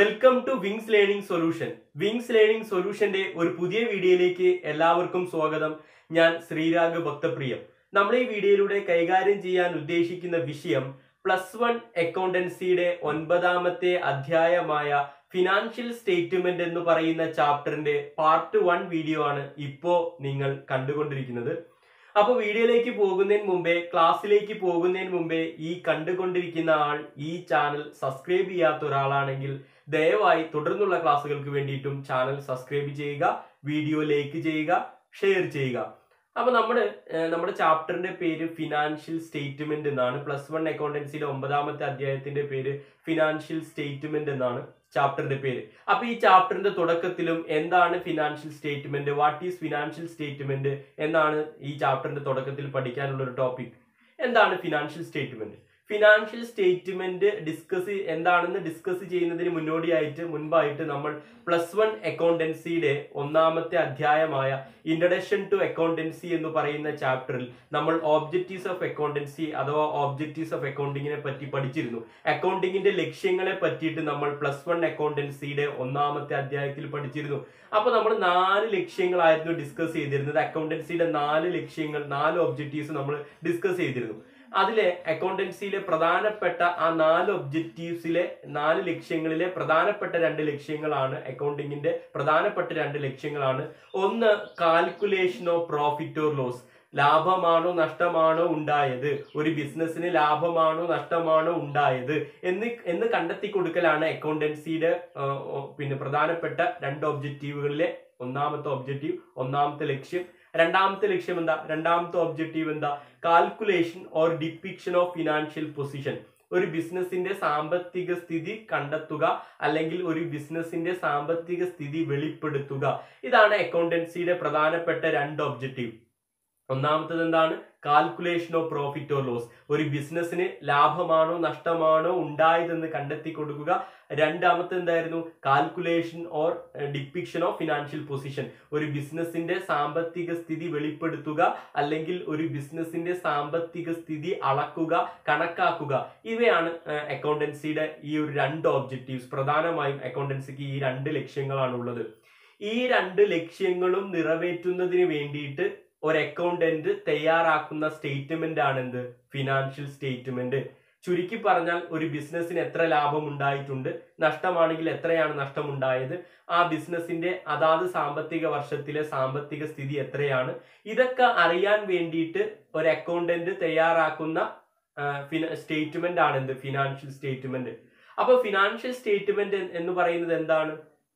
Welcome to Wings Learning Solution Wings Learning സൊല്യൂഷന്റെ ഒരു പുതിയ വീഡിയോയിലേക്ക് എല്ലാവർക്കും സ്വാഗതം ഞാൻ ശ്രീരാഗ് ഭക്തപ്രിയം നമ്മൾ ഈ വീഡിയോയിലൂടെ കൈകാര്യം ചെയ്യാൻ ഉദ്ദേശിക്കുന്ന വിഷയം പ്ലസ് വൺ അക്കൗണ്ടൻസിയുടെ ഒൻപതാമത്തെ അധ്യായമായ ഫിനാൻഷ്യൽ സ്റ്റേറ്റ്മെന്റ് എന്ന് പറയുന്ന ചാപ്റ്ററിന്റെ പാർട്ട് വൺ വീഡിയോ ആണ് ഇപ്പോ നിങ്ങൾ കണ്ടുകൊണ്ടിരിക്കുന്നത് അപ്പൊ വീഡിയോയിലേക്ക് പോകുന്നതിന് മുമ്പേ ക്ലാസ്സിലേക്ക് പോകുന്നതിന് മുമ്പേ ഈ കണ്ടുകൊണ്ടിരിക്കുന്ന ആൾ ഈ ചാനൽ സബ്സ്ക്രൈബ് ചെയ്യാത്ത ഒരാളാണെങ്കിൽ ദയവായി തുടർന്നുള്ള ക്ലാസ്സുകൾക്ക് വേണ്ടിയിട്ടും ചാനൽ സബ്സ്ക്രൈബ് ചെയ്യുക വീഡിയോ ലൈക്ക് ചെയ്യുക ഷെയർ ചെയ്യുക അപ്പൊ നമ്മുടെ ഏഹ്, നമ്മുടെ ചാപ്റ്ററിന്റെ പേര് ഫിനാൻഷ്യൽ സ്റ്റേറ്റ്മെന്റ് എന്നാണ് പ്ലസ് വൺ അക്കൗണ്ടൻസിയുടെ ഒമ്പതാമത്തെ അധ്യായത്തിന്റെ പേര് ഫിനാൻഷ്യൽ സ്റ്റേറ്റ്മെന്റ് എന്നാണ് ചാപ്റ്ററിന്റെ പേര് അപ്പൊ ഈ ചാപ്റ്ററിന്റെ തുടക്കത്തിലും എന്താണ് financial statement what is financial statement എന്നാണ് ഈ ചാപ്റ്ററിന്റെ തുടക്കത്തിൽ പഠിക്കാനുള്ള ഒരു ടോപ്പിക് എന്താണ് financial statement financial statement discuss എന്താണെന്ന് ഡിസ്കസ് ചെയ്യുന്നതിന് മുന്നോടിയായിട്ട് മുൻപായിട്ട് നമ്മൾ പ്ലസ് വൺ അക്കൗണ്ടൻസിയുടെ ഒന്നാമത്തെ അധ്യായമായ ഇൻട്രഡക്ഷൻ ടു അക്കൗണ്ടൻസി എന്ന് പറയുന്ന ചാപ്റ്ററിൽ നമ്മൾ ഓബ്ജക്റ്റീവ്സ് ഓഫ് അക്കൗണ്ടൻസി അഥവാ ഓബ്ജക്റ്റീവ്സ് ഓഫ് അക്കൗണ്ടിങ്ങിനെ പറ്റി പഠിച്ചിരുന്നു അക്കൗണ്ടിങ്ങിന്റെ ലക്ഷ്യങ്ങളെ പറ്റിയിട്ട് നമ്മൾ പ്ലസ് വൺ അക്കൗണ്ടൻസിയുടെ ഒന്നാമത്തെ അധ്യായത്തിൽ പഠിച്ചിരുന്നു അപ്പൊ നമ്മൾ നാല് ലക്ഷ്യങ്ങളായിരുന്നു ഡിസ്കസ് ചെയ്തിരുന്നത് അക്കൗണ്ടൻസിയുടെ നാല് ലക്ഷ്യങ്ങൾ നാല് ഒബ്ജക്റ്റീവ്സ് നമ്മൾ ഡിസ്കസ് ചെയ്തിരുന്നു അതിലെ അക്കൗണ്ടൻസിയിലെ പ്രധാനപ്പെട്ട ആ നാല് ഒബ്ജക്റ്റീവ്സിലെ നാല് ലക്ഷ്യങ്ങളിലെ പ്രധാനപ്പെട്ട രണ്ട് ലക്ഷ്യങ്ങളാണ് അക്കൗണ്ടിങ്ങിന്റെ പ്രധാനപ്പെട്ട രണ്ട് ലക്ഷ്യങ്ങളാണ് ഒന്ന് calculation of profit or loss ലാഭമാണോ നഷ്ടമാണോ ഉണ്ടായത് ഒരു ബിസിനസ്സിന് ലാഭമാണോ നഷ്ടമാണോ ഉണ്ടായത് എന്ന് എന്ന് കണ്ടെത്തി കൊടുക്കലാണ് അക്കൗണ്ടൻസിയുടെ ആ, ഓ, പിന്നെ പ്രധാനപ്പെട്ട രണ്ട് ഒബ്ജക്റ്റീവുകളിലെ ഒന്നാമത്തെ ഒബ്ജക്റ്റീവ് ഒന്നാമത്തെ ലക്ഷ്യം രണ്ടാമത്തെ ലക്ഷ്യം എന്താ രണ്ടാമത്തെ ഒബ്ജക്റ്റീവ് എന്താ calculation or depiction of financial position ഒരു ബിസിനസിന്റെ സാമ്പത്തിക സ്ഥിതി കണ്ടെത്തുക അല്ലെങ്കിൽ ഒരു ബിസിനസിന്റെ സാമ്പത്തിക സ്ഥിതി വെളിപ്പെടുത്തുക ഇതാണ് അക്കൗണ്ടൻസിയുടെ പ്രധാനപ്പെട്ട രണ്ട് ഒബ്ജക്റ്റീവ് ഒന്നാമത്തത് എന്താണ് calculation of profit or loss ഒരു ബിസിനസ്സിന് ലാഭമാണോ നഷ്ടമാണോ ഉണ്ടായതെന്ന് കണ്ടെത്തി കൊടുക്കുക രണ്ടാമത്തെ എന്തായിരുന്നു calculation or depiction of financial position ഒരു ബിസിനസിന്റെ സാമ്പത്തിക സ്ഥിതി വെളിപ്പെടുത്തുക അല്ലെങ്കിൽ ഒരു ബിസിനസിന്റെ സാമ്പത്തിക സ്ഥിതി അളക്കുക കണക്കാക്കുക ഇവയാണ് അക്കൗണ്ടൻസിയുടെ ഈ ഒരു രണ്ട് ഒബ്ജക്റ്റീവ്സ് പ്രധാനമായും അക്കൗണ്ടൻസിക്ക് ഈ രണ്ട് ലക്ഷ്യങ്ങളാണ് ഉള്ളത് ഈ രണ്ട് ലക്ഷ്യങ്ങളും നിറവേറ്റുന്നതിന് വേണ്ടിയിട്ട് ഒരു അക്കൗണ്ടന്റ് തയ്യാറാക്കുന്ന സ്റ്റേറ്റ്മെന്റ് ആണ് എന്ത് ഫിനാൻഷ്യൽ സ്റ്റേറ്റ്മെന്റ് ചുരുക്കി പറഞ്ഞാൽ ഒരു ബിസിനസ്സിന് എത്ര ലാഭം ഉണ്ടായിട്ടുണ്ട് നഷ്ടമാണെങ്കിൽ എത്രയാണ് നഷ്ടമുണ്ടായത് ആ ബിസിനസിന്റെ അതാത് സാമ്പത്തിക വർഷത്തിലെ സാമ്പത്തിക സ്ഥിതി എത്രയാണ് ഇതൊക്കെ അറിയാൻ വേണ്ടിയിട്ട് ഒരു അക്കൗണ്ടന്റ് തയ്യാറാക്കുന്ന സ്റ്റേറ്റ്മെന്റ് ആണ് എന്ത് ഫിനാൻഷ്യൽ സ്റ്റേറ്റ്മെന്റ് അപ്പൊ ഫിനാൻഷ്യൽ സ്റ്റേറ്റ്മെന്റ് എന്ന് പറയുന്നത് എന്താണ്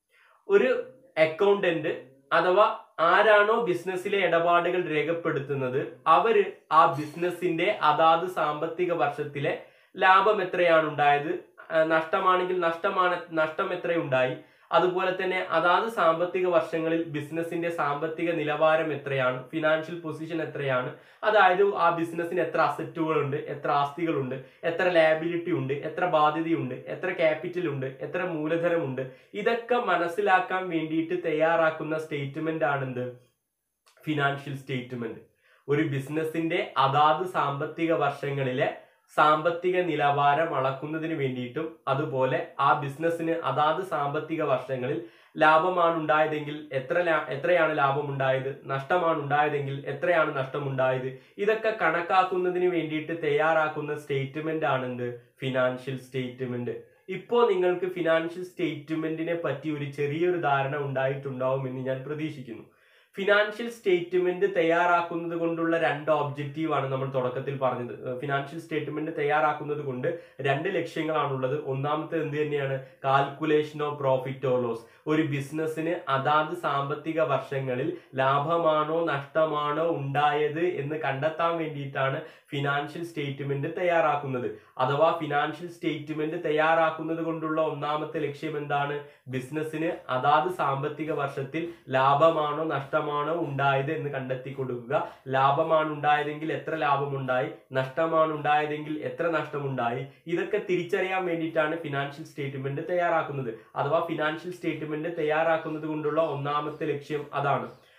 ഒരു അക്കൗണ്ടന്റ് അഥവാ ആരാണോ ബിസിനസ്സിലെ ഇടപാടുകൾ രേഖപ്പെടുത്തുന്നത് അവര് ആ ബിസിനസിന്റെ അതാത് സാമ്പത്തിക വർഷത്തിലെ ലാഭം എത്രയാണ് ഉണ്ടായത് ആ, നഷ്ടമാണെങ്കിൽ നഷ്ടമാണ് നഷ്ടം എത്രയുണ്ടായി അതുപോലെ തന്നെ അതാത് സാമ്പത്തിക വർഷങ്ങളിൽ ബിസിനസിന്റെ സാമ്പത്തിക നിലവാരം എത്രയാണ് ഫിനാൻഷ്യൽ പൊസിഷൻ എത്രയാണ് അതായത് ആ ബിസിനസ്സിന് എത്ര അസറ്റുകളുണ്ട് എത്ര ആസ്തികളുണ്ട് എത്ര ലാബിലിറ്റി ഉണ്ട് എത്ര ബാധ്യതയുണ്ട് എത്ര ക്യാപിറ്റൽ ഉണ്ട് എത്ര മൂലധനമുണ്ട് ഇതൊക്കെ മനസ്സിലാക്കാൻ വേണ്ടിയിട്ട് തയ്യാറാക്കുന്ന സ്റ്റേറ്റ്മെന്റ് ആണെന്ത് ഫിനാൻഷ്യൽ സ്റ്റേറ്റ്മെന്റ് ഒരു ബിസിനസിന്റെ അതാത് സാമ്പത്തിക വർഷങ്ങളിലെ സാമ്പത്തിക നിലവാരം അളക്കുന്നതിന് വേണ്ടിയിട്ടും അതുപോലെ ആ ബിസിനസ്സിന് അതാത് സാമ്പത്തിക വർഷങ്ങളിൽ ലാഭമാണ് ഉണ്ടായതെങ്കിൽ എത്ര ലാ- എത്രയാണ് ലാഭം ഉണ്ടായത് നഷ്ടമാണ് ഉണ്ടായതെങ്കിൽ എത്രയാണ് നഷ്ടമുണ്ടായത് ഇതൊക്കെ കണക്കാക്കുന്നതിന് വേണ്ടിയിട്ട് തയ്യാറാക്കുന്ന സ്റ്റേറ്റ്മെന്റ് ആണെന്ത് ഫിനാൻഷ്യൽ സ്റ്റേറ്റ്മെന്റ് ഇപ്പോ നിങ്ങൾക്ക് ഫിനാൻഷ്യൽ സ്റ്റേറ്റ്മെന്റിനെ പറ്റി ഒരു ചെറിയൊരു ധാരണ ഉണ്ടായിട്ടുണ്ടാവും എന്ന് ഞാൻ പ്രതീക്ഷിക്കുന്നു ഫിനാൻഷ്യൽ സ്റ്റേറ്റ്മെന്റ് തയ്യാറാക്കുന്നത് കൊണ്ടുള്ള രണ്ട് ഒബ്ജക്റ്റീവ് ആണ് നമ്മൾ തുടക്കത്തിൽ പറഞ്ഞത് ഫിനാൻഷ്യൽ സ്റ്റേറ്റ്മെന്റ് തയ്യാറാക്കുന്നത് കൊണ്ട് രണ്ട് ലക്ഷ്യങ്ങളാണുള്ളത് ഒന്നാമത്തെ എന്ത് തന്നെയാണ് calculation of profit or loss ഒരു ബിസിനസ്സിന് അതാത് സാമ്പത്തിക വർഷങ്ങളിൽ ലാഭമാണോ നഷ്ടമാണോ ഉണ്ടായത് എന്ന് കണ്ടെത്താൻ വേണ്ടിയിട്ടാണ് ഫിനാൻഷ്യൽ സ്റ്റേറ്റ്മെന്റ് തയ്യാറാക്കുന്നത് അഥവാ ഫിനാൻഷ്യൽ സ്റ്റേറ്റ്മെന്റ് തയ്യാറാക്കുന്നത് കൊണ്ടുള്ള ഒന്നാമത്തെ ലക്ഷ്യം എന്താണ് ബിസിനസ്സിന് അതാത് സാമ്പത്തിക വർഷത്തിൽ ലാഭമാണോ നഷ്ടമാണോ ഉണ്ടായത് എന്ന് കണ്ടെത്തി കൊടുക്കുക ലാഭമാണ് ഉണ്ടായതെങ്കിൽ എത്ര ലാഭമുണ്ടായി നഷ്ടമാണ് ഉണ്ടായതെങ്കിൽ എത്ര നഷ്ടമുണ്ടായി ഇതൊക്കെ തിരിച്ചറിയാൻ വേണ്ടിയിട്ടാണ് ഫിനാൻഷ്യൽ സ്റ്റേറ്റ്മെന്റ് തയ്യാറാക്കുന്നത് അഥവാ ഫിനാൻഷ്യൽ സ്റ്റേറ്റ്മെന്റ് തയ്യാറാക്കുന്നത് കൊണ്ടുള്ള ഒന്നാമത്തെ ലക്ഷ്യം അതാണ്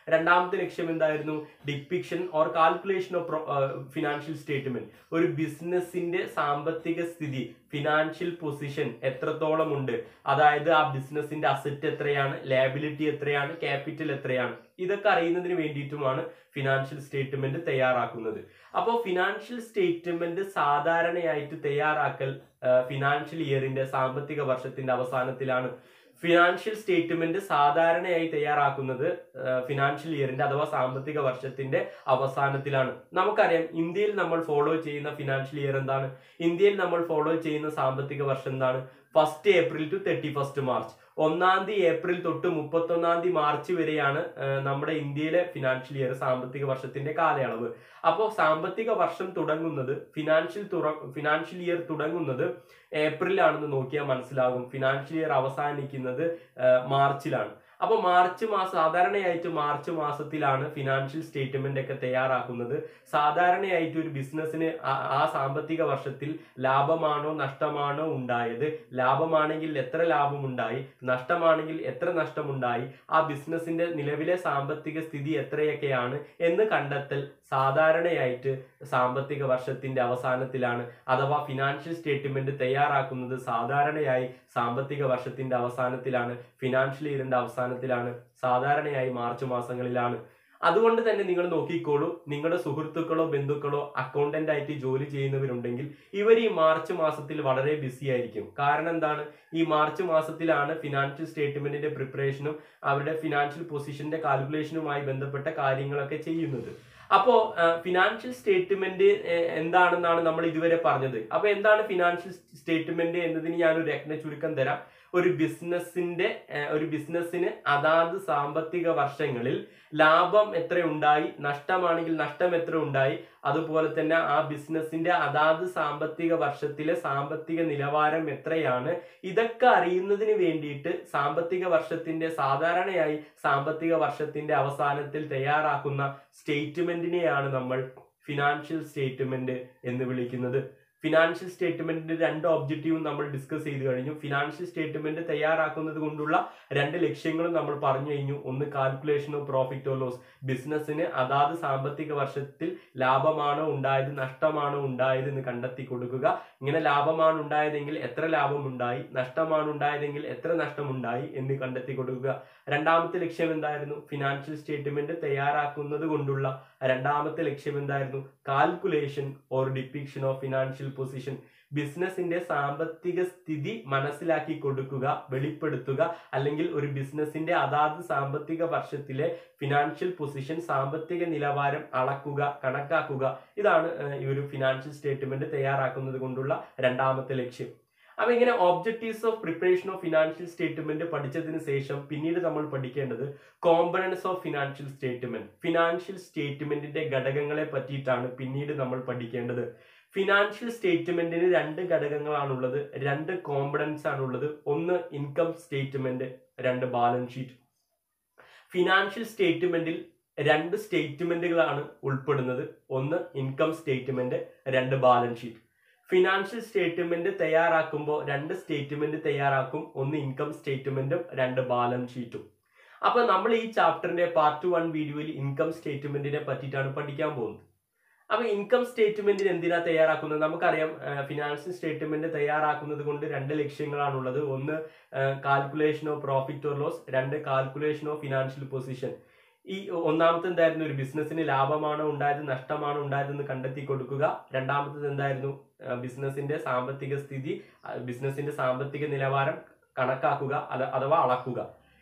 രണ്ടാമത്തെ ലക്ഷ്യം എന്തായിരുന്നു depiction or calculation of financial statement ഒരു ബിസിനസിന്റെ സാമ്പത്തിക സ്ഥിതി ഫിനാൻഷ്യൽ പൊസിഷൻ എത്രത്തോളം ഉണ്ട് അതായത് ആ ബിസിനസിന്റെ അസറ്റ് എത്രയാണ് ലാബിലിറ്റി എത്രയാണ് ക്യാപിറ്റൽ എത്രയാണ് ഇതൊക്കെ അറിയുന്നതിന് വേണ്ടിയിട്ടുമാണ് ഫിനാൻഷ്യൽ സ്റ്റേറ്റ്മെന്റ് തയ്യാറാക്കുന്നത് അപ്പോൾ ഫിനാൻഷ്യൽ സ്റ്റേറ്റ്മെന്റ് സാധാരണയായിട്ട് തയ്യാറാക്കൽ ഫിനാൻഷ്യൽ ഇയറിന്റെ സാമ്പത്തിക വർഷത്തിന്റെ അവസാനത്തിലാണ് ഫിനാൻഷ്യൽ സ്റ്റേറ്റ്മെന്റ് സാധാരണയായി തയ്യാറാക്കുന്നത് ഫിനാൻഷ്യൽ ഇയറിന്റെ അഥവാ സാമ്പത്തിക വർഷത്തിന്റെ അവസാനത്തിലാണ് നമുക്കറിയാം ഇന്ത്യയിൽ നമ്മൾ ഫോളോ ചെയ്യുന്ന ഫിനാൻഷ്യൽ ഇയർ എന്താണ് ഇന്ത്യയിൽ നമ്മൾ ഫോളോ ചെയ്യുന്ന സാമ്പത്തിക വർഷം എന്താണ് first April to thirty first March ഒന്നാം തീയതി ഏപ്രിൽ തൊട്ട് മുപ്പത്തൊന്നാം തീയതി മാർച്ച് വരെയാണ് ഏഹ്, നമ്മുടെ ഇന്ത്യയിലെ ഫിനാൻഷ്യൽ ഇയർ സാമ്പത്തിക വർഷത്തിന്റെ കാലയളവ് അപ്പോൾ സാമ്പത്തിക വർഷം തുടങ്ങുന്നത് ഫിനാൻഷ്യൽ തുറ ഫിനാൻഷ്യൽ ഇയർ തുടങ്ങുന്നത് ഏപ്രിലാണെന്ന് നോക്കിയാൽ മനസ്സിലാകും ഫിനാൻഷ്യൽ ഇയർ അവസാനിക്കുന്നത് ഏഹ്, മാർച്ചിലാണ് അപ്പോൾ മാർച്ച് മാസം സാധാരണയായിട്ട് മാർച്ച് മാസത്തിലാണ് ഫിനാൻഷ്യൽ സ്റ്റേറ്റ്മെന്റ് ഒക്കെ തയ്യാറാക്കുന്നത് സാധാരണയായിട്ട് ഒരു ബിസിനസ്സിന് ആ- ആ സാമ്പത്തിക വർഷത്തിൽ ലാഭമാണോ നഷ്ടമാണോ ഉണ്ടായത് ലാഭമാണെങ്കിൽ എത്ര ലാഭമുണ്ടായി നഷ്ടമാണെങ്കിൽ എത്ര നഷ്ടമുണ്ടായി ആ ബിസിനസിന്റെ നിലവിലെ സാമ്പത്തിക സ്ഥിതി എത്രയൊക്കെയാണ് എന്ന് കണ്ടെത്തൽ സാധാരണയായിട്ട് സാമ്പത്തിക വർഷത്തിന്റെ അവസാനത്തിലാണ് അഥവാ ഫിനാൻഷ്യൽ സ്റ്റേറ്റ്മെന്റ് തയ്യാറാക്കുന്നത് സാധാരണയായി സാമ്പത്തിക വർഷത്തിന്റെ അവസാനത്തിലാണ് ഫിനാൻഷ്യൽ ഇയറിന്റെ അവസാനത്തിലാണ് സാധാരണയായി മാർച്ച് മാസങ്ങളിലാണ് അതുകൊണ്ട് തന്നെ നിങ്ങൾ നോക്കിക്കോളൂ നിങ്ങളുടെ സുഹൃത്തുക്കളോ ബന്ധുക്കളോ അക്കൗണ്ടന്റ് ആയിട്ട് ജോലി ചെയ്യുന്നവരുണ്ടെങ്കിൽ ഇവർ ഈ മാർച്ച് മാസത്തിൽ വളരെ ബിസി ആയിരിക്കും കാരണം എന്താണ് ഈ മാർച്ച് മാസത്തിലാണ് ഫിനാൻഷ്യൽ സ്റ്റേറ്റ്മെന്റിന്റെ പ്രിപ്പറേഷനും അവരുടെ ഫിനാൻഷ്യൽ പൊസിഷന്റെ കാൽക്കുലേഷനുമായി ബന്ധപ്പെട്ട കാര്യങ്ങളൊക്കെ ചെയ്യുന്നത് അപ്പോ ഫിനാൻഷ്യൽ സ്റ്റേറ്റ്മെന്റ് എന്താണെന്നാണ് നമ്മൾ ഇതുവരെ പറഞ്ഞത് അപ്പൊ എന്താണ് ഫിനാൻഷ്യൽ സ്റ്റേറ്റ്മെന്റ് എന്നതിന് ഞാനൊരു രത്ന ചുരുക്കം തരാം ഒരു ബിസിനസിന്റെ ഏഹ്, ഒരു ബിസിനസ്സിന് അതാത് സാമ്പത്തിക വർഷങ്ങളിൽ ലാഭം എത്ര ഉണ്ടായി നഷ്ടമാണെങ്കിൽ നഷ്ടം എത്ര ഉണ്ടായി അതുപോലെ തന്നെ ആ ബിസിനസിന്റെ അതാത് സാമ്പത്തിക വർഷത്തിലെ സാമ്പത്തിക നിലവാരം എത്രയാണ് ഇതൊക്കെ അറിയുന്നതിന് വേണ്ടിയിട്ട് സാമ്പത്തിക വർഷത്തിന്റെ സാധാരണയായി സാമ്പത്തിക വർഷത്തിന്റെ അവസാനത്തിൽ തയ്യാറാക്കുന്ന സ്റ്റേറ്റ്മെന്റിനെയാണ് നമ്മൾ ഫിനാൻഷ്യൽ സ്റ്റേറ്റ്മെന്റ് എന്ന് വിളിക്കുന്നത് ഫിനാൻഷ്യൽ സ്റ്റേറ്റ്മെന്റിന്റെ രണ്ട് ഒബ്ജക്റ്റീവും നമ്മൾ ഡിസ്കസ് ചെയ്ത് കഴിഞ്ഞു ഫിനാൻഷ്യൽ സ്റ്റേറ്റ്മെന്റ് തയ്യാറാക്കുന്നത് കൊണ്ടുള്ള രണ്ട് ലക്ഷ്യങ്ങളും നമ്മൾ പറഞ്ഞു കഴിഞ്ഞു ഒന്ന് calculation of profit or loss ബിസിനസ്സിന് അതാത് സാമ്പത്തിക വർഷത്തിൽ ലാഭമാണോ ഉണ്ടായത് നഷ്ടമാണോ ഉണ്ടായത് എന്ന് കണ്ടെത്തി കൊടുക്കുക ഇങ്ങനെ ലാഭമാണ് ഉണ്ടായതെങ്കിൽ എത്ര ലാഭം ഉണ്ടായി നഷ്ടമാണ് ഉണ്ടായതെങ്കിൽ എത്ര നഷ്ടമുണ്ടായി എന്ന് കണ്ടെത്തി കൊടുക്കുക രണ്ടാമത്തെ ലക്ഷ്യം എന്തായിരുന്നു ഫിനാൻഷ്യൽ സ്റ്റേറ്റ്മെന്റ് തയ്യാറാക്കുന്നത് കൊണ്ടുള്ള രണ്ടാമത്തെ ലക്ഷ്യം എന്തായിരുന്നു calculation or depiction of financial position ബിസിനസിന്റെ സാമ്പത്തിക സ്ഥിതി മനസ്സിലാക്കി കൊടുക്കുക വെളിപ്പെടുത്തുക അല്ലെങ്കിൽ ഒരു ബിസിനസിന്റെ അതാത് സാമ്പത്തിക വർഷത്തിലെ ഫിനാൻഷ്യൽ പൊസിഷൻ സാമ്പത്തിക നിലവാരം അളക്കുക കണക്കാക്കുക ഇതാണ് ഏഹ്, ഈ ഒരു ഫിനാൻഷ്യൽ സ്റ്റേറ്റ്മെന്റ് തയ്യാറാക്കുന്നത് കൊണ്ടുള്ള രണ്ടാമത്തെ ലക്ഷ്യം അപ്പൊ ഇങ്ങനെ objectives of preparation of financial statement പഠിച്ചതിന് ശേഷം പിന്നീട് നമ്മൾ പഠിക്കേണ്ടത് components of financial statement financial സ്റ്റേറ്റ്മെന്റിന്റെ ഘടകങ്ങളെ പറ്റിയിട്ടാണ് പിന്നീട് നമ്മൾ പഠിക്കേണ്ടത് ഫിനാൻഷ്യൽ സ്റ്റേറ്റ്മെന്റിന് രണ്ട് ഘടകങ്ങളാണുള്ളത് രണ്ട് കോമ്പണൻസ് ആണുള്ളത് ഒന്ന് ഇൻകം സ്റ്റേറ്റ്മെന്റ് രണ്ട് ബാലൻസ് ഷീറ്റ് ഫിനാൻഷ്യൽ സ്റ്റേറ്റ്മെന്റിൽ രണ്ട് സ്റ്റേറ്റ്മെന്റുകളാണ് ഉൾപ്പെടുന്നത് ഒന്ന് ഇൻകം സ്റ്റേറ്റ്മെന്റ് രണ്ട് ബാലൻസ് ഷീറ്റ് ഫിനാൻഷ്യൽ സ്റ്റേറ്റ്മെന്റ് തയ്യാറാക്കുമ്പോൾ രണ്ട് സ്റ്റേറ്റ്മെന്റ് തയ്യാറാക്കും ഒന്ന് ഇൻകം സ്റ്റേറ്റ്മെന്റും രണ്ട് ബാലൻസ് ഷീറ്റും അപ്പൊ നമ്മൾ ഈ ചാപ്റ്ററിന്റെ പാർട്ട് വൺ വീഡിയോയിൽ ഇൻകം സ്റ്റേറ്റ്മെന്റിനെ പറ്റിയിട്ടാണ് പഠിക്കാൻ പോകുന്നത് അപ്പൊ ഇൻകം സ്റ്റേറ്റ്മെന്റിന് എന്തിനാ തയ്യാറാക്കുന്നത് നമുക്കറിയാം ഫിനാൻഷ്യൽ സ്റ്റേറ്റ്മെന്റ് തയ്യാറാക്കുന്നത് കൊണ്ട് രണ്ട് ലക്ഷ്യങ്ങളാണുള്ളത് ഒന്ന് calculation of profit or loss രണ്ട് കാൽക്കുലേഷൻ ഓഫ് ഫിനാൻഷ്യൽ പൊസിഷൻ ഈ ഒന്നാമത്തെ എന്തായിരുന്നു ഒരു ബിസിനസ്സിന് ലാഭമാണോ ഉണ്ടായത് നഷ്ടമാണോ ഉണ്ടായതെന്ന് കണ്ടെത്തി കൊടുക്കുക രണ്ടാമത്തത് എന്തായിരുന്നു ബിസിനസിന്റെ സാമ്പത്തിക സ്ഥിതി ബിസിനസിന്റെ സാമ്പത്തിക നിലവാരം കണക്കാക്കുക അത- അഥവാ അളക്കുക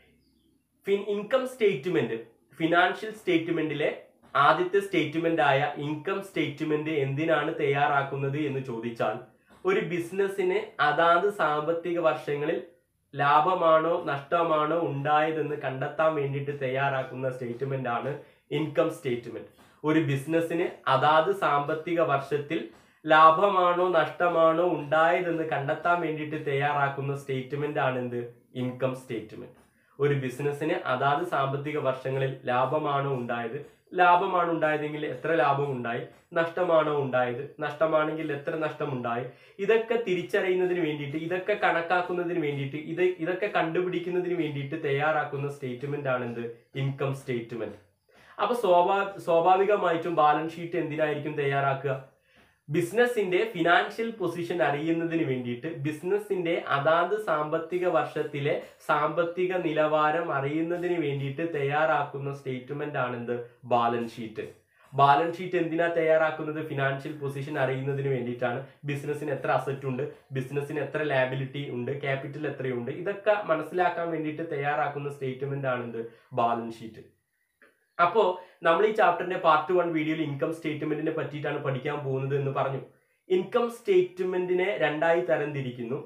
ഇൻകം സ്റ്റേറ്റ്മെന്റ് ഫിനാൻഷ്യൽ സ്റ്റേറ്റ്മെന്റിലെ ആദ്യത്തെ സ്റ്റേറ്റ്മെന്റ് ആയ ഇൻകം സ്റ്റേറ്റ്മെന്റ് എന്തിനാണ് തയ്യാറാക്കുന്നത് എന്ന് ചോദിച്ചാൽ ഒരു ബിസിനസ്സിന് അതാത് സാമ്പത്തിക വർഷങ്ങളിൽ ലാഭമാണോ നഷ്ടമാണോ ഉണ്ടായതെന്ന് കണ്ടെത്താൻ വേണ്ടിയിട്ട് തയ്യാറാക്കുന്ന സ്റ്റേറ്റ്മെന്റ് ആണ് ഇൻകം സ്റ്റേറ്റ്മെന്റ് ഒരു ബിസിനസ്സിന് അതാത് സാമ്പത്തിക വർഷത്തിൽ ലാഭമാണോ നഷ്ടമാണോ ഉണ്ടായതെന്ന് കണ്ടെത്താൻ വേണ്ടിയിട്ട് തയ്യാറാക്കുന്ന സ്റ്റേറ്റ്മെന്റ് ആണ് എന്ത് ഇൻകം സ്റ്റേറ്റ്മെന്റ് ഒരു ബിസിനസ്സിന് അതാത് സാമ്പത്തിക വർഷങ്ങളിൽ ലാഭമാണോ ഉണ്ടായത് ലാഭമാണ് ഉണ്ടായതെങ്കിൽ എത്ര ലാഭം ഉണ്ടായി നഷ്ടമാണോ ഉണ്ടായത് നഷ്ടമാണെങ്കിൽ എത്ര നഷ്ടമുണ്ടായി ഇതൊക്കെ തിരിച്ചറിയുന്നതിന് വേണ്ടിയിട്ട് ഇതൊക്കെ കണക്കാക്കുന്നതിന് വേണ്ടിയിട്ട് ഇത് ഇതൊക്കെ കണ്ടുപിടിക്കുന്നതിന് വേണ്ടിയിട്ട് തയ്യാറാക്കുന്ന സ്റ്റേറ്റ്മെന്റ് ആണ് എന്ത് ഇൻകം സ്റ്റേറ്റ്മെന്റ് അപ്പൊ സ്വാഭാ സ്വാഭാവികമായിട്ടും ബാലൻസ് ഷീറ്റ് എന്തിനായിരിക്കും തയ്യാറാക്കുക ബിസിനസിന്റെ ഫിനാൻഷ്യൽ പൊസിഷൻ അറിയുന്നതിന് വേണ്ടിയിട്ട് ബിസിനസിന്റെ അതാത് സാമ്പത്തിക വർഷത്തിലെ സാമ്പത്തിക നിലവാരം അറിയുന്നതിന് വേണ്ടിയിട്ട് തയ്യാറാക്കുന്ന സ്റ്റേറ്റ്മെന്റ് ആണ് എന്ത് ബാലൻസ് ഷീറ്റ് ബാലൻസ് ഷീറ്റ് എന്തിനാ തയ്യാറാക്കുന്നത് ഫിനാൻഷ്യൽ പൊസിഷൻ അറിയുന്നതിന് വേണ്ടിയിട്ടാണ് ബിസിനസ്സിന് എത്ര അസറ്റ് ഉണ്ട് ബിസിനസ്സിന് എത്ര ലാബിലിറ്റി ഉണ്ട് ക്യാപിറ്റൽ എത്രയുണ്ട് ഇതൊക്കെ മനസ്സിലാക്കാൻ വേണ്ടിയിട്ട് തയ്യാറാക്കുന്ന സ്റ്റേറ്റ്മെന്റ് ആണ് എന്ത് ബാലൻസ് ഷീറ്റ് അപ്പോ നമ്മൾ ഈ ചാപ്റ്ററിന്റെ പാർട്ട് വൺ വീഡിയോയിൽ ഇൻകം സ്റ്റേറ്റ്മെന്റിനെ പറ്റിയിട്ടാണ് പഠിക്കാൻ പോകുന്നത് എന്ന് പറഞ്ഞു ഇൻകം സ്റ്റേറ്റ്മെന്റിനെ രണ്ടായി തരംതിരിക്കുന്നു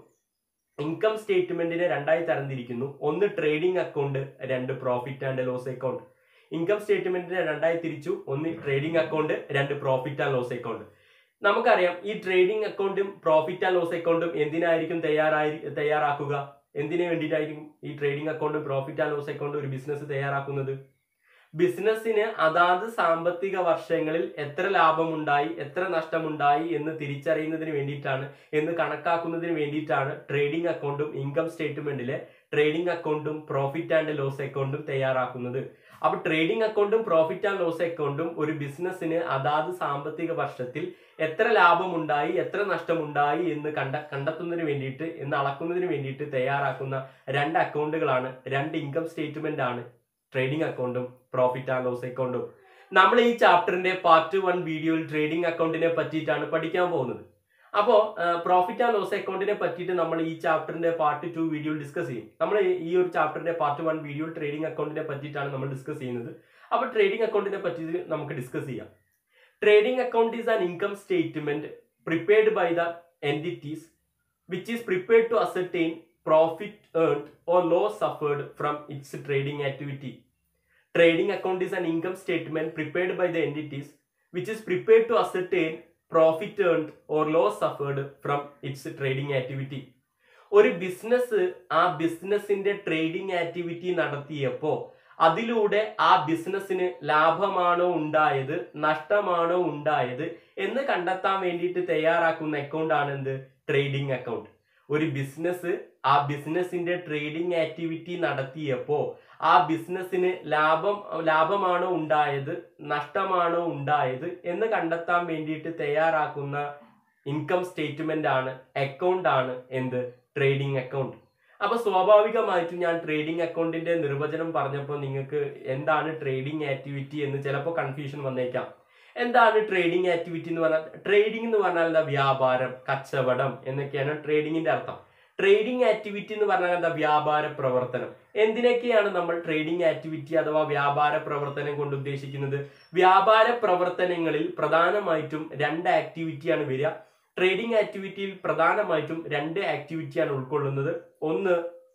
ഇൻകം സ്റ്റേറ്റ്മെന്റിനെ രണ്ടായി തരംതിരിക്കുന്നു ഒന്ന് ട്രേഡിംഗ് അക്കൗണ്ട് രണ്ട് profit and loss account income സ്റ്റേറ്റ്മെന്റിനെ രണ്ടായി തിരിച്ചു ഒന്ന് ട്രേഡിംഗ് അക്കൗണ്ട് രണ്ട് പ്രോഫിറ്റ് ആൻഡ് ലോസ് അക്കൗണ്ട് നമുക്കറിയാം ഈ ട്രേഡിംഗ് അക്കൗണ്ടും പ്രോഫിറ്റ് ആൻഡ് ലോസ് അക്കൗണ്ടും എന്തിനായിരിക്കും തയ്യാറായി തയ്യാറാക്കുക എന്തിനു വേണ്ടിയിട്ടായിരിക്കും ഈ ട്രേഡിംഗ് അക്കൗണ്ടും പ്രോഫിറ്റ് ആൻഡ് ലോസ് അക്കൗണ്ടും ഒരു ബിസിനസ് തയ്യാറാക്കുന്നത് ബിസിനസ്സിന് അതാത് സാമ്പത്തിക വർഷങ്ങളിൽ എത്ര ലാഭമുണ്ടായി എത്ര നഷ്ടമുണ്ടായി എന്ന് തിരിച്ചറിയുന്നതിന് വേണ്ടിയിട്ടാണ് എന്ന് കണക്കാക്കുന്നതിന് വേണ്ടിയിട്ടാണ് ട്രേഡിംഗ് അക്കൗണ്ടും ഇൻകം സ്റ്റേറ്റ്മെന്റിലെ ട്രേഡിംഗ് അക്കൗണ്ടും പ്രോഫിറ്റ് ആൻഡ് ലോസ് അക്കൗണ്ടും തയ്യാറാക്കുന്നത് അപ്പൊ ട്രേഡിംഗ് അക്കൗണ്ടും പ്രോഫിറ്റ് ആൻഡ് ലോസ് അക്കൗണ്ടും ഒരു ബിസിനസ്സിന് അതാത് സാമ്പത്തിക വർഷത്തിൽ എത്ര ലാഭമുണ്ടായി എത്ര നഷ്ടമുണ്ടായി എന്ന് കണ്ട കണ്ടെത്തുന്നതിന് വേണ്ടിയിട്ട് എന്ന് അളക്കുന്നതിന് വേണ്ടിയിട്ട് തയ്യാറാക്കുന്ന രണ്ട് അക്കൗണ്ടുകളാണ് രണ്ട് ഇൻകം സ്റ്റേറ്റ്മെന്റ് ആണ് ട്രേഡിംഗ് അക്കൗണ്ടും പ്രോഫിറ്റ് ആൻഡ് ലോസ് അക്കൗണ്ടും നമ്മൾ ഈ ചാപ്റ്ററിന്റെ പാർട്ട് വൺ വീഡിയോയിൽ ട്രേഡിംഗ് അക്കൗണ്ടിനെ പറ്റിയിട്ടാണ് പഠിക്കാൻ പോകുന്നത് അപ്പോൾ പ്രോഫിറ്റ് ആൻഡ് ലോസ് അക്കൗണ്ടിനെ പറ്റിയിട്ട് നമ്മൾ ഈ ചാപ്റ്ററിന്റെ പാർട്ട് ടു വീഡിയോയിൽ ഡിസ്കസ് ചെയ്യും നമ്മൾ ഈ ഒരു ചാപ്റ്ററിന്റെ പാർട്ട് വൺ വീഡിയോയിൽ ട്രേഡിംഗ് അക്കൗണ്ടിനെ പറ്റിയിട്ടാണ് നമ്മൾ ഡിസ്കസ് ചെയ്യുന്നത് അപ്പോൾ ട്രേഡിംഗ് അക്കൗണ്ടിനെ പറ്റി നമുക്ക് ഡിസ്കസ് ചെയ്യാം trading account is an income statement prepared by the entities which is prepared to ascertain profit earned or loss suffered from its trading activity trading account is an income statement prepared by the entities which is prepared to ascertain profit earned or loss suffered from its trading activity ഒരു business ആ ബിസിനസിന്റെ trading activity നടത്തിയപ്പോ അതിലൂടെ ആ ബിസിനസ്സിന് ലാഭമാണോ ഉണ്ടായത് നഷ്ടമാണോ ഉണ്ടായത് എന്ന് കണ്ടെത്താൻ വേണ്ടിയിട്ട് തയ്യാറാക്കുന്ന അക്കൗണ്ട് ആണ് എന്ത് ട്രേഡിംഗ് അക്കൗണ്ട് ഒരു ബിസിനസ് ആ ബിസിനസിന്റെ ട്രേഡിംഗ് ആക്ടിവിറ്റി നടത്തിയപ്പോ ആ ബിസിനസ്സിന് ലാഭം ലാഭമാണോ ഉണ്ടായത് നഷ്ടമാണോ ഉണ്ടായത് എന്ന് കണ്ടെത്താൻ വേണ്ടിയിട്ട് തയ്യാറാക്കുന്ന ഇൻകം സ്റ്റേറ്റ്മെന്റ് ആണ് അക്കൗണ്ട് ആണ് എന്ത് ട്രേഡിംഗ് അക്കൗണ്ട് അപ്പൊ സ്വാഭാവികമായിട്ടും ഞാൻ ട്രേഡിംഗ് അക്കൗണ്ടിന്റെ നിർവചനം പറഞ്ഞപ്പോൾ നിങ്ങൾക്ക് എന്താണ് ട്രേഡിംഗ് ആക്ടിവിറ്റി എന്ന് ചിലപ്പോൾ കൺഫ്യൂഷൻ വന്നേക്കാം എന്താണ് ട്രേഡിംഗ് ആക്ടിവിറ്റി എന്ന് പറഞ്ഞാൽ ട്രേഡിംഗ് എന്ന് പറഞ്ഞാൽ എന്താ വ്യാപാരം കച്ചവടം എന്നൊക്കെയാണ് ട്രേഡിങ്ങിന്റെ അർത്ഥം ട്രേഡിംഗ് ആക്ടിവിറ്റി എന്ന് പറഞ്ഞാൽ എന്താ വ്യാപാര പ്രവർത്തനം എന്തിനൊക്കെയാണ് നമ്മൾ ട്രേഡിംഗ് ആക്ടിവിറ്റി അഥവാ വ്യാപാര പ്രവർത്തനം കൊണ്ട് ഉദ്ദേശിക്കുന്നത് വ്യാപാര പ്രവർത്തനങ്ങളിൽ പ്രധാനമായിട്ടും രണ്ട് ആക്ടിവിറ്റിയാണ് വരിക ട്രേഡിംഗ് ആക്ടിവിറ്റിയിൽ പ്രധാനമായിട്ടും രണ്ട് ആക്ടിവിറ്റിയാണ് ഉൾക്കൊള്ളുന്നത് ഒന്ന്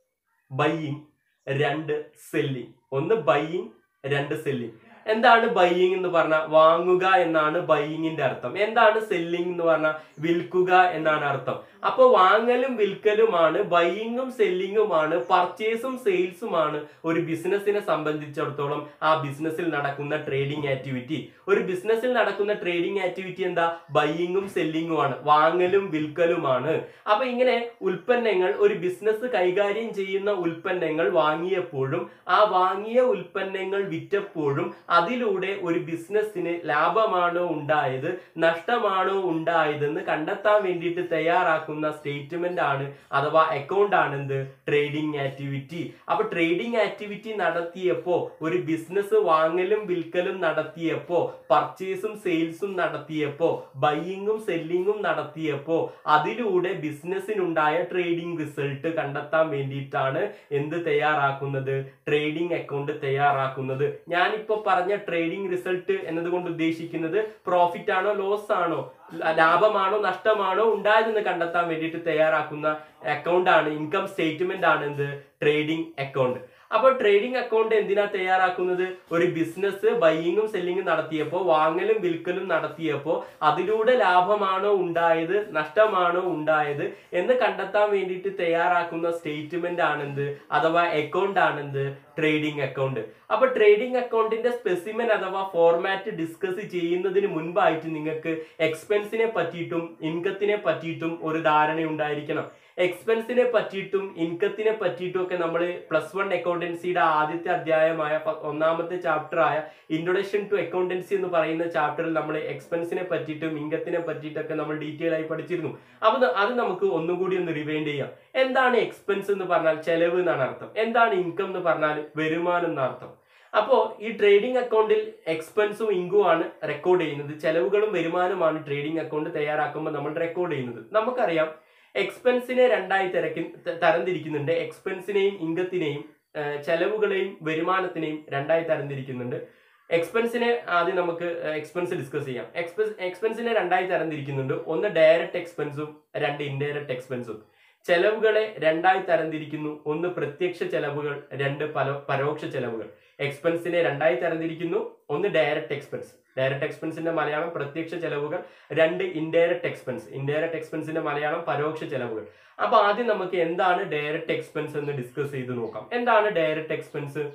ബൈയിങ് രണ്ട് സെല്ലിങ് ഒന്ന് ബൈയിങ് രണ്ട് സെല്ലിങ് എന്താണ് ബൈയിങ് എന്ന് പറഞ്ഞാൽ വാങ്ങുക എന്നാണ് ബൈയിങ്ങിന്റെ അർത്ഥം എന്താണ് സെല്ലിംഗ് എന്ന് പറഞ്ഞാൽ വിൽക്കുക എന്നാണ് അർത്ഥം അപ്പോൾ വാങ്ങലും വിൽക്കലുമാണ് ബൈയിങ്ങും സെല്ലിങ്ങുമാണ് പർച്ചേസും സെയിൽസുമാണ് ഒരു ബിസിനസ്സിനെ സംബന്ധിച്ചിടത്തോളം ആ ബിസിനസ്സിൽ നടക്കുന്ന ട്രേഡിംഗ് ആക്ടിവിറ്റി ഒരു ബിസിനസ്സിൽ നടക്കുന്ന ട്രേഡിംഗ് ആക്ടിവിറ്റി എന്താ ബൈയിങ്ങും സെല്ലിങ്ങുമാണ് വാങ്ങലും വിൽക്കലുമാണ് അപ്പൊ ഇങ്ങനെ ഉൽപ്പന്നങ്ങൾ ഒരു ബിസിനസ് കൈകാര്യം ചെയ്യുന്ന ഉൽപ്പന്നങ്ങൾ വാങ്ങിയപ്പോഴും ആ വാങ്ങിയ ഉൽപ്പന്നങ്ങൾ വിറ്റപ്പോഴും അതിലൂടെ ഒരു ബിസിനസ്സിന് ലാഭമാണോ ഉണ്ടായത് നഷ്ടമാണോ ഉണ്ടായതെന്ന് കണ്ടെത്താൻ വേണ്ടിയിട്ട് തയ്യാറാക്കുന്ന സ്റ്റേറ്റ്മെന്റ് ആണ് അഥവാ അക്കൗണ്ട് ആണ് എന്ത് ട്രേഡിംഗ് ആക്ടിവിറ്റി അപ്പൊ ട്രേഡിംഗ് ആക്ടിവിറ്റി നടത്തിയപ്പോ ഒരു ബിസിനസ് വാങ്ങലും വിൽക്കലും നടത്തിയപ്പോ പർച്ചേസും സെയിൽസും നടത്തിയപ്പോ ബൈയിങ്ങും സെല്ലിങ്ങും നടത്തിയപ്പോ അതിലൂടെ ബിസിനസ്സിനുണ്ടായ ട്രേഡിംഗ് റിസൾട്ട് കണ്ടെത്താൻ വേണ്ടിയിട്ടാണ് എന്ത് തയ്യാറാക്കുന്നത് ട്രേഡിംഗ് അക്കൗണ്ട് തയ്യാറാക്കുന്നത് ഞാനിപ്പോ പറഞ്ഞ ട്രേഡിംഗ് റിസൾട്ട് എന്നതുകൊണ്ട് ഉദ്ദേശിക്കുന്നത് പ്രോഫിറ്റ് ആണോ ലോസ് ആണോ ലാഭമാണോ നഷ്ടമാണോ ഉണ്ടായതെന്ന് കണ്ടെത്താൻ വേണ്ടിയിട്ട് തയ്യാറാക്കുന്ന അക്കൗണ്ട് ആണ് ഇൻകം സ്റ്റേറ്റ്മെന്റ് ആണ് എന്ത് ട്രേഡിംഗ് അക്കൗണ്ട് അപ്പോൾ ട്രേഡിംഗ് അക്കൗണ്ട് എന്തിനാ തയ്യാറാക്കുന്നത് ഒരു ബിസിനസ് ബൈയിങ്ങും സെല്ലിങ്ങും നടത്തിയപ്പോൾ വാങ്ങലും വിൽക്കലും നടത്തിയപ്പോൾ അതിലൂടെ ലാഭമാണോ ഉണ്ടായത് നഷ്ടമാണോ ഉണ്ടായത് എന്ന് കണ്ടെത്താൻ വേണ്ടിയിട്ട് തയ്യാറാക്കുന്ന സ്റ്റേറ്റ്മെന്റ് ആണെന്ത് അഥവാ അക്കൗണ്ട് ആണെന്ത് ട്രേഡിംഗ് അക്കൗണ്ട് അപ്പൊ ട്രേഡിംഗ് അക്കൗണ്ടിന്റെ സ്പെസിമെൻ അഥവാ ഫോർമാറ്റ് ഡിസ്കസ് ചെയ്യുന്നതിന് മുൻപായിട്ട് നിങ്ങൾക്ക് എക്സ്പെൻസിനെ പറ്റിയിട്ടും ഇൻകത്തിനെ പറ്റിയിട്ടും ഒരു ധാരണ ഉണ്ടായിരിക്കണം എക്സ്പെൻസിനെ പറ്റിയിട്ടും ഇൻകത്തിനെ പറ്റിയിട്ടും ഒക്കെ നമ്മൾ പ്ലസ് വൺ അക്കൗണ്ടൻസിയുടെ ആദ്യത്തെ അധ്യായമായ പ- ഒന്നാമത്തെ ചാപ്റ്റർ ആയ ഇൻട്രൊഡക്ഷൻ ടു അക്കൗണ്ടൻസി എന്ന് പറയുന്ന ചാപ്റ്ററിൽ നമ്മൾ എക്സ്പെൻസിനെ പറ്റിയിട്ടും ഇൻകത്തിനെ പറ്റിയിട്ടൊക്കെ നമ്മൾ ഡീറ്റെയിൽ ആയി പഠിച്ചിരുന്നു അപ്പൊ ന- അത് നമുക്ക് ഒന്നും കൂടി ഒന്ന് റിവൈൻഡ് ചെയ്യാം എന്താണ് എക്സ്പെൻസ് എന്ന് പറഞ്ഞാൽ ചെലവ് എന്നാണ് അർത്ഥം എന്താണ് ഇൻകം എന്ന് പറഞ്ഞാൽ വരുമാനം എന്ന അർത്ഥം അപ്പോ ഈ ട്രേഡിംഗ് അക്കൗണ്ടിൽ എക്സ്പെൻസും ഇൻകും ആണ് റെക്കോർഡ് ചെയ്യുന്നത് ചെലവുകളും വരുമാനമാണ് ട്രേഡിംഗ് അക്കൗണ്ട് തയ്യാറാക്കുമ്പോൾ നമ്മൾ റെക്കോർഡ് ചെയ്യുന്നത് നമുക്കറിയാം എക്സ്പെൻസിനെ രണ്ടായി തിരക്കി ത- തരംതിരിക്കുന്നുണ്ട് എക്സ്പെൻസിനെയും ഇൻകത്തിനെയും ആ, ചെലവുകളെയും വരുമാനത്തിനെയും രണ്ടായി തരംതിരിക്കുന്നുണ്ട് എക്സ്പെൻസിനെ ആദ്യം നമുക്ക് എക്സ്പെൻസ് ഡിസ്കസ് ചെയ്യാം എക്സ്പെൻസ് എക്സ്പെൻസിനെ രണ്ടായി തരംതിരിക്കുന്നുണ്ട് ഒന്ന് ഡയറക്റ്റ് എക്സ്പെൻസും രണ്ട് ഇൻഡയറക്റ്റ് എക്സ്പെൻസും ചെലവുകളെ രണ്ടായി തരംതിരിക്കുന്നു ഒന്ന് പ്രത്യക്ഷ ചെലവുകൾ രണ്ട് പല പരോക്ഷ ചെലവുകൾ എക്സ്പെൻസിനെ രണ്ടായി തരംതിരിക്കുന്നു ഒന്ന് ഡയറക്റ്റ് എക്സ്പെൻസ് ഡയറക്റ്റ് എക്സ്പെൻസിന്റെ മലയാളം പ്രത്യക്ഷ ചെലവുകൾ രണ്ട് ഇൻഡയറക്റ്റ് എക്സ്പെൻസ് ഇൻഡയറക്റ്റ് എക്സ്പെൻസിന്റെ മലയാളം പരോക്ഷ ചെലവുകൾ അപ്പൊ ആദ്യം നമുക്ക് എന്താണ് ഡയറക്റ്റ് എക്സ്പെൻസ് എന്ന് ഡിസ്കസ് ചെയ്ത് നോക്കാം എന്താണ് ഡയറക്റ്റ് എക്സ്പെൻസ്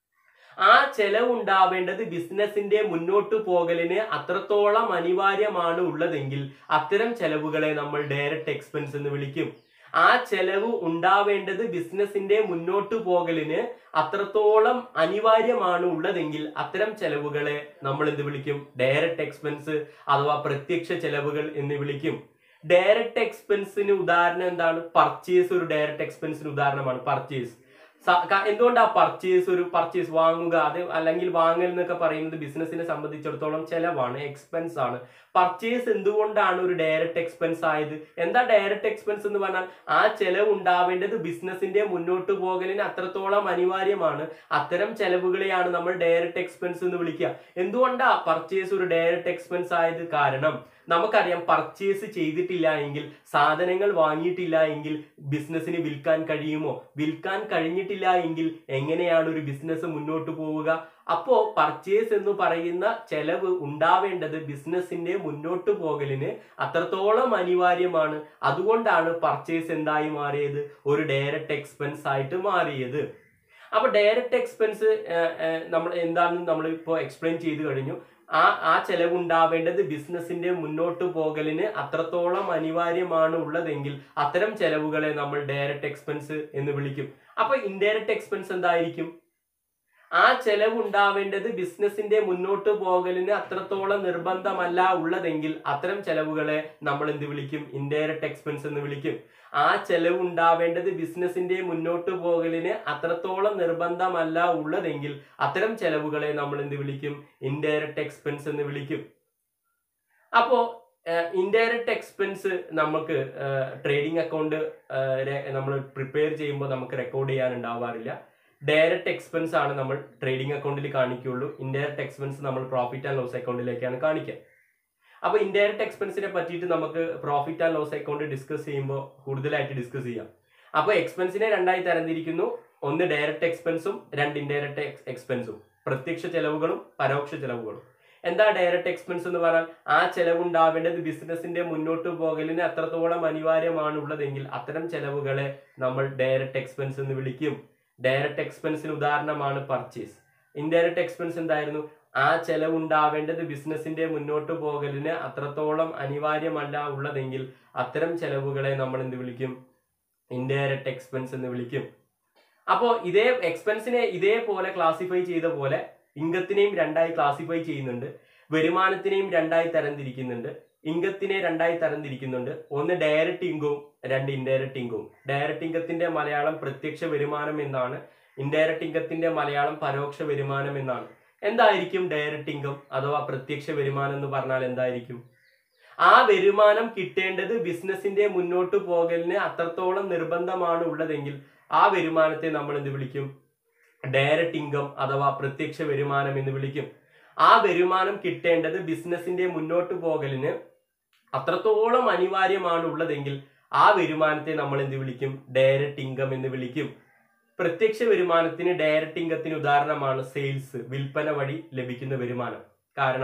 ആ ചെലവ് ഉണ്ടാവേണ്ടത് ബിസിനസിന്റെ മുന്നോട്ട് പോകലിന് അത്രത്തോളം അനിവാര്യമാണ് ഉള്ളതെങ്കിൽ അത്തരം ചെലവുകളെ നമ്മൾ ഡയറക്റ്റ് എക്സ്പെൻസ് എന്ന് വിളിക്കും ആ ചെലവ് ഉണ്ടാവേണ്ടത് ബിസിനസിന്റെ മുന്നോട്ട് പോകലിന് അത്രത്തോളം അനിവാര്യമാണ് ഉള്ളതെങ്കിൽ അത്തരം ചെലവുകളെ നമ്മൾ എന്ത് വിളിക്കും ഡയറക്റ്റ് എക്സ്പെൻസ് അഥവാ പ്രത്യക്ഷ ചെലവുകൾ എന്ന് വിളിക്കും ഡയറക്റ്റ് എക്സ്പെൻസിന് ഉദാഹരണം എന്താണ് പർച്ചേസ് ഒരു ഡയറക്റ്റ് എക്സ്പെൻസിന് ഉദാഹരണമാണ് പർച്ചേസ് എന്തുകൊണ്ടാ പർച്ചേസ് ഒരു പർച്ചേസ് വാങ്ങുക അത് അല്ലെങ്കിൽ വാങ്ങൽ എന്നൊക്കെ പറയുന്നത് ബിസിനസിനെ സംബന്ധിച്ചിടത്തോളം ചെലവാണ് എക്സ്പെൻസ് ആണ് പർച്ചേസ് എന്തുകൊണ്ടാണ് ഒരു ഡയറക്റ്റ് എക്സ്പെൻസ് ആയത് എന്താ ഡയറക്റ്റ് എക്സ്പെൻസ് എന്ന് പറഞ്ഞാൽ ആ ചെലവ് ഉണ്ടാവേണ്ടത് ബിസിനസിന്റെ മുന്നോട്ട് പോകലിന് അത്രത്തോളം അനിവാര്യമാണ് അത്തരം ചെലവുകളെയാണ് നമ്മൾ ഡയറക്റ്റ് എക്സ്പെൻസ് എന്ന് വിളിക്കുക എന്തുകൊണ്ടാ പർച്ചേസ് ഒരു ഡയറക്റ്റ് എക്സ്പെൻസ് ആയത് കാരണം നമുക്കറിയാം പർച്ചേസ് ചെയ്തിട്ടില്ല എങ്കിൽ സാധനങ്ങൾ വാങ്ങിയിട്ടില്ല എങ്കിൽ ബിസിനസ്സിന് വിൽക്കാൻ കഴിയുമോ വിൽക്കാൻ കഴിഞ്ഞിട്ടില്ല എങ്കിൽ എങ്ങനെയാണ് ഒരു ബിസിനസ് മുന്നോട്ട് പോവുക അപ്പോ പർച്ചേസ് എന്ന് പറയുന്ന ചെലവ് ഉണ്ടാവേണ്ടത് ബിസിനസിന്റെ മുന്നോട്ട് പോകലിന് അത്രത്തോളം അനിവാര്യമാണ് അതുകൊണ്ടാണ് പർച്ചേസ് എന്തായി മാറിയത് ഒരു ഡയറക്റ്റ് എക്സ്പെൻസ് ആയിട്ട് മാറിയത് അപ്പൊ ഡയറക്റ്റ് എക്സ്പെൻസ് നമ്മൾ എന്താണെന്ന് നമ്മൾ ഇപ്പോൾ എക്സ്പ്ലെയിൻ ചെയ്ത് കഴിഞ്ഞു ആ ആ ചെലവുണ്ടാവേണ്ടത് ബിസിനസിന്റെ മുന്നോട്ട് പോകലിന് അത്രത്തോളം അനിവാര്യമാണ് ഉള്ളതെങ്കിൽ അത്തരം ചെലവുകളെ നമ്മൾ ഡയറക്റ്റ് എക്സ്പെൻസ് എന്ന് വിളിക്കും അപ്പൊ ഇൻഡയറക്റ്റ് എക്സ്പെൻസ് എന്തായിരിക്കും ആ ചെലവുണ്ടാവേണ്ടത് ബിസിനസിന്റെ മുന്നോട്ട് പോകലിന് അത്രത്തോളം നിർബന്ധമല്ല ഉള്ളതെങ്കിൽ അത്തരം ചെലവുകളെ നമ്മൾ എന്ത് വിളിക്കും ഇൻഡയറക്റ്റ് എക്സ്പെൻസ് എന്ന് വിളിക്കും ആ ചെലവുണ്ടാവേണ്ടത് ബിസിനസിന്റെ മുന്നോട്ട് പോകലിന് അത്രത്തോളം നിർബന്ധമല്ല ഉള്ളതെങ്കിൽ അത്തരം ചെലവുകളെ നമ്മൾ എന്ത് വിളിക്കും ഇൻഡയറക്റ്റ് എക്സ്പെൻസ് എന്ന് വിളിക്കും അപ്പോ ഇൻഡയറക്റ്റ് എക്സ്പെൻസ് നമുക്ക് ട്രേഡിംഗ് അക്കൗണ്ട് നമ്മൾ പ്രിപ്പയർ ചെയ്യുമ്പോൾ നമുക്ക് റെക്കോർഡ് ചെയ്യാൻ ഉണ്ടാവാറില്ല ഡയറക്റ്റ് എക്സ്പെൻസ് ആണ് നമ്മൾ ട്രേഡിംഗ് അക്കൗണ്ടിൽ കാണിക്കുകയുള്ളൂ ഇൻഡയറക്റ്റ് എക്സ്പെൻസ് നമ്മൾ പ്രോഫിറ്റ് ആൻഡ് ലോസ് അക്കൗണ്ടിലേക്കാണ് കാണിക്കുക അപ്പൊ ഇൻഡയറക്റ്റ് എക്സ്പെൻസിനെ പറ്റിയിട്ട് നമുക്ക് profit and loss account discuss ചെയ്യുമ്പോൾ കൂടുതലായിട്ട് ഡിസ്കസ് ചെയ്യാം അപ്പൊ എക്സ്പെൻസിനെ രണ്ടായി തരംതിരിക്കുന്നു ഒന്ന് ഡയറക്റ്റ് എക്സ്പെൻസും രണ്ട് ഇൻഡയറക്റ്റ് എക്സ്പെൻസും പ്രത്യക്ഷ ചെലവുകളും പരോക്ഷ ചെലവുകളും എന്താ ഡയറക്റ്റ് എക്സ്പെൻസ് എന്ന് പറഞ്ഞാൽ ആ ചെലവുണ്ടാവേണ്ടത് ബിസിനസിന്റെ മുന്നോട്ട് പോകലിന് അത്രത്തോളം അനിവാര്യമാണ് ഉള്ളതെങ്കിൽ അത്തരം ചെലവുകളെ നമ്മൾ ഡയറക്റ്റ് എക്സ്പെൻസ് എന്ന് വിളിക്കും ഡയറക്റ്റ് എക്സ്പെൻസിന് ഉദാഹരണമാണ് പർച്ചേസ് ഇൻഡയറക്റ്റ് എക്സ്പെൻസ് എന്തായിരുന്നു ആ ചെലവുണ്ടാവേണ്ടത് ബിസിനസിന്റെ മുന്നോട്ട് പോകലിന് അത്രത്തോളം അനിവാര്യമല്ല ഉള്ളതെങ്കിൽ അത്തരം ചെലവുകളെ നമ്മൾ എന്ത് വിളിക്കും ഇൻഡയറക്റ്റ് എക്സ്പെൻസ് എന്ന് വിളിക്കും അപ്പോൾ ഇതേ എക്സ്പെൻസിനെ ഇതേപോലെ ക്ലാസിഫൈ ചെയ്ത പോലെ ഇൻകത്തിനെയും രണ്ടായി ക്ലാസിഫൈ ചെയ്യുന്നുണ്ട് വരുമാനത്തിനെയും രണ്ടായി തരംതിരിക്കുന്നുണ്ട് ഇൻകത്തിനെ രണ്ടായി തരംതിരിക്കുന്നുണ്ട് ഒന്ന് ഡയറക്റ്റ് ഇൻകവും രണ്ട് ഇൻഡയറക്റ്റ് ഇൻകവും ഡയറക്റ്റ് ഇൻകത്തിന്റെ മലയാളം പ്രത്യക്ഷ വരുമാനം എന്നാണ് ഇൻഡയറക്റ്റ് ഇൻകത്തിന്റെ മലയാളം പരോക്ഷ വരുമാനം എന്നാണ് എന്തായിരിക്കും ഡയറക്റ്റ് ഇൻകം അഥവാ പ്രത്യക്ഷ വരുമാനം എന്ന് പറഞ്ഞാൽ എന്തായിരിക്കും ആ വരുമാനം കിട്ടേണ്ടത് ബിസിനസിന്റെ മുന്നോട്ട് പോകലിന് അത്രത്തോളം നിർബന്ധമാണ് ഉള്ളതെങ്കിൽ ആ വരുമാനത്തെ നമ്മൾ എന്ത് വിളിക്കും ഡയറക്റ്റ് ഇൻകം അഥവാ പ്രത്യക്ഷ വരുമാനം എന്ന് വിളിക്കും ആ വരുമാനം കിട്ടേണ്ടത് ബിസിനസിന്റെ മുന്നോട്ട് പോകലിന് അത്രത്തോളം അനിവാര്യമാണ് ഉള്ളതെങ്കിൽ ആ വരുമാനത്തെ നമ്മൾ എന്ത് വിളിക്കും ഡയറക്റ്റ് ഇൻകം എന്ന് വിളിക്കും പ്രത്യക്ഷ വരുമാനത്തിന് ഡയറക്റ്റ് ഇൻകത്തിന് ഉദാഹരണമാണ് സെയിൽസ് വിൽപ്പന വഴി ലഭിക്കുന്ന വരുമാനം കാരണം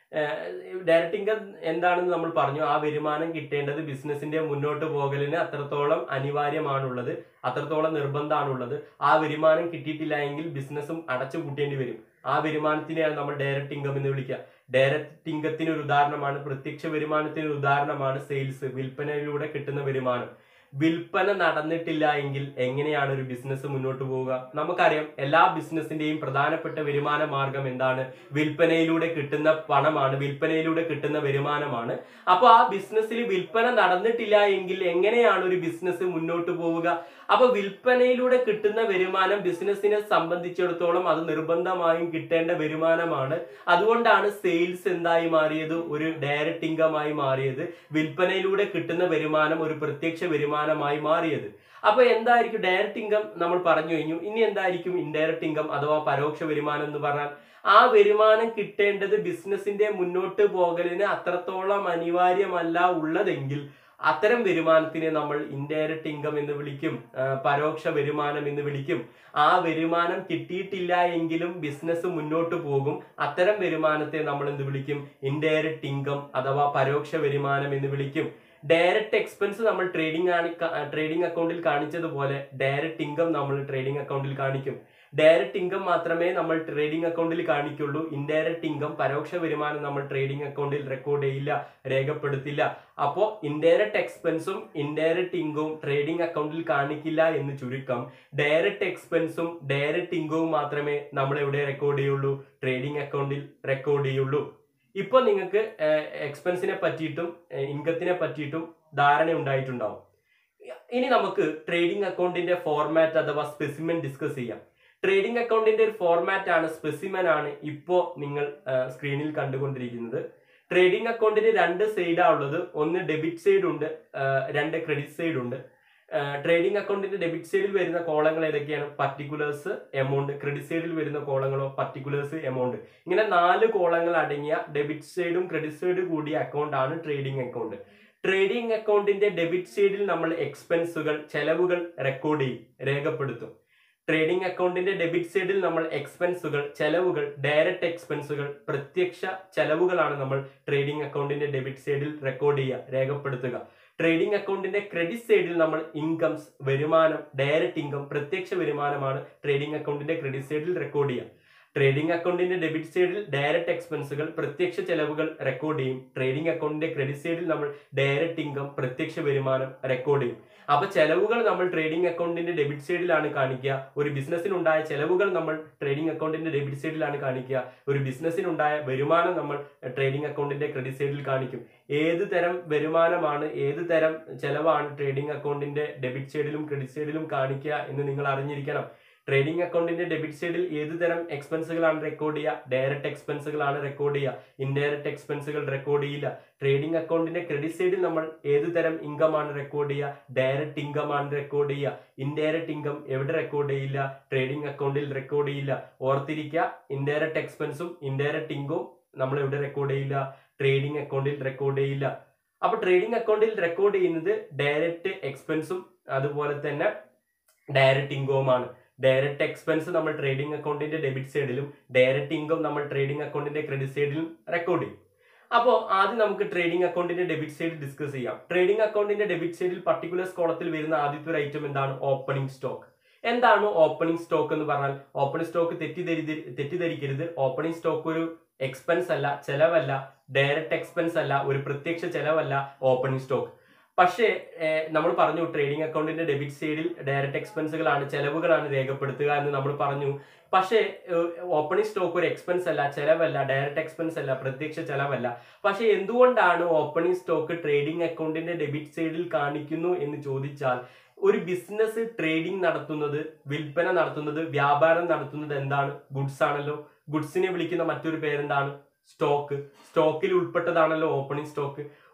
ഡയറക്റ്റ് ഇൻകം എന്താണെന്ന് നമ്മൾ പറഞ്ഞു ആ വരുമാനം കിട്ടേണ്ടത് ബിസിനസിന്റെ മുന്നോട്ട് പോകലിന് അത്രത്തോളം അനിവാര്യമാണുള്ളത് അത്രത്തോളം നിർബന്ധമാണുള്ളത് ആ വരുമാനം കിട്ടിയിട്ടില്ല എങ്കിൽ ബിസിനസ്സും അടച്ചു പൂട്ടേണ്ടി വരും ആ വരുമാനത്തിനെയാണ് നമ്മൾ ഡയറക്റ്റ് ഇൻകം എന്ന് വിളിക്കുക ഡയറക്റ്റ് ഇൻകത്തിന് ഒരു ഉദാഹരണമാണ് പ്രത്യക്ഷ വരുമാനത്തിന് ഒരു ഉദാഹരണമാണ് സെയിൽസ് വിൽപ്പനയിലൂടെ കിട്ടുന്ന വരുമാനം വിൽപ്പന നടന്നിട്ടില്ല എങ്കിൽ എങ്ങനെയാണ് ഒരു ബിസിനസ് മുന്നോട്ട് പോവുക നമുക്കറിയാം എല്ലാ ബിസിനസിന്റെയും പ്രധാനപ്പെട്ട വരുമാന മാർഗം എന്താണ് വിൽപ്പനയിലൂടെ കിട്ടുന്ന പണമാണ് വിൽപ്പനയിലൂടെ കിട്ടുന്ന വരുമാനമാണ് അപ്പൊ ആ ബിസിനസ്സിൽ വിൽപ്പന നടന്നിട്ടില്ല എങ്കിൽ എങ്ങനെയാണ് ഒരു ബിസിനസ് മുന്നോട്ട് പോവുക അപ്പൊ വിൽപ്പനയിലൂടെ കിട്ടുന്ന വരുമാനം ബിസിനസിനെ സംബന്ധിച്ചിടത്തോളം അത് നിർബന്ധമായും കിട്ടേണ്ട വരുമാനമാണ് അതുകൊണ്ടാണ് സെയിൽസ് എന്തായി മാറിയത് ഒരു ഡയറക്റ്റ് ഇൻകം ആയി മാറിയത് വിൽപ്പനയിലൂടെ കിട്ടുന്ന വരുമാനം ഒരു പ്രത്യക്ഷ വരുമാനമായി മാറിയത് അപ്പൊ എന്തായിരിക്കും ഡയറക്റ്റ് ഇൻകം നമ്മൾ പറഞ്ഞു കഴിഞ്ഞു ഇനി എന്തായിരിക്കും ഇൻഡയറക്റ്റ് ഇൻകം അഥവാ പരോക്ഷ വരുമാനം എന്ന് പറഞ്ഞാൽ ആ വരുമാനം കിട്ടേണ്ടത് ബിസിനസിന്റെ മുന്നോട്ട് പോകലിന് അത്രത്തോളം അനിവാര്യമല്ല ഉള്ളതെങ്കിൽ അത്തരം വരുമാനത്തിനെ നമ്മൾ ഇൻഡയറക്റ്റ് ഇൻകം എന്ന് വിളിക്കും ആ, പരോക്ഷ വരുമാനം എന്ന് വിളിക്കും ആ വരുമാനം കിട്ടിയിട്ടില്ല എങ്കിലും ബിസിനസ് മുന്നോട്ട് പോകും അത്തരം വരുമാനത്തെ നമ്മൾ എന്ത് വിളിക്കും ഇൻഡയറക്റ്റ് ഇൻകം അഥവാ പരോക്ഷ വരുമാനം എന്ന് വിളിക്കും ഡയറക്റ്റ് എക്സ്പെൻസ് നമ്മൾ ട്രേഡിംഗ് ആണ് ട്രേഡിംഗ് അക്കൗണ്ടിൽ കാണിച്ചതുപോലെ ഡയറക്റ്റ് ഇൻകം നമ്മൾ ട്രേഡിംഗ് അക്കൗണ്ടിൽ കാണിക്കും ഡയറക്റ്റ് ഇൻകം മാത്രമേ നമ്മൾ ട്രേഡിംഗ് അക്കൗണ്ടിൽ കാണിക്കുള്ളൂ ഇൻഡയറക്റ്റ് ഇൻകം പരോക്ഷ വരുമാനം നമ്മൾ ട്രേഡിംഗ് അക്കൗണ്ടിൽ റെക്കോർഡ് ചെയ്യില്ല രേഖപ്പെടുത്തില്ല അപ്പോൾ ഇൻഡയറക്റ്റ് എക്സ്പെൻസും ഇൻഡയറക്റ്റ് ഇൻകവും ട്രേഡിംഗ് അക്കൗണ്ടിൽ കാണിക്കില്ല എന്ന് ചുരുക്കം ഡയറക്റ്റ് എക്സ്പെൻസും ഡയറക്റ്റ് ഇൻകവും മാത്രമേ നമ്മൾ എവിടെ റെക്കോർഡ് ചെയ്യുള്ളൂ ട്രേഡിംഗ് അക്കൗണ്ടിൽ റെക്കോർഡ് ചെയ്യുള്ളൂ ഇപ്പൊ നിങ്ങൾക്ക് എക്സ്പെൻസിനെ പറ്റിയിട്ടും ഇൻകത്തിനെ പറ്റിയിട്ടും ധാരണ ഉണ്ടായിട്ടുണ്ടാവും ഇനി നമുക്ക് ട്രേഡിംഗ് അക്കൗണ്ടിന്റെ ഫോർമാറ്റ് അഥവാ സ്പെസിമെൻ ഡിസ്കസ് ചെയ്യാം ട്രേഡിംഗ് അക്കൗണ്ടിന്റെ ഒരു ഫോർമാറ്റ് ആണ് സ്പെസിമെൻ ആണ് ഇപ്പോ നിങ്ങൾ സ്ക്രീനിൽ കണ്ടുകൊണ്ടിരിക്കുന്നത് ട്രേഡിംഗ് അക്കൗണ്ടിന് രണ്ട് സൈഡാ ഉള്ളത് ഒന്ന് ഡെബിറ്റ് സൈഡ് ഉണ്ട് ആ, രണ്ട് ക്രെഡിറ്റ് സൈഡ് ഉണ്ട് ട്രേഡിംഗ് അക്കൗണ്ടിന്റെ ഡെബിറ്റ് സൈഡിൽ വരുന്ന കോളങ്ങൾ ഏതൊക്കെയാണ് പർട്ടിക്കുലേഴ്സ് എമൗണ്ട് ക്രെഡിറ്റ് സൈഡിൽ വരുന്ന കോളങ്ങളോ പർട്ടിക്കുലേഴ്സ് എമൗണ്ട് ഇങ്ങനെ നാല് കോളങ്ങൾ അടങ്ങിയ ഡെബിറ്റ് സൈഡും ക്രെഡിറ്റ് സൈഡും കൂടിയ അക്കൗണ്ട് ആണ് ട്രേഡിംഗ് അക്കൗണ്ട് ട്രേഡിംഗ് അക്കൗണ്ടിന്റെ ഡെബിറ്റ് സൈഡിൽ നമ്മൾ എക്സ്പെൻസുകൾ ചെലവുകൾ റെക്കോർഡ് ചെയ്യും രേഖപ്പെടുത്തും ട്രേഡിംഗ് അക്കൗണ്ടിന്റെ ഡെബിറ്റ് സൈഡിൽ നമ്മൾ എക്സ്പെൻസുകൾ ചെലവുകൾ ഡയറക്റ്റ് എക്സ്പെൻസുകൾ പ്രത്യക്ഷ ചെലവുകളാണ് നമ്മൾ ട്രേഡിംഗ് അക്കൗണ്ടിന്റെ ഡെബിറ്റ് സൈഡിൽ റെക്കോർഡ് ചെയ്യുക രേഖപ്പെടുത്തുക ട്രേഡിംഗ് അക്കൗണ്ടിന്റെ ക്രെഡിറ്റ് സൈഡിൽ നമ്മൾ ഇൻകംസ് വരുമാനം ഡയറക്റ്റ് ഇൻകം പ്രത്യക്ഷ വരുമാനമാണ് ട്രേഡിംഗ് അക്കൗണ്ടിന്റെ ക്രെഡിറ്റ് സൈഡിൽ റെക്കോർഡ് ചെയ്യുക ട്രേഡിംഗ് അക്കൗണ്ടിന്റെ ഡെബിറ്റ് സൈഡിൽ ഡയറക്റ്റ് എക്സ്പെൻസുകൾ പ്രത്യക്ഷ ചെലവുകൾ റെക്കോർഡ് ചെയ്യും ട്രേഡിംഗ് അക്കൗണ്ടിന്റെ ക്രെഡിറ്റ് സൈഡിൽ നമ്മൾ ഡയറക്റ്റ് ഇൻകം പ്രത്യക്ഷ വരുമാനം റെക്കോർഡ് ചെയ്യും അപ്പൊ ചെലവുകൾ നമ്മൾ ട്രേഡിംഗ് അക്കൗണ്ടിന്റെ ഡെബിറ്റ് സൈഡിലാണ് കാണിക്കുക ഒരു ബിസിനസ്സിനുണ്ടായ ചെലവുകൾ നമ്മൾ ട്രേഡിംഗ് അക്കൗണ്ടിന്റെ ഡെബിറ്റ് സൈഡിലാണ് കാണിക്കുക ഒരു ബിസിനസ്സിനുണ്ടായ വരുമാനം നമ്മൾ ട്രേഡിംഗ് അക്കൗണ്ടിന്റെ ക്രെഡിറ്റ് സൈഡിൽ കാണിക്കും ഏത് തരം വരുമാനമാണ് ഏത് തരം ചെലവാണ് ട്രേഡിംഗ് അക്കൗണ്ടിന്റെ ഡെബിറ്റ് സൈഡിലും ക്രെഡിറ്റ് സൈഡിലും കാണിക്കുക എന്ന് നിങ്ങൾ അറിഞ്ഞിരിക്കണം ട്രേഡിംഗ് അക്കൗണ്ടിന്റെ ഡെബിറ്റ് സൈഡിൽ ഏത് തരം എക്സ്പെൻസുകളാണ് റെക്കോർഡ് ചെയ്യുക ഡയറക്റ്റ് എക്സ്പെൻസുകളാണ് റെക്കോർഡ് ചെയ്യുക ഇൻഡയറക്റ്റ് എക്സ്പെൻസുകൾ റെക്കോർഡ് ചെയ്യില്ല ട്രേഡിംഗ് അക്കൗണ്ടിന്റെ ക്രെഡിറ്റ് സൈഡിൽ നമ്മൾ ഏത് തരം ഇൻകം ആണ് റെക്കോർഡ് ചെയ്യുക ഡയറക്റ്റ് ഇൻകം ആണ് റെക്കോർഡ് ചെയ്യുക ഇൻഡയറക്റ്റ് ഇൻകം എവിടെ റെക്കോർഡ് ചെയ്യില്ല ട്രേഡിംഗ് അക്കൗണ്ടിൽ റെക്കോർഡ് ചെയ്യില്ല ഓർത്തിരിക്കുക ഇൻഡയറക്റ്റ് എക്സ്പെൻസും ഇൻഡയറക്റ്റ് ഇൻകവും നമ്മൾ എവിടെ റെക്കോർഡ് ചെയ്യില്ല ട്രേഡിംഗ് അക്കൗണ്ടിൽ റെക്കോർഡ് ചെയ്യില്ല അപ്പൊ ട്രേഡിംഗ് അക്കൗണ്ടിൽ റെക്കോർഡ് ചെയ്യുന്നത് ഡയറക്റ്റ് എക്സ്പെൻസും അതുപോലെ തന്നെ ഡയറക്റ്റ് ഇൻകവുമാണ് ഡയറക്റ്റ് എക്സ്പെൻസ് നമ്മൾ ട്രേഡിംഗ് അക്കൗണ്ടിന്റെ ഡെബിറ്റ് സൈഡിലും ഡയറക്റ്റ് ഇൻകം നമ്മൾ ട്രേഡിംഗ് അക്കൗണ്ടിന്റെ ക്രെഡിറ്റ് സൈഡിലും റെക്കോർഡ് ചെയ്യും അപ്പോൾ ആദ്യം നമുക്ക് ട്രേഡിംഗ് അക്കൗണ്ടിന്റെ ഡെബിറ്റ് സൈഡ് ഡിസ്കസ് ചെയ്യാം ട്രേഡിംഗ് അക്കൗണ്ടിന്റെ ഡെബിറ്റ് സൈഡിൽ പർട്ടിക്കുലർ കോളത്തിൽ വരുന്ന ആദ്യത്തെ ഒരു ഐറ്റം എന്താണ് ഓപ്പണിംഗ് സ്റ്റോക്ക് എന്താണ് ഓപ്പണിംഗ് സ്റ്റോക്ക് എന്ന് പറഞ്ഞാൽ ഓപ്പണിംഗ് സ്റ്റോക്ക് തെറ്റിദ്ധരി തെറ്റിദ്ധരിക്കരുത് ഓപ്പണിംഗ് സ്റ്റോക്ക് ഒരു എക്സ്പെൻസ് അല്ല ചെലവല്ല ഡയറക്റ്റ് എക്സ്പെൻസ് അല്ല ഒരു പ്രത്യക്ഷ ചെലവല്ല ഓപ്പണിംഗ് സ്റ്റോക്ക് പക്ഷേ ഏഹ്, നമ്മൾ പറഞ്ഞു ട്രേഡിംഗ് അക്കൗണ്ടിന്റെ ഡെബിറ്റ് സൈഡിൽ ഡയറക്റ്റ് എക്സ്പെൻസുകളാണ് ചെലവുകളാണ് രേഖപ്പെടുത്തുക എന്ന് നമ്മൾ പറഞ്ഞു പക്ഷേ ഓപ്പണിംഗ് സ്റ്റോക്ക് ഒരു എക്സ്പെൻസ് അല്ല ചെലവല്ല ഡയറക്റ്റ് എക്സ്പെൻസ് അല്ല പ്രത്യക്ഷ ചെലവല്ല പക്ഷേ എന്തുകൊണ്ടാണ് ഓപ്പണിംഗ് സ്റ്റോക്ക് ട്രേഡിംഗ് അക്കൗണ്ടിന്റെ ഡെബിറ്റ് സൈഡിൽ കാണിക്കുന്നു എന്ന് ചോദിച്ചാൽ ഒരു ബിസിനസ് ട്രേഡിംഗ് നടത്തുന്നത് വിൽപ്പന നടത്തുന്നത് വ്യാപാരം നടത്തുന്നത് എന്താണ് ഗുഡ്സ് ആണല്ലോ ഗുഡ്സിനെ വിളിക്കുന്ന മറ്റൊരു പേരെന്താണ് സ്റ്റോക്ക് സ്റ്റോക്കിൽ ഉൾപ്പെട്ടതാണല്ലോ ഓപ്പണിംഗ് സ്റ്റോക്ക്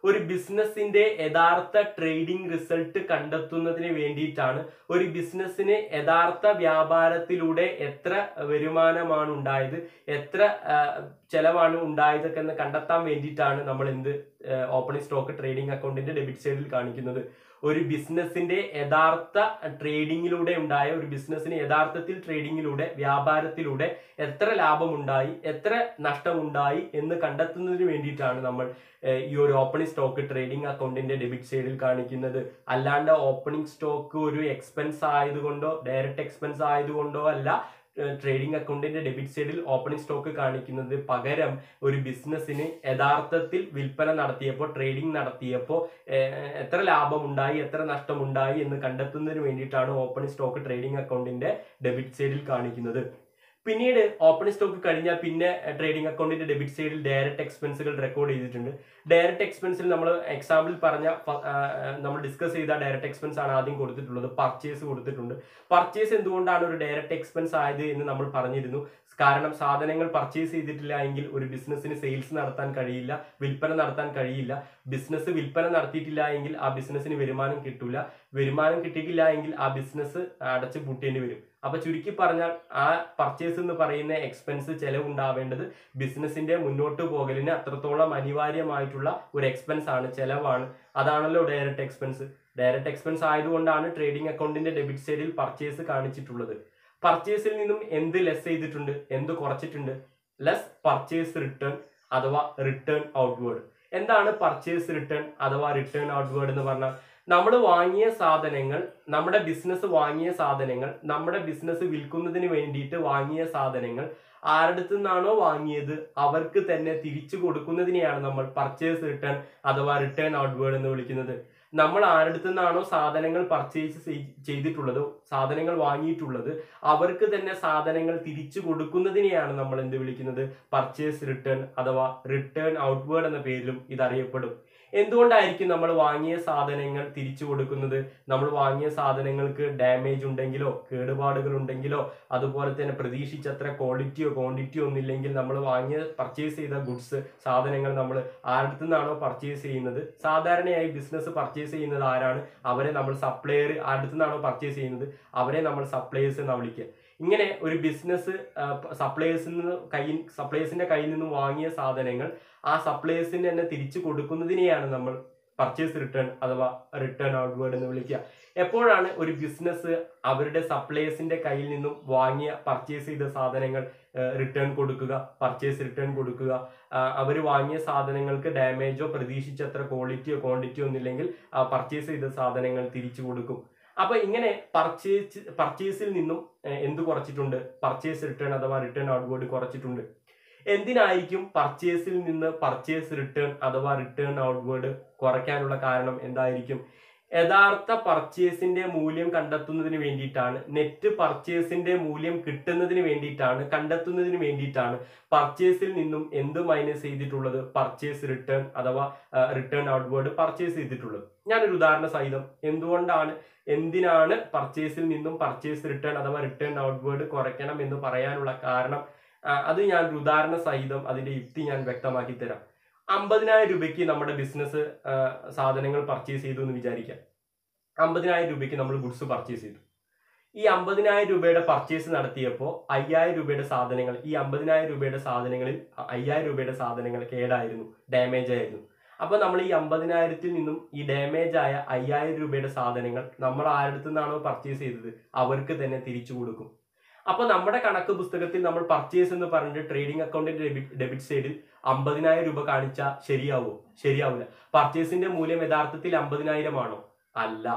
ഒരു ബിസിനസിന്റെ യഥാർത്ഥ ട്രേഡിംഗ് റിസൾട്ട് കണ്ടെത്തുന്നതിന് വേണ്ടിയിട്ടാണ് ഒരു ബിസിനസ്സിന് യഥാർത്ഥ വ്യാപാരത്തിലൂടെ എത്ര വരുമാനമാണ് ഉണ്ടായത് എത്ര ആ, ചെലവാണ് ഉണ്ടായതൊക്കെ എന്ന് കണ്ടെത്താൻ വേണ്ടിയിട്ടാണ് നമ്മൾ എന്ത് ഓപ്പണിംഗ് സ്റ്റോക്ക് ട്രേഡിംഗ് അക്കൗണ്ടിന്റെ ഡെബിറ്റ് സൈഡിൽ കാണിക്കുന്നത് ഒരു ബിസിനസിന്റെ യഥാർത്ഥ ട്രേഡിങ്ങിലൂടെ ഉണ്ടായ ഒരു ബിസിനസ്സിന് യഥാർത്ഥത്തിൽ ട്രേഡിങ്ങിലൂടെ വ്യാപാരത്തിലൂടെ എത്ര ലാഭമുണ്ടായി എത്ര നഷ്ടമുണ്ടായി എന്ന് കണ്ടെത്തുന്നതിന് വേണ്ടിയിട്ടാണ് നമ്മൾ ഏഹ്, ഈ ഒരു ഓപ്പണിംഗ് സ്റ്റോക്ക് ട്രേഡിംഗ് അക്കൗണ്ടിന്റെ ഡെബിറ്റ് സൈഡിൽ കാണിക്കുന്നത് അല്ലാണ്ട് ഓപ്പണിംഗ് സ്റ്റോക്ക് ഒരു എക്സ്പെൻസ് ആയതുകൊണ്ടോ ഡയറക്റ്റ് എക്സ്പെൻസ് ആയതുകൊണ്ടോ അല്ല ട്രേഡിംഗ് അക്കൗണ്ടിന്റെ ഡെബിറ്റ് സൈഡിൽ ഓപ്പണിംഗ് സ്റ്റോക്ക് കാണിക്കുന്നത് പകരം ഒരു ബിസിനസ്സിന് യഥാർത്ഥത്തിൽ വിൽപ്പന നടത്തിയപ്പോൾ ട്രേഡിംഗ് നടത്തിയപ്പോൾ ഏഹ്, എത്ര ലാഭമുണ്ടായി എത്ര നഷ്ടമുണ്ടായി എന്ന് കണ്ടെത്തുന്നതിന് വേണ്ടിയിട്ടാണ് ഓപ്പണിംഗ് സ്റ്റോക്ക് ട്രേഡിംഗ് അക്കൗണ്ടിന്റെ ഡെബിറ്റ് സൈഡിൽ കാണിക്കുന്നത് പിന്നീട് ഓപ്പണിംഗ് സ്റ്റോക്ക് കഴിഞ്ഞാൽ പിന്നെ ട്രേഡിംഗ് അക്കൗണ്ടിന്റെ ഡെബിറ്റ് സൈഡിൽ ഡയറക്റ്റ് എക്സ്പെൻസുകൾ റെക്കോർഡ് ചെയ്തിട്ടുണ്ട് ഡയറക്റ്റ് എക്സ്പെൻസിൽ നമ്മൾ എക്സാമ്പിൾ പറഞ്ഞ ഫ- ആ, ആ, നമ്മൾ ഡിസ്കസ് ചെയ്ത ഡയറക്റ്റ് എക്സ്പെൻസ് ആണ് ആദ്യം കൊടുത്തിട്ടുള്ളത് പർച്ചേസ് കൊടുത്തിട്ടുണ്ട് പർച്ചേസ് എന്തുകൊണ്ടാണ് ഒരു ഡയറക്റ്റ് എക്സ്പെൻസ് ആയത് എന്ന് നമ്മൾ പറഞ്ഞിരുന്നു കാരണം സാധനങ്ങൾ പർച്ചേസ് ചെയ്തിട്ടില്ല എങ്കിൽ ഒരു ബിസിനസ്സിന് സെയിൽസ് നടത്താൻ കഴിയില്ല വിൽപ്പന നടത്താൻ കഴിയില്ല ബിസിനസ് വിൽപ്പന നടത്തിയിട്ടില്ല എങ്കിൽ ആ ബിസിനസ്സിന് വരുമാനം കിട്ടൂല വരുമാനം കിട്ടിയിട്ടില്ല എങ്കിൽ ആ ബിസിനസ് അടച്ചു പൂട്ടേണ്ടി വരും അപ്പൊ ചുരുക്കി പറഞ്ഞാൽ ആ പർച്ചേസ് എന്ന് പറയുന്ന എക്സ്പെൻസ് ചെലവുണ്ടാവേണ്ടത് ബിസിനസിന്റെ മുന്നോട്ട് പോകലിന് അത്രത്തോളം അനിവാര്യമായിട്ടുള്ള ഒരു എക്സ്പെൻസ് ആണ് ചെലവാണ് അതാണല്ലോ ഡയറക്റ്റ് എക്സ്പെൻസ് ഡയറക്റ്റ് എക്സ്പെൻസ് ആയതുകൊണ്ടാണ് ട്രേഡിംഗ് അക്കൗണ്ടിന്റെ ഡെബിറ്റ് സൈഡിൽ പർച്ചേസ് കാണിച്ചിട്ടുള്ളത് പർച്ചേസിൽ നിന്നും എന്ത് ലെസ് ചെയ്തിട്ടുണ്ട് എന്ത് കുറച്ചിട്ടുണ്ട് ലെസ് പർച്ചേസ് റിട്ടേൺ അഥവാ റിട്ടേൺ ഔട്ട്വേർഡ് എന്താണ് പർച്ചേസ് റിട്ടേൺ അഥവാ റിട്ടേൺ ഔട്ട്വേർഡ് എന്ന് പറഞ്ഞാൽ നമ്മൾ വാങ്ങിയ സാധനങ്ങൾ നമ്മുടെ ബിസിനസ് വാങ്ങിയ സാധനങ്ങൾ നമ്മുടെ ബിസിനസ് വിൽക്കുന്നതിന് വേണ്ടിയിട്ട് വാങ്ങിയ സാധനങ്ങൾ ആരുടെ നിന്നാണോ വാങ്ങിയത് അവർക്ക് തന്നെ തിരിച്ചു കൊടുക്കുന്നതിനെയാണ് നമ്മൾ പർച്ചേസ് റിട്ടേൺ അഥവാ റിട്ടേൺ ഔട്ട്വേർഡ് എന്ന് വിളിക്കുന്നത് നമ്മൾ ആരുടെ നിന്നാണോ സാധനങ്ങൾ പർച്ചേസ് ചെയ്തിട്ടുള്ളത് സാധനങ്ങൾ വാങ്ങിയിട്ടുള്ളത് അവർക്ക് തന്നെ സാധനങ്ങൾ തിരിച്ചു കൊടുക്കുന്നതിനെയാണ് നമ്മൾ എന്ത് വിളിക്കുന്നത് പർച്ചേസ് റിട്ടേൺ അഥവാ റിട്ടേൺ ഔട്ട്വേർഡ് എന്ന പേരിലും ഇത് അറിയപ്പെടും എന്തുകൊണ്ടായിരിക്കും നമ്മൾ വാങ്ങിയ സാധനങ്ങൾ തിരിച്ചു കൊടുക്കുന്നത് നമ്മൾ വാങ്ങിയ സാധനങ്ങൾക്ക് ഡാമേജ് ഉണ്ടെങ്കിലോ കേടുപാടുകൾ ഉണ്ടെങ്കിലോ അതുപോലെ തന്നെ പ്രതീക്ഷിച്ചത്ര ക്വാളിറ്റിയോ ക്വാണ്ടിറ്റിയോ ഒന്നില്ലെങ്കിൽ നമ്മൾ വാങ്ങിയ പർച്ചേസ് ചെയ്ത ഗുഡ്സ് സാധനങ്ങൾ നമ്മൾ ആരുടെ നിന്നാണോ പർച്ചേസ് ചെയ്യുന്നത് സാധാരണയായി ബിസിനസ് പർച്ചേസ് ചെയ്യുന്നത് ആരാണ് അവരെ നമ്മൾ സപ്ലയർ ആരുടെ നിന്നാണോ പർച്ചേസ് ചെയ്യുന്നത് അവരെ നമ്മൾ സപ്ലയേഴ്സ് എന്നാണ് വിളിക്കുക ഇങ്ങനെ ഒരു ബിസിനസ് സപ്ലയേഴ്സിൽ നിന്ന് കയ്യിൽ സപ്ലയേഴ്സിന്റെ കയ്യിൽ നിന്ന് വാങ്ങിയ സാധനങ്ങൾ ആ സപ്ലയേഴ്സിന് തന്നെ തിരിച്ചു കൊടുക്കുന്നതിനെയാണ് നമ്മൾ പർച്ചേസ് റിട്ടേൺ അഥവാ റിട്ടേൺ ഔട്ട്വേർഡ് എന്ന് വിളിക്കുക എപ്പോഴാണ് ഒരു ബിസിനസ് അവരുടെ സപ്ലയേഴ്സിന്റെ കയ്യിൽ നിന്നും വാങ്ങിയ പർച്ചേസ് ചെയ്ത സാധനങ്ങൾ റിട്ടേൺ കൊടുക്കുക പർച്ചേസ് റിട്ടേൺ കൊടുക്കുക അവർ വാങ്ങിയ സാധനങ്ങൾക്ക് ഡാമേജോ പ്രതീക്ഷിച്ചത്ര ക്വാളിറ്റിയോ ക്വാണ്ടിറ്റിയോ ഒന്നില്ലെങ്കിൽ പർച്ചേസ് ചെയ്ത സാധനങ്ങൾ തിരിച്ചു കൊടുക്കും അപ്പൊ ഇങ്ങനെ പർച്ചേസ് പർച്ചേസിൽ നിന്നും ഏഹ്, എന്ത് കുറച്ചിട്ടുണ്ട് പർച്ചേസ് റിട്ടേൺ അഥവാ റിട്ടേൺ ഔട്ട്വേർഡ് കുറച്ചിട്ടുണ്ട് എന്തിനായിരിക്കും പർച്ചേസിൽ നിന്ന് പർച്ചേസ് റിട്ടേൺ അഥവാ റിട്ടേൺ ഔട്ട്വേർഡ് കുറയ്ക്കാനുള്ള കാരണം എന്തായിരിക്കും യഥാർത്ഥ പർച്ചേസിന്റെ മൂല്യം കണ്ടെത്തുന്നതിന് വേണ്ടിയിട്ടാണ് നെറ്റ് പർച്ചേസിന്റെ മൂല്യം കിട്ടുന്നതിന് വേണ്ടിയിട്ടാണ് കണ്ടെത്തുന്നതിന് വേണ്ടിയിട്ടാണ് പർച്ചേസിൽ നിന്നും എന്ത് മൈനസ് ചെയ്തിട്ടുള്ളത് പർച്ചേസ് റിട്ടേൺ അഥവാ റിട്ടേൺ ഔട്ട്വേർഡ് പർച്ചേസ് ചെയ്തിട്ടുള്ളത് ഞാനൊരു ഉദാഹരണ സഹിതം എന്തുകൊണ്ടാണ് എന്തിനാണ് പർച്ചേസിൽ നിന്നും പർച്ചേസ് റിട്ടേൺ അഥവാ റിട്ടേൺ ഔട്ട്വേർഡ് കുറയ്ക്കണം എന്ന് പറയാനുള്ള കാരണം ആ, അത് ഞാൻ ഒരു ഉദാഹരണ സഹിതം അതിന്റെ യുക്തി ഞാൻ വ്യക്തമാക്കി തരാം അമ്പതിനായിരം രൂപയ്ക്ക് നമ്മുടെ ബിസിനസ് സാധനങ്ങൾ പർച്ചേസ് ചെയ്തു എന്ന് വിചാരിക്കാം അമ്പതിനായിരം രൂപയ്ക്ക് നമ്മൾ ഗുഡ്സ് പർച്ചേസ് ചെയ്തു ഈ അമ്പതിനായിരം രൂപയുടെ പർച്ചേസ് നടത്തിയപ്പോൾ അയ്യായിരം രൂപയുടെ സാധനങ്ങൾ ഈ അമ്പതിനായിരം രൂപയുടെ സാധനങ്ങളിൽ അയ്യായിരം രൂപയുടെ സാധനങ്ങൾ കേടായിരുന്നു ഡാമേജ് ആയിരുന്നു അപ്പൊ നമ്മൾ ഈ അമ്പതിനായിരത്തിൽ നിന്നും ഈ ഡാമേജ് ആയ അയ്യായിരം രൂപയുടെ സാധനങ്ങൾ നമ്മൾ ആരുടെ നിന്നാണോ പർച്ചേസ് ചെയ്തത് അവർക്ക് തന്നെ തിരിച്ചു കൊടുക്കും അപ്പൊ നമ്മുടെ കണക്ക് പുസ്തകത്തിൽ നമ്മൾ പർച്ചേസ് എന്ന് പറഞ്ഞിട്ട് ട്രേഡിംഗ് അക്കൗണ്ടിന്റെ ഡെബിറ്റ് ഡെബിറ്റ് സൈഡിൽ അമ്പതിനായിരം രൂപ കാണിച്ചാൽ ശരിയാവോ ശരിയാവില്ല പർച്ചേസിന്റെ മൂല്യം യഥാർത്ഥത്തിൽ അമ്പതിനായിരം ആണോ അല്ല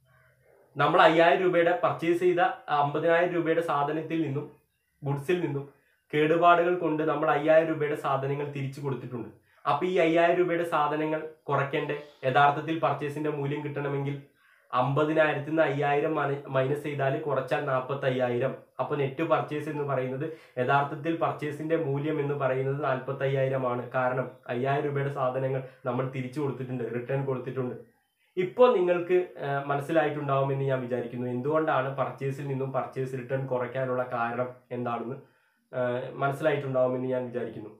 നമ്മൾ അയ്യായിരം രൂപയുടെ പർച്ചേസ് ചെയ്ത അമ്പതിനായിരം രൂപയുടെ സാധനത്തിൽ നിന്നും ഗുഡ്സിൽ നിന്നും കേടുപാടുകൾ കൊണ്ട് നമ്മൾ അയ്യായിരം രൂപയുടെ സാധനങ്ങൾ തിരിച്ചു കൊടുത്തിട്ടുണ്ട് അപ്പൊ ഈ അയ്യായിരം രൂപയുടെ സാധനങ്ങൾ കുറയ്ക്കേണ്ടേ യഥാർത്ഥത്തിൽ പർച്ചേസിന്റെ മൂല്യം കിട്ടണമെങ്കിൽ അമ്പതിനായിരത്തിൽ നിന്ന് അയ്യായിരം മൈനസ് ചെയ്താൽ കുറച്ചാൽ നാൽപ്പത്തി അയ്യായിരം അപ്പൊ നെറ്റ് പർച്ചേസ് എന്ന് പറയുന്നത് യഥാർത്ഥത്തിൽ പർച്ചേസിന്റെ മൂല്യം എന്ന് പറയുന്നത് നാൽപ്പത്തി അയ്യായിരം ആണ് കാരണം അയ്യായിരം രൂപയുടെ സാധനങ്ങൾ നമ്മൾ തിരിച്ചു കൊടുത്തിട്ടുണ്ട് റിട്ടേൺ കൊടുത്തിട്ടുണ്ട് ഇപ്പോൾ നിങ്ങൾക്ക് ആ, മനസ്സിലായിട്ടുണ്ടാവുമെന്ന് ഞാൻ വിചാരിക്കുന്നു എന്തുകൊണ്ടാണ് പർച്ചേസിൽ നിന്നും പർച്ചേസ് റിട്ടേൺ കുറയ്ക്കാനുള്ള കാരണം എന്താണെന്ന് ആ, മനസ്സിലായിട്ടുണ്ടാവുമെന്ന് ഞാൻ വിചാരിക്കുന്നു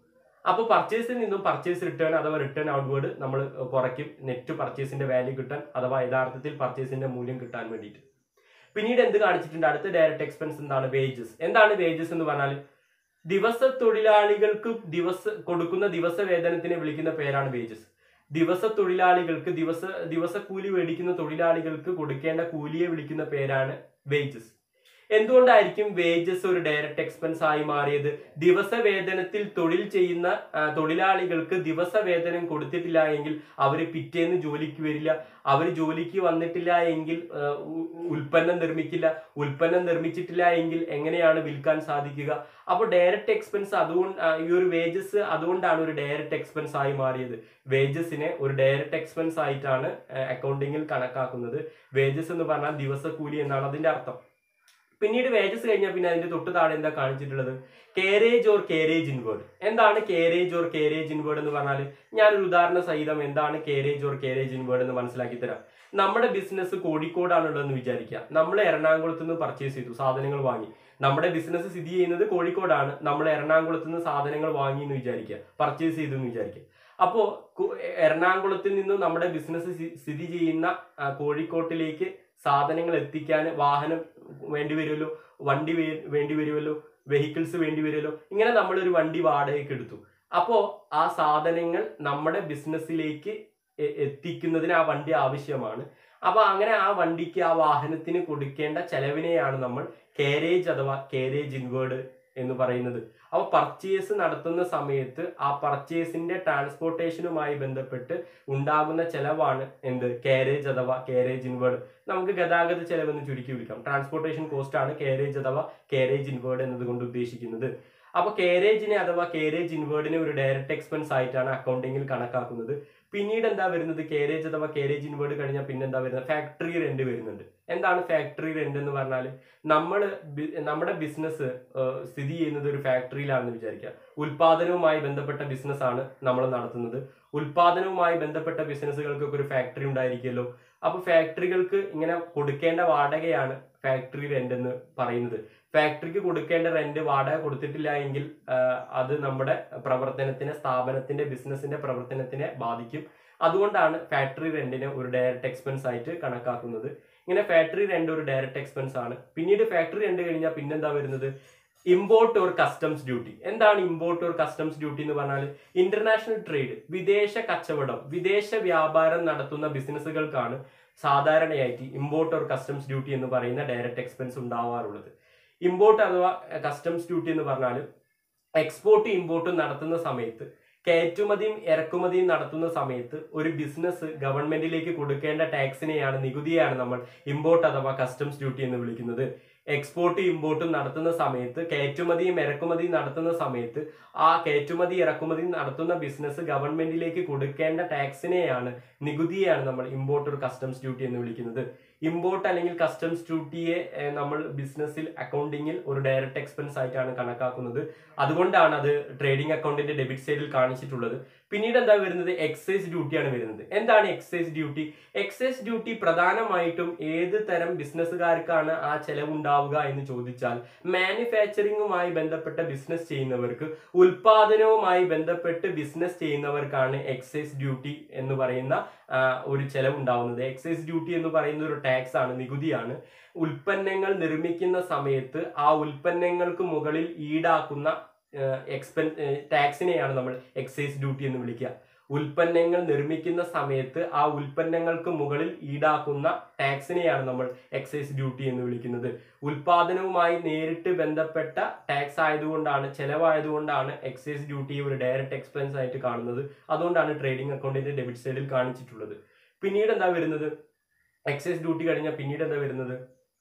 അപ്പോൾ പർച്ചേസിൽ നിന്നും പർച്ചേസ് റിട്ടേൺ അഥവാ റിട്ടേൺ ഔട്ട്വേർഡ് നമ്മൾ കുറയ്ക്കും നെറ്റ് പർച്ചേസിന്റെ വാല്യൂ കിട്ടാൻ അഥവാ യഥാർത്ഥത്തിൽ പർച്ചേസിന്റെ മൂല്യം കിട്ടാൻ വേണ്ടിയിട്ട് പിന്നീട് എന്ത് കാണിച്ചിട്ടുണ്ട് അടുത്ത ഡയറക്റ്റ് എക്സ്പെൻസ് എന്താണ് വേജസ് എന്താണ് വേജസ് എന്ന് പറഞ്ഞാൽ ദിവസ തൊഴിലാളികൾക്ക് ദിവസ കൊടുക്കുന്ന ദിവസ വേതനത്തിനെ വിളിക്കുന്ന പേരാണ് വേജസ് ദിവസ തൊഴിലാളികൾക്ക് ദിവസ ദിവസ കൂലി മേടിക്കുന്ന തൊഴിലാളികൾക്ക് കൊടുക്കേണ്ട കൂലിയെ വിളിക്കുന്ന പേരാണ് വേജസ് എന്തുകൊണ്ടായിരിക്കും വേജസ് ഒരു ഡയറക്റ്റ് എക്സ്പെൻസ് ആയി മാറിയത് ദിവസ വേതനത്തിൽ തൊഴിൽ ചെയ്യുന്ന ആ, തൊഴിലാളികൾക്ക് ദിവസ വേതനം കൊടുത്തിട്ടില്ല എങ്കിൽ അവർ പിറ്റേന്ന് ജോലിക്ക് വരില്ല അവർ ജോലിക്ക് വന്നിട്ടില്ല എങ്കിൽ ആ, ഉ- ഉൽപ്പന്നം നിർമ്മിക്കില്ല ഉൽപ്പന്നം നിർമ്മിച്ചിട്ടില്ല എങ്കിൽ എങ്ങനെയാണ് വിൽക്കാൻ സാധിക്കുക അപ്പോൾ ഡയറക്റ്റ് എക്സ്പെൻസ് അതുകൊണ്ട് ആ, ഈ ഒരു വേജസ് അതുകൊണ്ടാണ് ഒരു ഡയറക്റ്റ് എക്സ്പെൻസ് ആയി മാറിയത് വേജസിനെ ഒരു ഡയറക്റ്റ് എക്സ്പെൻസ് ആയിട്ടാണ് അക്കൗണ്ടിങ്ങിൽ കണക്കാക്കുന്നത് വേജസ് എന്ന് പറഞ്ഞാൽ ദിവസക്കൂലി എന്നാണ് അതിന്റെ അർത്ഥം പിന്നീട് വേജസ് കഴിഞ്ഞാൽ പിന്നെ അതിന്റെ തൊട്ട് താഴെ എന്താ കാണിച്ചിട്ടുള്ളത് കേരേജ് ഓർ കേരേജ് ഇൻവേർഡ് എന്താണ് കേരേജ് ഓർ കേരേജ് ഇൻവേർഡ് എന്ന് പറഞ്ഞാൽ ഞാനൊരു ഉദാഹരണ സഹിതം എന്താണ് കേരേജ് ഓർ കേരേജ് ഇൻവേർഡ് എന്ന് മനസ്സിലാക്കി തരാം നമ്മുടെ ബിസിനസ് കോഴിക്കോടാണുള്ളതെന്ന് വിചാരിക്കുക നമ്മൾ എറണാകുളത്ത് നിന്ന് പർച്ചേസ് ചെയ്തു സാധനങ്ങൾ വാങ്ങി നമ്മുടെ ബിസിനസ് സ്ഥിതി ചെയ്യുന്നത് കോഴിക്കോടാണ് നമ്മൾ എറണാകുളത്ത് നിന്ന് സാധനങ്ങൾ വാങ്ങി എന്ന് വിചാരിക്കുക പർച്ചേസ് ചെയ്തു എന്ന് വിചാരിക്കുക അപ്പോ കു- എറണാകുളത്തിൽ നിന്നും നമ്മുടെ ബിസിനസ് സ്ഥിതി ചെയ്യുന്ന ആ, കോഴിക്കോട്ടിലേക്ക് സാധനങ്ങൾ എത്തിക്കാൻ വാഹനം വേണ്ടി വരുമല്ലോ വണ്ടി വേ- വേണ്ടി വരുമല്ലോ വെഹിക്കിൾസ് വേണ്ടി വരുമല്ലോ ഇങ്ങനെ നമ്മളൊരു വണ്ടി വാടകയ്ക്ക് എടുത്തു അപ്പോ ആ സാധനങ്ങൾ നമ്മുടെ ബിസിനസ്സിലേക്ക് എ- എത്തിക്കുന്നതിന് ആ വണ്ടി ആവശ്യമാണ് അപ്പൊ അങ്ങനെ ആ വണ്ടിക്ക് ആ വാഹനത്തിന് കൊടുക്കേണ്ട ചെലവിനെയാണ് നമ്മൾ കാരേജ് അഥവാ കാരേജ് ഇൻവേർഡ് എന്ന് പറയുന്നത് അപ്പൊ പർച്ചേസ് നടത്തുന്ന സമയത്ത് ആ പർച്ചേസിന്റെ ട്രാൻസ്പോർട്ടേഷനുമായി ബന്ധപ്പെട്ട് ഉണ്ടാകുന്ന ചെലവാണ് എന്ത് കാരേജ് അഥവാ കാരേജ് ഇൻവേർഡ് നമുക്ക് ഗതാഗത ചെലവെന്ന് ചുരുക്കി വിളിക്കാം ട്രാൻസ്പോർട്ടേഷൻ കോസ്റ്റ് ആണ് കാരേജ് അഥവാ കാരേജ് ഇൻവേർഡ് എന്നതുകൊണ്ട് ഉദ്ദേശിക്കുന്നത് അപ്പൊ കാരേജിനെ അഥവാ കാരേജ് ഇൻവേർഡിനെ ഒരു ഡയറക്റ്റ് എക്സ്പെൻസ് ആയിട്ടാണ് അക്കൗണ്ടിങ്ങിൽ കണക്കാക്കുന്നത് പിന്നീട് എന്താ വരുന്നത് കാരേജ് അഥവാ കാരേജ് ഇൻവേർഡ് കഴിഞ്ഞാൽ പിന്നെ എന്താ വരുന്നത് ഫാക്ടറി റെന്റ് വരുന്നുണ്ട് എന്താണ് ഫാക്ടറി റെന്റ് എന്ന് പറഞ്ഞാൽ നമ്മൾ നമ്മുടെ ബിസിനസ് സ്ഥിതി ചെയ്യുന്നത് ഒരു ഫാക്ടറിയിലാണെന്ന് വിചാരിക്കുക ഉൽപാദനവുമായി ബന്ധപ്പെട്ട ബിസിനസ് ആണ് നമ്മൾ നടത്തുന്നത് ഉൽപാദനവുമായി ബന്ധപ്പെട്ട ബിസിനസ്സുകൾക്കൊക്കെ ഒരു ഫാക്ടറി ഉണ്ടായിരിക്കുമല്ലോ അപ്പൊ ഫാക്ടറികൾക്ക് ഇങ്ങനെ കൊടുക്കേണ്ട വാടകയാണ് ഫാക്ടറി റെന്റ് എന്ന് പറയുന്നത് ഫാക്ടറിക്ക് കൊടുക്കേണ്ട റെന്റ് വാടക കൊടുത്തിട്ടില്ല എങ്കിൽ ആ, അത് നമ്മുടെ പ്രവർത്തനത്തിനെ സ്ഥാപനത്തിന്റെ ബിസിനസിന്റെ പ്രവർത്തനത്തിനെ ബാധിക്കും അതുകൊണ്ടാണ് ഫാക്ടറി റെന്റിനെ ഒരു ഡയറക്റ്റ് എക്സ്പെൻസ് ആയിട്ട് കണക്കാക്കുന്നത് ഇങ്ങനെ ഫാക്ടറി റെന്റ് ഒരു ഡയറക്റ്റ് എക്സ്പെൻസ് ആണ് പിന്നീട് ഫാക്ടറി റെന്റ് കഴിഞ്ഞാൽ പിന്നെന്താ വരുന്നത് ഇമ്പോർട്ട് ഓർ കസ്റ്റംസ് ഡ്യൂട്ടി എന്താണ് ഇമ്പോർട്ട് ഓർ കസ്റ്റംസ് ഡ്യൂട്ടി എന്ന് പറഞ്ഞാൽ ഇന്റർനാഷണൽ ട്രേഡ് വിദേശ കച്ചവടം വിദേശ വ്യാപാരം നടത്തുന്ന ബിസിനസ്സുകൾക്കാണ് സാധാരണയായിട്ട് ഇമ്പോർട്ട് ഓർ കസ്റ്റംസ് ഡ്യൂട്ടി എന്ന് പറയുന്ന ഡയറക്റ്റ് എക്സ്പെൻസ് ഉണ്ടാവാറുള്ളത് ഇമ്പോർട്ട് അഥവാ കസ്റ്റംസ് ഡ്യൂട്ടി എന്ന് പറഞ്ഞാൽ എക്സ്പോർട്ട് ഇമ്പോർട്ടും നടത്തുന്ന സമയത്ത് കയറ്റുമതിയും ഇറക്കുമതിയും നടത്തുന്ന സമയത്ത് ഒരു ബിസിനസ് ഗവൺമെന്റിലേക്ക് കൊടുക്കേണ്ട ടാക്സിനെയാണ് നികുതിയാണ് നമ്മൾ ഇമ്പോർട്ട് അഥവാ കസ്റ്റംസ് ഡ്യൂട്ടി എന്ന് വിളിക്കുന്നത് എക്സ്പോർട്ടും ഇമ്പോർട്ടും നടത്തുന്ന സമയത്ത് കയറ്റുമതിയും ഇറക്കുമതിയും നടത്തുന്ന സമയത്ത് ആ കയറ്റുമതി ഇറക്കുമതി നടത്തുന്ന ബിസിനസ് ഗവൺമെന്റിലേക്ക് കൊടുക്കേണ്ട ടാക്സിനെയാണ് നികുതിയെയാണ് നമ്മൾ ഇമ്പോർട്ട് ഒരു കസ്റ്റംസ് ഡ്യൂട്ടി എന്ന് വിളിക്കുന്നത് ഇമ്പോർട്ട് അല്ലെങ്കിൽ കസ്റ്റംസ് ഡ്യൂട്ടിയെ ഏഹ്, നമ്മൾ ബിസിനസ്സിൽ അക്കൗണ്ടിങ്ങിൽ ഒരു ഡയറക്റ്റ് എക്സ്പെൻസ് ആയിട്ടാണ് കണക്കാക്കുന്നത് അതുകൊണ്ടാണ് അത് ട്രേഡിംഗ് അക്കൗണ്ടിന്റെ ഡെബിറ്റ് സൈഡിൽ കാണിച്ചിട്ടുള്ളത് പിന്നീട് എന്താ വരുന്നത് എക്സൈസ് ഡ്യൂട്ടിയാണ് വരുന്നത് എന്താണ് എക്സൈസ് ഡ്യൂട്ടി എക്സൈസ് ഡ്യൂട്ടി പ്രധാനമായിട്ടും ഏത് തരം ബിസിനസ്സുകാർക്കാണ് ആ ചെലവുണ്ടാവുക എന്ന് ചോദിച്ചാൽ മാനുഫാക്ചറിങ്ങുമായി ബന്ധപ്പെട്ട ബിസിനസ് ചെയ്യുന്നവർക്ക് ഉൽപാദനവുമായി ബന്ധപ്പെട്ട് ബിസിനസ് ചെയ്യുന്നവർക്കാണ് എക്സൈസ് ഡ്യൂട്ടി എന്ന് പറയുന്ന ആ, ഒരു ചെലവുണ്ടാവുന്നത് എക്സൈസ് ഡ്യൂട്ടി എന്ന് പറയുന്ന ഒരു ടാക്സ് ആണ് നികുതിയാണ് ഉൽപ്പന്നങ്ങൾ നിർമ്മിക്കുന്ന സമയത്ത് ആ ഉൽപ്പന്നങ്ങൾക്ക് മുകളിൽ ഈടാക്കുന്ന എക്സ്പെൻ ടാക്സിനെയാണ് നമ്മൾ എക്സൈസ് ഡ്യൂട്ടി എന്ന് വിളിക്കുക ഉൽപ്പന്നങ്ങൾ നിർമ്മിക്കുന്ന സമയത്ത് ആ ഉൽപ്പന്നങ്ങൾക്ക് മുകളിൽ ഈടാക്കുന്ന ടാക്സിനെയാണ് നമ്മൾ എക്സൈസ് ഡ്യൂട്ടി എന്ന് വിളിക്കുന്നത് ഉൽപാദനവുമായി നേരിട്ട് ബന്ധപ്പെട്ട ടാക്സ് ആയതുകൊണ്ടാണ് ചെലവായതുകൊണ്ടാണ് എക്സൈസ് ഡ്യൂട്ടി ഒരു ഡയറക്റ്റ് എക്സ്പെൻസ് ആയിട്ട് കാണുന്നത് അതുകൊണ്ടാണ് ട്രേഡിംഗ് അക്കൗണ്ടിന്റെ ഡെബിറ്റ് സൈഡിൽ കാണിച്ചിട്ടുള്ളത് പിന്നീട് എന്താ വരുന്നത് എക്സൈസ് ഡ്യൂട്ടി കഴിഞ്ഞാൽ പിന്നീട് എന്താ വരുന്നത്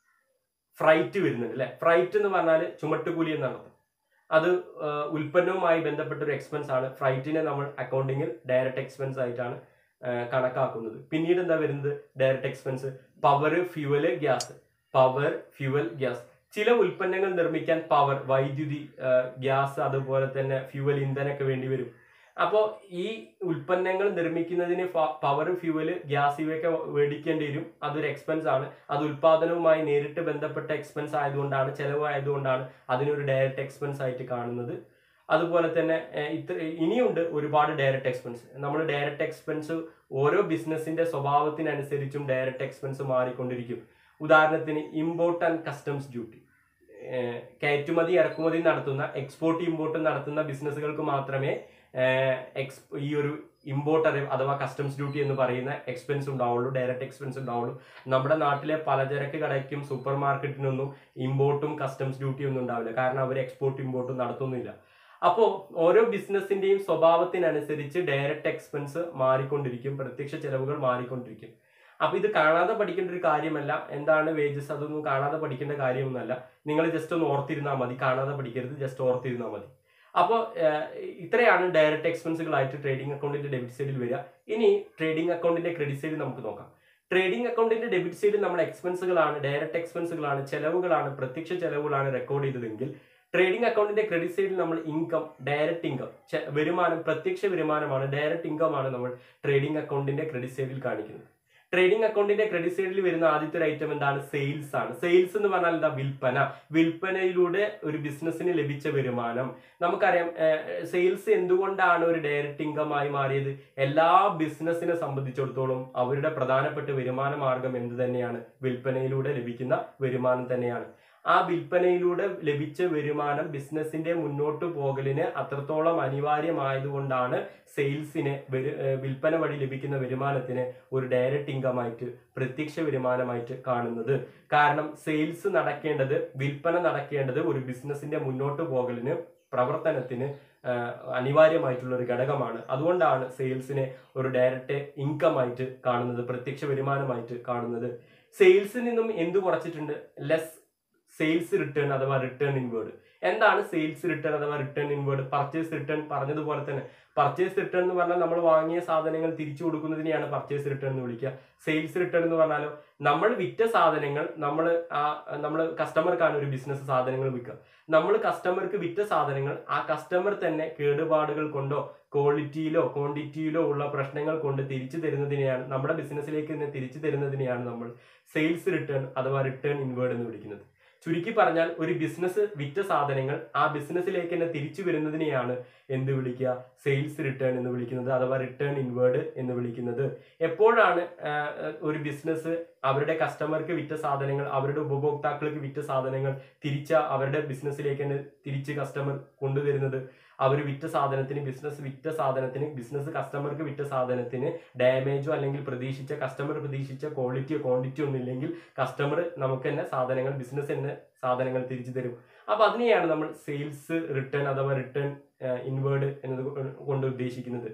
ഫ്രൈറ്റ് വരുന്നുണ്ട് അല്ലെ ഫ്രൈറ്റ് എന്ന് പറഞ്ഞാൽ ചുമട്ടുകൂലി എന്നാണ് അർത്ഥം. അത് ആ, ഉൽപ്പന്നവുമായി ബന്ധപ്പെട്ട ഒരു എക്സ്പെൻസ് ആണ് ഫ്രൈറ്റിനെ നമ്മൾ അക്കൗണ്ടിങ്ങിൽ ഡയറക്റ്റ് എക്സ്പെൻസ് ആയിട്ടാണ് ആ, കണക്കാക്കുന്നത് പിന്നീട് എന്താ വരുന്നത് direct expense power fuel gas power fuel gas ചില ഉൽപ്പന്നങ്ങൾ നിർമ്മിക്കാൻ പവർ വൈദ്യുതി ഗ്യാസ് അതുപോലെ തന്നെ ഫ്യൂവൽ ഇന്ധനമൊക്കെ വേണ്ടി വരും അപ്പോൾ ഈ ഉൽപ്പന്നങ്ങൾ നിർമ്മിക്കുന്നതിന് പവർ ഫ്യൂവല് ഗ്യാസ് ഇവയൊക്കെ മേടിക്കേണ്ടി വരും അതൊരു എക്സ്പെൻസ് ആണ് അത് ഉൽപാദനവുമായി നേരിട്ട് ബന്ധപ്പെട്ട എക്സ്പെൻസ് ആയതുകൊണ്ടാണ് ചെലവായതുകൊണ്ടാണ് അതിനൊരു ഡയറക്റ്റ് എക്സ്പെൻസ് ആയിട്ട് കാണുന്നത് അതുപോലെ തന്നെ ഏഹ്, ഇത്ര ഇനിയുണ്ട് ഒരുപാട് ഡയറക്റ്റ് എക്സ്പെൻസ് നമ്മൾ ഡയറക്റ്റ് എക്സ്പെൻസ് ഓരോ ബിസിനസിന്റെ സ്വഭാവത്തിനനുസരിച്ചും ഡയറക്റ്റ് എക്സ്പെൻസ് മാറിക്കൊണ്ടിരിക്കും ഉദാഹരണത്തിന് ഇമ്പോർട്ട് ആൻഡ് കസ്റ്റംസ് ഡ്യൂട്ടി ഏഹ് കയറ്റുമതി ഇറക്കുമതി നടത്തുന്ന എക്സ്പോർട്ട് ഇമ്പോർട്ട് നടത്തുന്ന ബിസിനസ്സുകൾക്ക് മാത്രമേ ഏഹ് എക്സ് ഈ ഒരു ഇമ്പോർട്ട് അഥവാ കസ്റ്റംസ് ഡ്യൂട്ടി എന്ന് പറയുന്ന എക്സ്പെൻസ് ഉണ്ടാവുള്ളൂ ഡയറക്റ്റ് എക്സ്പെൻസ് ഉണ്ടാവുള്ളൂ നമ്മുടെ നാട്ടിലെ പലചരക്ക് കടയ്ക്കും സൂപ്പർ മാർക്കറ്റിനൊന്നും ഇമ്പോർട്ടും കസ്റ്റംസ് ഡ്യൂട്ടിയും ഒന്നും ഉണ്ടാവില്ല കാരണം അവർ എക്സ്പോർട്ട് ഇമ്പോർട്ടും നടത്തുന്നില്ല അപ്പോൾ ഓരോ ബിസിനസിന്റെയും സ്വഭാവത്തിനനുസരിച്ച് ഡയറക്റ്റ് എക്സ്പെൻസ് മാറിക്കൊണ്ടിരിക്കും പ്രത്യക്ഷ ചെലവുകൾ മാറിക്കൊണ്ടിരിക്കും അപ്പൊ ഇത് കാണാതെ പഠിക്കേണ്ട ഒരു കാര്യമല്ല എന്താണ് വേജസ് അതൊന്നും കാണാതെ പഠിക്കേണ്ട കാര്യമൊന്നുമല്ല നിങ്ങൾ ജസ്റ്റ് ഒന്ന് ഓർത്തിരുന്നാൽ മതി കാണാതെ പഠിക്കരുത് ജസ്റ്റ് ഓർത്തിരുന്നാൽ മതി അപ്പോൾ ഇത്രയാണ് ഡയറക്റ്റ് എക്സ്പെൻസുകളായിട്ട് ട്രേഡിംഗ് അക്കൗണ്ടിന്റെ ഡെബിറ്റ് സൈഡിൽ വരിക ഇനി ട്രേഡിംഗ് അക്കൗണ്ടിന്റെ ക്രെഡിറ്റ് സൈഡിൽ നമുക്ക് നോക്കാം ട്രേഡിംഗ് അക്കൗണ്ടിന്റെ ഡെബിറ്റ് സൈഡിൽ നമ്മൾ എക്സ്പെൻസുകളാണ് ഡയറക്റ്റ് എക്സ്പെൻസുകളാണ് ചെലവുകളാണ് പ്രത്യക്ഷ ചെലവുകളാണ് റെക്കോർഡ് ചെയ്തതെങ്കിൽ ട്രേഡിംഗ് അക്കൗണ്ടിന്റെ ക്രെഡിറ്റ് സൈഡിൽ നമ്മൾ ഇൻകം ഡയറക്റ്റ് ഇൻകം വരുമാനം പ്രത്യക്ഷ വരുമാനമാണ് ഡയറക്റ്റ് ഇൻകം ആണ് നമ്മൾ ട്രേഡിംഗ് അക്കൗണ്ടിന്റെ ക്രെഡിറ്റ് സൈഡിൽ കാണിക്കുന്നത് ട്രേഡിംഗ് അക്കൗണ്ടിന്റെ ക്രെഡിറ്റ് സൈഡിൽ വരുന്ന ആദ്യത്തെ ഒരു ഐറ്റം എന്താണ് സെയിൽസ് ആണ് സെയിൽസ് എന്ന് പറഞ്ഞാൽ എന്താ വിൽപ്പന വിൽപ്പനയിലൂടെ ഒരു ബിസിനസ്സിന് ലഭിച്ച വരുമാനം നമുക്കറിയാം സെയിൽസ് എന്തുകൊണ്ടാണ് ഒരു ഡയറക്റ്റ് ഇൻകം ആയി മാറിയത് എല്ലാ ബിസിനസ്സിനെ സംബന്ധിച്ചിടത്തോളം അവരുടെ പ്രധാനപ്പെട്ട വരുമാന മാർഗം എന്ത് തന്നെയാണ് വിൽപ്പനയിലൂടെ ലഭിക്കുന്ന വരുമാനം തന്നെയാണ് ആ വിൽപ്പനയിലൂടെ ലഭിച്ച വരുമാനം ബിസിനസിന്റെ മുന്നോട്ട് പോകലിന് അത്രത്തോളം അനിവാര്യമായതുകൊണ്ടാണ് സെയിൽസിന് വരു- ഏഹ് വിൽപ്പന വഴി ലഭിക്കുന്ന വരുമാനത്തിന് ഒരു ഡയറക്റ്റ് ഇൻകം ആയിട്ട് പ്രത്യക്ഷ വരുമാനമായിട്ട് കാണുന്നത് കാരണം സെയിൽസ് നടക്കേണ്ടത് വിൽപ്പന നടക്കേണ്ടത് ഒരു ബിസിനസിന്റെ മുന്നോട്ട് പോകലിന് പ്രവർത്തനത്തിന് ആഹ്, അനിവാര്യമായിട്ടുള്ള ഒരു ഘടകമാണ് അതുകൊണ്ടാണ് സെയിൽസിനെ ഒരു ഡയറക്റ്റ് ഇൻകം ആയിട്ട് കാണുന്നത് പ്രത്യക്ഷ വരുമാനമായിട്ട് കാണുന്നത് സെയിൽസിൽ നിന്നും എന്ത് കുറച്ചിട്ടുണ്ട് ലെസ് സെയിൽസ് റിട്ടേൺ അഥവാ റിട്ടേൺ ഇൻവേർഡ് എന്താണ് സെയിൽസ് റിട്ടേൺ അഥവാ റിട്ടേൺ ഇൻവേർഡ് പർച്ചേസ് റിട്ടേൺ പറഞ്ഞതുപോലെ തന്നെ പർച്ചേസ് റിട്ടേൺ എന്ന് പറഞ്ഞാൽ നമ്മൾ വാങ്ങിയ സാധനങ്ങൾ തിരിച്ചു കൊടുക്കുന്നതിനെയാണ് പർച്ചേസ് റിട്ടേൺ എന്ന് വിളിക്കുക സെയിൽസ് റിട്ടേൺ എന്ന് പറഞ്ഞാലോ നമ്മൾ വിറ്റ സാധനങ്ങൾ നമ്മൾ ആ നമ്മൾ കസ്റ്റമർക്കാണ് ഒരു ബിസിനസ് സാധനങ്ങൾ വിൽക്കുക നമ്മൾ കസ്റ്റമർക്ക് വിറ്റ സാധനങ്ങൾ ആ കസ്റ്റമർ തന്നെ കേടുപാടുകൾ കൊണ്ടോ ക്വാളിറ്റിയിലോ ക്വാണ്ടിറ്റിയിലോ ഉള്ള പ്രശ്നങ്ങൾ കൊണ്ട് തിരിച്ചു തരുന്നതിനെയാണ് നമ്മുടെ ബിസിനസ്സിലേക്ക് തന്നെ തിരിച്ചു തരുന്നതിനെയാണ് നമ്മൾ സെയിൽസ് റിട്ടേൺ അഥവാ റിട്ടേൺ ഇൻവേർഡ് എന്ന് വിളിക്കുന്നത് ചുരുക്കി പറഞ്ഞാൽ ഒരു ബിസിനസ് വിറ്റ സാധനങ്ങൾ ആ ബിസിനസ്സിലേക്ക് തന്നെ തിരിച്ചു വരുന്നതിനെയാണ് എന്ത് വിളിക്കുക സെയിൽസ് റിട്ടേൺ എന്ന് വിളിക്കുന്നത് അഥവാ റിട്ടേൺ ഇൻവേർഡ് എന്ന് വിളിക്കുന്നത് എപ്പോഴാണ് ആഹ്, ഒരു ബിസിനസ് അവരുടെ കസ്റ്റമർക്ക് വിറ്റ സാധനങ്ങൾ അവരുടെ ഉപഭോക്താക്കൾക്ക് വിറ്റ സാധനങ്ങൾ തിരിച്ച അവരുടെ ബിസിനസ്സിലേക്ക് തന്നെ തിരിച്ച് കസ്റ്റമർ കൊണ്ടുവരുന്നത് അവർ വിറ്റ സാധനത്തിന് ബിസിനസ് വിറ്റ സാധനത്തിന് ബിസിനസ് കസ്റ്റമർക്ക് വിറ്റ സാധനത്തിന് ഡാമേജോ അല്ലെങ്കിൽ പ്രതീക്ഷിച്ച കസ്റ്റമർ പ്രതീക്ഷിച്ച ക്വാളിറ്റിയോ ക്വാണ്ടിറ്റിയോ ഒന്നും ഇല്ലെങ്കിൽ കസ്റ്റമർ നമുക്ക് തന്നെ സാധനങ്ങൾ ബിസിനസ് തന്നെ സാധനങ്ങൾ തിരിച്ചു തരും അപ്പൊ അതിനെയാണ് നമ്മൾ സെയിൽസ് റിട്ടേൺ അഥവാ റിട്ടേൺ ഇൻവേർഡ് എന്നത് കൊണ്ട് ഉദ്ദേശിക്കുന്നത്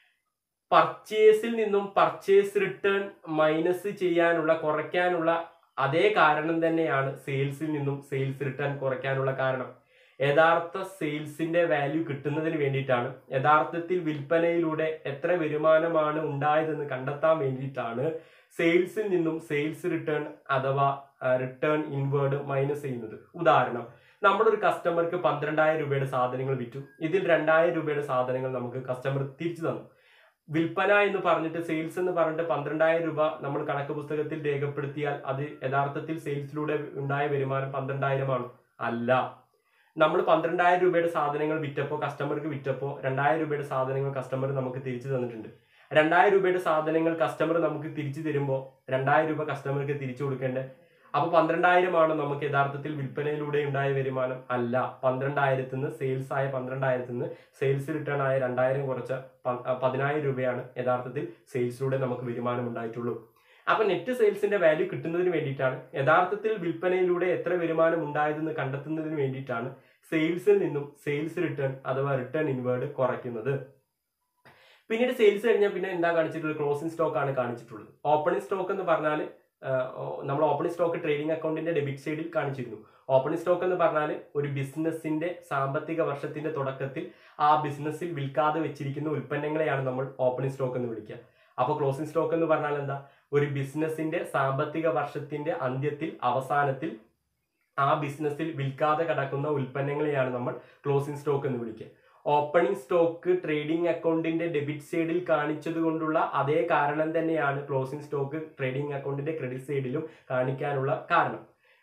പർച്ചേസിൽ നിന്നും പർച്ചേസ് റിട്ടേൺ മൈനസ് ചെയ്യാനുള്ള കുറയ്ക്കാനുള്ള അതേ കാരണം തന്നെയാണ് സെയിൽസിൽ നിന്നും സെയിൽസ് റിട്ടേൺ കുറയ്ക്കാനുള്ള കാരണം യഥാർത്ഥ സെയിൽസിന്റെ വാല്യൂ കിട്ടുന്നതിന് വേണ്ടിയിട്ടാണ് യഥാർത്ഥത്തിൽ വിൽപ്പനയിലൂടെ എത്ര വരുമാനമാണ് ഉണ്ടായതെന്ന് കണ്ടെത്താൻ വേണ്ടിയിട്ടാണ് സെയിൽസിൽ നിന്നും സെയിൽസ് റിട്ടേൺ അഥവാ റിട്ടേൺ ഇൻവേർഡ് മൈനസ് ചെയ്യുന്നത് ഉദാഹരണം നമ്മളൊരു കസ്റ്റമർക്ക് പന്ത്രണ്ടായിരം രൂപയുടെ സാധനങ്ങൾ വിറ്റു ഇതിൽ രണ്ടായിരം രൂപയുടെ സാധനങ്ങൾ നമുക്ക് കസ്റ്റമർ തിരിച്ചു തന്നു വിൽപ്പന എന്ന് പറഞ്ഞിട്ട് സെയിൽസ് എന്ന് പറഞ്ഞിട്ട് പന്ത്രണ്ടായിരം രൂപ നമ്മൾ കണക്ക് പുസ്തകത്തിൽ രേഖപ്പെടുത്തിയാൽ അത് യഥാർത്ഥത്തിൽ സെയിൽസിലൂടെ ഉണ്ടായ വരുമാനം പന്ത്രണ്ടായിരമാണ് അല്ല നമ്മൾ പന്ത്രണ്ടായിരം രൂപയുടെ സാധനങ്ങൾ വിറ്റപ്പോൾ കസ്റ്റമർക്ക് വിറ്റപ്പോൾ രണ്ടായിരം രൂപയുടെ സാധനങ്ങൾ കസ്റ്റമർ നമുക്ക് തിരിച്ചു തന്നിട്ടുണ്ട് രണ്ടായിരം രൂപയുടെ സാധനങ്ങൾ കസ്റ്റമർ നമുക്ക് തിരിച്ചു തരുമ്പോൾ രണ്ടായിരം രൂപ കസ്റ്റമർക്ക് തിരിച്ചു കൊടുക്കേണ്ടത് അപ്പൊ പന്ത്രണ്ടായിരമാണ് നമുക്ക് യഥാർത്ഥത്തിൽ വിൽപ്പനയിലൂടെ ഉണ്ടായ വരുമാനം അല്ല പന്ത്രണ്ടായിരത്തിന് സെയിൽസ് ആയ പന്ത്രണ്ടായിരത്തിന് സെയിൽസ് റിട്ടേൺ ആയ രണ്ടായിരം കുറച്ച പ- ആ, പതിനായിരം രൂപയാണ് യഥാർത്ഥത്തിൽ സെയിൽസിലൂടെ നമുക്ക് വരുമാനം ഉണ്ടായിട്ടുള്ളൂ അപ്പൊ നെറ്റ് സെയിൽസിന്റെ വാല്യൂ കിട്ടുന്നതിന് വേണ്ടിയിട്ടാണ് യഥാർത്ഥത്തിൽ വിൽപ്പനയിലൂടെ എത്ര വരുമാനം ഉണ്ടായതെന്ന് കണ്ടെത്തുന്നതിന് വേണ്ടിയിട്ടാണ് സെയിൽസിൽ നിന്നും സെയിൽസ് റിട്ടേൺ അഥവാ റിട്ടേൺ ഇൻവേർഡ് കുറയ്ക്കുന്നത് പിന്നീട് സെയിൽസ് കഴിഞ്ഞാൽ പിന്നെ എന്താ കാണിച്ചിട്ടുള്ളത് ക്ലോസിംഗ് സ്റ്റോക്ക് ആണ് കാണിച്ചിട്ടുള്ളത് ഓപ്പണിംഗ് സ്റ്റോക്ക് എന്ന് പറഞ്ഞാൽ നമ്മൾ ഓപ്പണിംഗ് സ്റ്റോക്ക് ട്രേഡിംഗ് അക്കൗണ്ടിന്റെ ഡെബിറ്റ് സൈഡിൽ കാണിച്ചിരുന്നു ഓപ്പണിംഗ് സ്റ്റോക്ക് എന്ന് പറഞ്ഞാൽ ഒരു ബിസിനസിന്റെ സാമ്പത്തിക വർഷത്തിന്റെ തുടക്കത്തിൽ ആ ബിസിനസ്സിൽ വിൽക്കാതെ വെച്ചിരിക്കുന്ന ഉൽപ്പന്നങ്ങളെയാണ് നമ്മൾ ഓപ്പണിംഗ് സ്റ്റോക്ക് എന്ന് വിളിക്കുക അപ്പോൾ ക്ലോസിംഗ് സ്റ്റോക്ക് എന്ന് പറഞ്ഞാൽ എന്താ ഒരു ബിസിനസിന്റെ സാമ്പത്തിക വർഷത്തിന്റെ അന്ത്യത്തിൽ അവസാനത്തിൽ ആ ബിസിനസ്സിൽ വിൽക്കാതെ കിടക്കുന്ന ഉൽപ്പന്നങ്ങളെയാണ് നമ്മൾ ക്ലോസിംഗ് സ്റ്റോക്ക് എന്ന് വിളിക്കുക ഓപ്പണിംഗ് സ്റ്റോക്ക് ട്രേഡിംഗ് അക്കൗണ്ടിന്റെ ഡെബിറ്റ് സൈഡിൽ കാണിച്ചത് കൊണ്ടുള്ള അതേ കാരണം തന്നെയാണ് ക്ലോസിംഗ് സ്റ്റോക്ക് ട്രേഡിംഗ് അക്കൗണ്ടിന്റെ ക്രെഡിറ്റ് സൈഡിലും കാണിക്കാനുള്ള കാരണം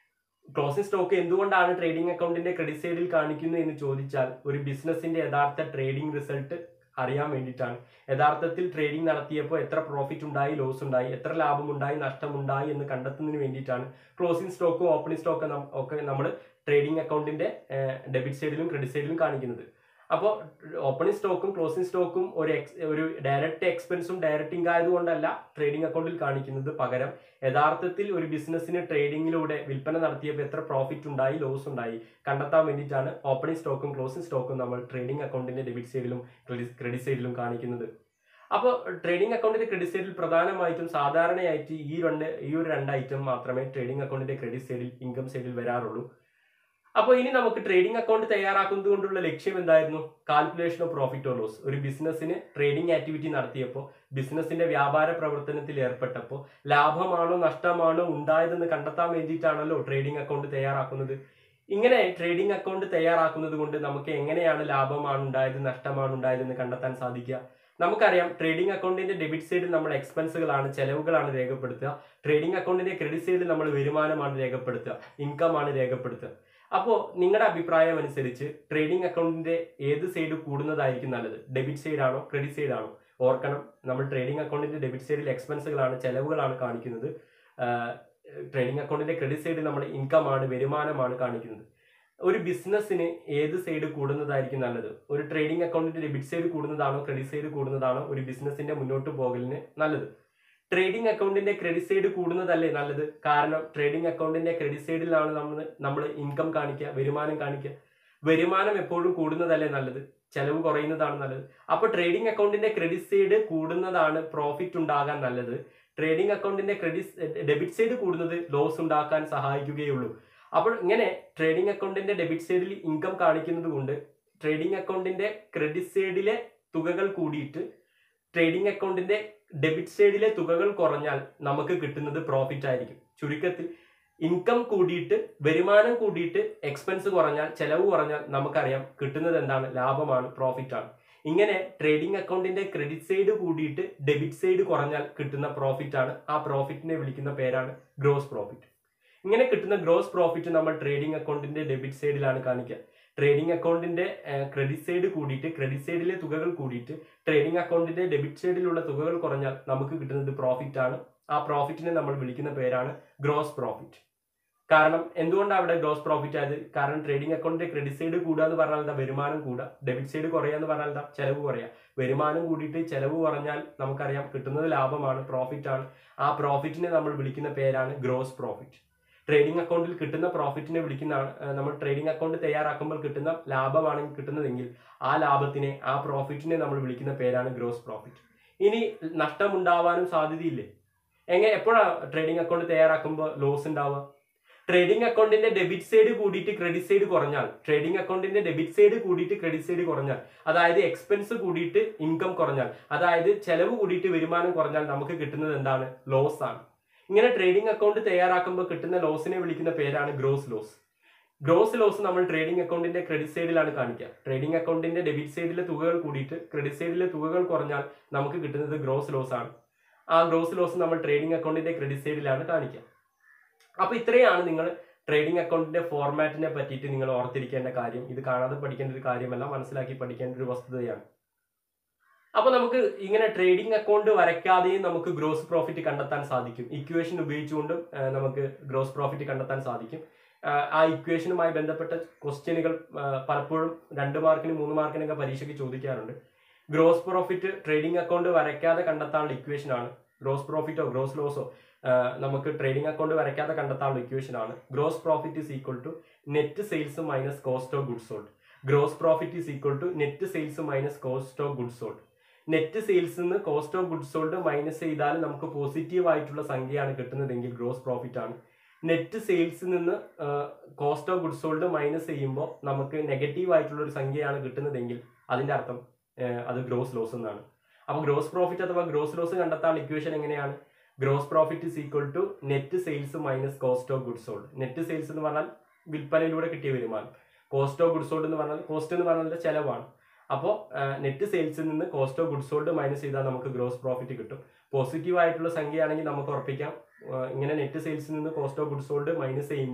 ക്ലോസിംഗ് സ്റ്റോക്ക് എന്തുകൊണ്ടാണ് ട്രേഡിംഗ് അക്കൗണ്ടിന്റെ ക്രെഡിറ്റ് സൈഡിൽ കാണിക്കുന്നത് എന്ന് ചോദിച്ചാൽ ഒരു ബിസിനസിന്റെ യഥാർത്ഥ ട്രേഡിംഗ് റിസൾട്ട് അറിയാൻ വേണ്ടിയിട്ടാണ് യഥാർത്ഥത്തിൽ ട്രേഡിംഗ് നടത്തിയപ്പോൾ എത്ര പ്രോഫിറ്റ് ഉണ്ടായി ലോസ് ഉണ്ടായി എത്ര ലാഭം ഉണ്ടായി നഷ്ടമുണ്ടായി എന്ന് കണ്ടെത്തുന്നതിന് വേണ്ടിയിട്ടാണ് ക്ലോസിംഗ് സ്റ്റോക്കും ഓപ്പണിംഗ് സ്റ്റോക്കും ഒക്കെ നമ്മൾ ട്രേഡിംഗ് അക്കൗണ്ടിന്റെ ഡെബിറ്റ് സൈഡിലും ക്രെഡിറ്റ് സൈഡിലും കാണിക്കുന്നത് അപ്പോൾ ഓപ്പണിംഗ് സ്റ്റോക്കും ക്ലോസിംഗ് സ്റ്റോക്കും ഒരു എക്സ് ഒരു ഡയറക്റ്റ് എക്സ്പെൻസും ഡയറക്റ്റ് ഇൻകം ആയതുകൊണ്ടല്ല ട്രേഡിംഗ് അക്കൗണ്ടിൽ കാണിക്കുന്നത് പകരം യഥാർത്ഥത്തിൽ ഒരു ബിസിനസ്സിന് ട്രേഡിങ്ങിലൂടെ വിൽപ്പന നടത്തിയപ്പോൾ എത്ര പ്രോഫിറ്റ് ഉണ്ടായി ലോസ് ഉണ്ടായി കണ്ടെത്താൻ വേണ്ടിയിട്ടാണ് ഓപ്പണിംഗ് സ്റ്റോക്കും ക്ലോസിംഗ് സ്റ്റോക്കും നമ്മൾ ട്രേഡിംഗ് അക്കൗണ്ടിന്റെ ഡെബിറ്റ് സൈഡിലും ക്രെഡിറ്റ് സൈഡിലും കാണിക്കുന്നത് അപ്പോൾ ട്രേഡിംഗ് അക്കൗണ്ടിന്റെ ക്രെഡിറ്റ് സൈഡിൽ പ്രധാനമായിട്ടും സാധാരണയായിട്ട് ഈ രണ്ട് ഈ ഒരു രണ്ട് ഐറ്റം മാത്രമേ ട്രേഡിംഗ് അക്കൗണ്ടിന്റെ ക്രെഡിറ്റ് സൈഡിൽ ഇൻകം സൈഡിൽ വരാറുള്ളൂ അപ്പോൾ ഇനി നമുക്ക് ട്രേഡിംഗ് അക്കൗണ്ട് തയ്യാറാക്കുന്നത് കൊണ്ടുള്ള ലക്ഷ്യം എന്തായിരുന്നു calculation of profit or loss ഒരു ബിസിനസ്സിന് ട്രേഡിംഗ് ആക്ടിവിറ്റി നടത്തിയപ്പോൾ ബിസിനസിന്റെ വ്യാപാര പ്രവർത്തനത്തിൽ ഏർപ്പെട്ടപ്പോൾ ലാഭമാണോ നഷ്ടമാണോ ഉണ്ടായതെന്ന് കണ്ടെത്താൻ വേണ്ടിയിട്ടാണല്ലോ ട്രേഡിംഗ് അക്കൗണ്ട് തയ്യാറാക്കുന്നത് ഇങ്ങനെ ട്രേഡിംഗ് അക്കൗണ്ട് തയ്യാറാക്കുന്നത് കൊണ്ട് നമുക്ക് എങ്ങനെയാണ് ലാഭമാണ് ഉണ്ടായത് നഷ്ടമാണ് ഉണ്ടായതെന്ന് കണ്ടെത്താൻ സാധിക്കുക നമുക്കറിയാം ട്രേഡിംഗ് അക്കൗണ്ടിന്റെ ഡെബിറ്റ് സൈഡിൽ നമ്മൾ എക്സ്പെൻസുകളാണ് ചെലവുകളാണ് രേഖപ്പെടുത്തുക ട്രേഡിംഗ് അക്കൗണ്ടിന്റെ ക്രെഡിറ്റ് സൈഡിൽ നമ്മൾ വരുമാനമാണ് രേഖപ്പെടുത്തുക ഇൻകം ആണ് രേഖപ്പെടുത്തുക അപ്പോൾ നിങ്ങളുടെ അഭിപ്രായം അനുസരിച്ച് ട്രേഡിംഗ് അക്കൗണ്ടിന്റെ ഏത് സൈഡ് കൂടുന്നതായിരിക്കും നല്ലത് ഡെബിറ്റ് സൈഡ് ആണോ ക്രെഡിറ്റ് സൈഡ് ആണോ ഓർക്കണം നമ്മൾ ട്രേഡിംഗ് അക്കൗണ്ടിന്റെ ഡെബിറ്റ് സൈഡിൽ എക്സ്പെൻസുകളാണ് ചെലവുകളാണ് കാണിക്കുന്നത് ട്രേഡിംഗ് അക്കൗണ്ടിന്റെ ക്രെഡിറ്റ് സൈഡിൽ നമ്മൾ ഇൻകം ആണ് വരുമാനമാണ് കാണിക്കുന്നത് ഒരു ബിസിനസ്സിന് ഏത് സൈഡ് കൂടുന്നതായിരിക്കും നല്ലത് ഒരു ട്രേഡിംഗ് അക്കൗണ്ടിന്റെ ഡെബിറ്റ് സൈഡ് കൂടുന്നതാണോ ക്രെഡിറ്റ് സൈഡ് കൂടുന്നതാണോ ഒരു ബിസിനസിന്റെ മുന്നോട്ട് പോകലിന് നല്ലത് ട്രേഡിംഗ് അക്കൗണ്ടിന്റെ ക്രെഡിറ്റ് സൈഡ് കൂടുന്നതല്ലേ നല്ലത് കാരണം ട്രേഡിംഗ് അക്കൗണ്ടിന്റെ ക്രെഡിറ്റ് സൈഡിലാണ് നമ്മൾ നമ്മൾ ഇൻകം കാണിക്കുക വരുമാനം കാണിക്കുക വരുമാനം എപ്പോഴും കൂടുന്നതല്ലേ നല്ലത് ചെലവ് കുറയുന്നതാണ് നല്ലത് അപ്പോൾ ട്രേഡിംഗ് അക്കൗണ്ടിന്റെ ക്രെഡിറ്റ് സൈഡ് കൂടുന്നതാണ് പ്രോഫിറ്റ് ഉണ്ടാകാൻ നല്ലത് ട്രേഡിംഗ് അക്കൗണ്ടിന്റെ ക്രെഡിറ്റ് ഡെബിറ്റ് സൈഡ് കൂടുന്നത് ലോസ് ഉണ്ടാക്കാൻ സഹായിക്കുകയുള്ളൂ അപ്പോൾ ഇങ്ങനെ ട്രേഡിംഗ് അക്കൗണ്ടിന്റെ ഡെബിറ്റ് സൈഡിൽ ഇൻകം കാണിക്കുന്നത് കൊണ്ട് ട്രേഡിംഗ് അക്കൗണ്ടിന്റെ ക്രെഡിറ്റ് സൈഡിലെ തുകകൾ കൂടിയിട്ട് ട്രേഡിംഗ് അക്കൗണ്ടിന്റെ ഡെബിറ്റ് സൈഡിലെ തുകകൾ കുറഞ്ഞാൽ നമുക്ക് കിട്ടുന്നത് പ്രോഫിറ്റ് ആയിരിക്കും ചുരുക്കത്തിൽ ഇൻകം കൂടിയിട്ട് വരുമാനം കൂടിയിട്ട് എക്സ്പെൻസ് കുറഞ്ഞാൽ ചെലവ് കുറഞ്ഞാൽ നമുക്കറിയാം കിട്ടുന്നത് എന്താണ് ലാഭമാണ് പ്രോഫിറ്റ് ആണ് ഇങ്ങനെ ട്രേഡിംഗ് അക്കൗണ്ടിന്റെ ക്രെഡിറ്റ് സൈഡ് കൂടിയിട്ട് ഡെബിറ്റ് സൈഡ് കുറഞ്ഞാൽ കിട്ടുന്ന പ്രോഫിറ്റ് ആണ് ആ പ്രോഫിറ്റിനെ വിളിക്കുന്ന പേരാണ് ഗ്രോസ് പ്രോഫിറ്റ് ഇങ്ങനെ കിട്ടുന്ന ഗ്രോസ് പ്രോഫിറ്റ് നമ്മൾ ട്രേഡിംഗ് അക്കൗണ്ടിന്റെ ഡെബിറ്റ് സൈഡിലാണ് കാണിക്കുക ട്രേഡിംഗ് അക്കൗണ്ടിന്റെ ക്രെഡിറ്റ് സൈഡ് കൂടിയിട്ട് ക്രെഡിറ്റ് സൈഡിലെ തുകകൾ കൂടിയിട്ട് ട്രേഡിംഗ് അക്കൗണ്ടിന്റെ ഡെബിറ്റ് സൈഡിലുള്ള തുകകൾ കുറഞ്ഞാൽ നമുക്ക് കിട്ടുന്നത് പ്രോഫിറ്റ് ആണ് ആ പ്രോഫിറ്റിനെ നമ്മൾ വിളിക്കുന്ന പേരാണ് ഗ്രോസ് പ്രോഫിറ്റ് കാരണം എന്തുകൊണ്ടാണ് അവിടെ ഗ്രോസ് പ്രോഫിറ്റ് ആയത് കാരണം ട്രേഡിംഗ് അക്കൗണ്ടിന്റെ ക്രെഡിറ്റ് സൈഡ് കൂടുക എന്ന് പറഞ്ഞാൽ എന്താ വരുമാനം കൂടുക ഡെബിറ്റ് സൈഡ് കുറയുക എന്ന് പറഞ്ഞാൽ എന്താ ചെലവ് കുറയുക വരുമാനം കൂടിയിട്ട് ചെലവ് കുറഞ്ഞാൽ നമുക്കറിയാം കിട്ടുന്നത് ലാഭമാണ് പ്രോഫിറ്റ് ആണ് ആ പ്രോഫിറ്റിനെ നമ്മൾ വിളിക്കുന്ന പേരാണ് ഗ്രോസ് പ്രോഫിറ്റ് ട്രേഡിംഗ് അക്കൗണ്ടിൽ കിട്ടുന്ന പ്രോഫിറ്റിനെ വിളിക്കുന്നതാണ് നമ്മൾ ട്രേഡിംഗ് അക്കൗണ്ട് തയ്യാറാക്കുമ്പോൾ കിട്ടുന്ന ലാഭമാണ് കിട്ടുന്നതെങ്കിൽ ആ ലാഭത്തിനെ ആ പ്രോഫിറ്റിനെ നമ്മൾ വിളിക്കുന്ന പേരാണ് ഗ്രോസ് പ്രോഫിറ്റ് ഇനി നഷ്ടമുണ്ടാവാനും സാധ്യതയില്ലേ എങ്ങനെ എപ്പോഴാണ് ട്രേഡിംഗ് അക്കൗണ്ട് തയ്യാറാക്കുമ്പോൾ ലോസ് ഉണ്ടാവുക ട്രേഡിംഗ് അക്കൗണ്ടിന്റെ ഡെബിറ്റ് സൈഡ് കൂടിയിട്ട് ക്രെഡിറ്റ് സൈഡ് കുറഞ്ഞാൽ ട്രേഡിംഗ് അക്കൗണ്ടിന്റെ ഡെബിറ്റ് സൈഡ് കൂടിയിട്ട് ക്രെഡിറ്റ് സൈഡ് കുറഞ്ഞാൽ അതായത് എക്സ്പെൻസ് കൂടിയിട്ട് ഇൻകം കുറഞ്ഞാൽ അതായത് ചെലവ് കൂടിയിട്ട് വരുമാനം കുറഞ്ഞാൽ നമുക്ക് കിട്ടുന്നത് എന്താണ് ലോസ് ആണ് ഇങ്ങനെ ട്രേഡിംഗ് അക്കൗണ്ട് തയ്യാറാക്കുമ്പോൾ കിട്ടുന്ന ലോസിനെ വിളിക്കുന്ന പേരാണ് ഗ്രോസ് ലോസ് ഗ്രോസ് ലോസ് നമ്മൾ ട്രേഡിംഗ് അക്കൗണ്ടിന്റെ ക്രെഡിറ്റ് സൈഡിലാണ് കാണിക്കുക ട്രേഡിംഗ് അക്കൗണ്ടിന്റെ ഡെബിറ്റ് സൈഡിലെ തുകകൾ കൂടിയിട്ട് ക്രെഡിറ്റ് സൈഡിലെ തുകകൾ കുറഞ്ഞാൽ നമുക്ക് കിട്ടുന്നത് ഗ്രോസ് ലോസ് ആണ് ആ ഗ്രോസ് ലോസ് നമ്മൾ ട്രേഡിംഗ് അക്കൗണ്ടിന്റെ ക്രെഡിറ്റ് സൈഡിലാണ് കാണിക്കുക അപ്പൊ ഇത്രയാണ് നിങ്ങൾ ട്രേഡിംഗ് അക്കൗണ്ടിന്റെ ഫോർമാറ്റിനെ പറ്റിയിട്ട് നിങ്ങൾ ഓർത്തിരിക്കേണ്ട കാര്യം ഇത് കാണാതെ പഠിക്കേണ്ട ഒരു കാര്യമല്ല മനസ്സിലാക്കി പഠിക്കേണ്ട ഒരു വസ്തുതയാണ് അപ്പൊ നമുക്ക് ഇങ്ങനെ ട്രേഡിംഗ് അക്കൗണ്ട് വരയ്ക്കാതെയും നമുക്ക് ഗ്രോസ് പ്രോഫിറ്റ് കണ്ടെത്താൻ സാധിക്കും ഇക്വേഷൻ ഉപയോഗിച്ചുകൊണ്ടും നമുക്ക് ഗ്രോസ് പ്രോഫിറ്റ് കണ്ടെത്താൻ സാധിക്കും ആ ഇക്വേഷനുമായി ബന്ധപ്പെട്ട ക്വസ്റ്റ്യനുകൾ പലപ്പോഴും രണ്ട് മാർക്കിന് മൂന്ന് മാർക്കിനൊക്കെ പരീക്ഷയ്ക്ക് ചോദിക്കാറുണ്ട് ഗ്രോസ് പ്രോഫിറ്റ് ട്രേഡിംഗ് അക്കൗണ്ട് വരയ്ക്കാതെ കണ്ടെത്താനുള്ള ഇക്വേഷൻ ആണ് ഗ്രോസ് പ്രോഫിറ്റോ ഗ്രോസ് ലോസോ നമുക്ക് ട്രേഡിംഗ് അക്കൗണ്ട് വരയ്ക്കാതെ കണ്ടെത്താനുള്ള ഇക്വേഷൻ ആണ് gross profit is equal to net sales minus cost of goods sold gross profit is equal to net sales minus cost of goods sold net sales നിന്ന് cost of goods sold minus ചെയ്താൽ നമുക്ക് positive ആയിട്ടുള്ള സംഖ്യയാണ് കിട്ടുന്നതെങ്കിൽ gross profit ആണ് net സെയിൽസിൽ നിന്ന് cost of goods sold minus ചെയ്യുമ്പോൾ നമുക്ക് നെഗറ്റീവ് ആയിട്ടുള്ള ഒരു സംഖ്യയാണ് കിട്ടുന്നതെങ്കിൽ അതിന്റെ അർത്ഥം അത് ഗ്രോസ് ലോസ് എന്നാണ് അപ്പൊ ഗ്രോസ് പ്രോഫിറ്റ് അഥവാ ഗ്രോസ് ലോസ് കണ്ടെത്താൻ ഇക്വേഷൻ എങ്ങനെയാണ് gross profit is equal to net sales minus cost of goods sold net sales എന്ന് പറഞ്ഞാൽ വിൽപ്പനയിലൂടെ കിട്ടിയ വരുമാനം കോസ്റ്റ് ഓഫ് ഗുഡ്സ് സോൾഡ് എന്ന് പറഞ്ഞാൽ കോസ്റ്റ് എന്ന് പറഞ്ഞാൽ ചെലവാണ് അപ്പോൾ നെറ്റ് സെയിൽസിൽ നിന്ന് cost of goods sold minus ചെയ്താൽ നമുക്ക് ഗ്രോസ് പ്രോഫിറ്റ് കിട്ടും പോസിറ്റീവ് ആയിട്ടുള്ള സംഖ്യയാണെങ്കിൽ നമുക്ക് ഉറപ്പിക്കാം ഇങ്ങനെ നെറ്റ് സെയിൽസിൽ നിന്ന് cost of goods sold minus ചെയ്യുമ്പോൾ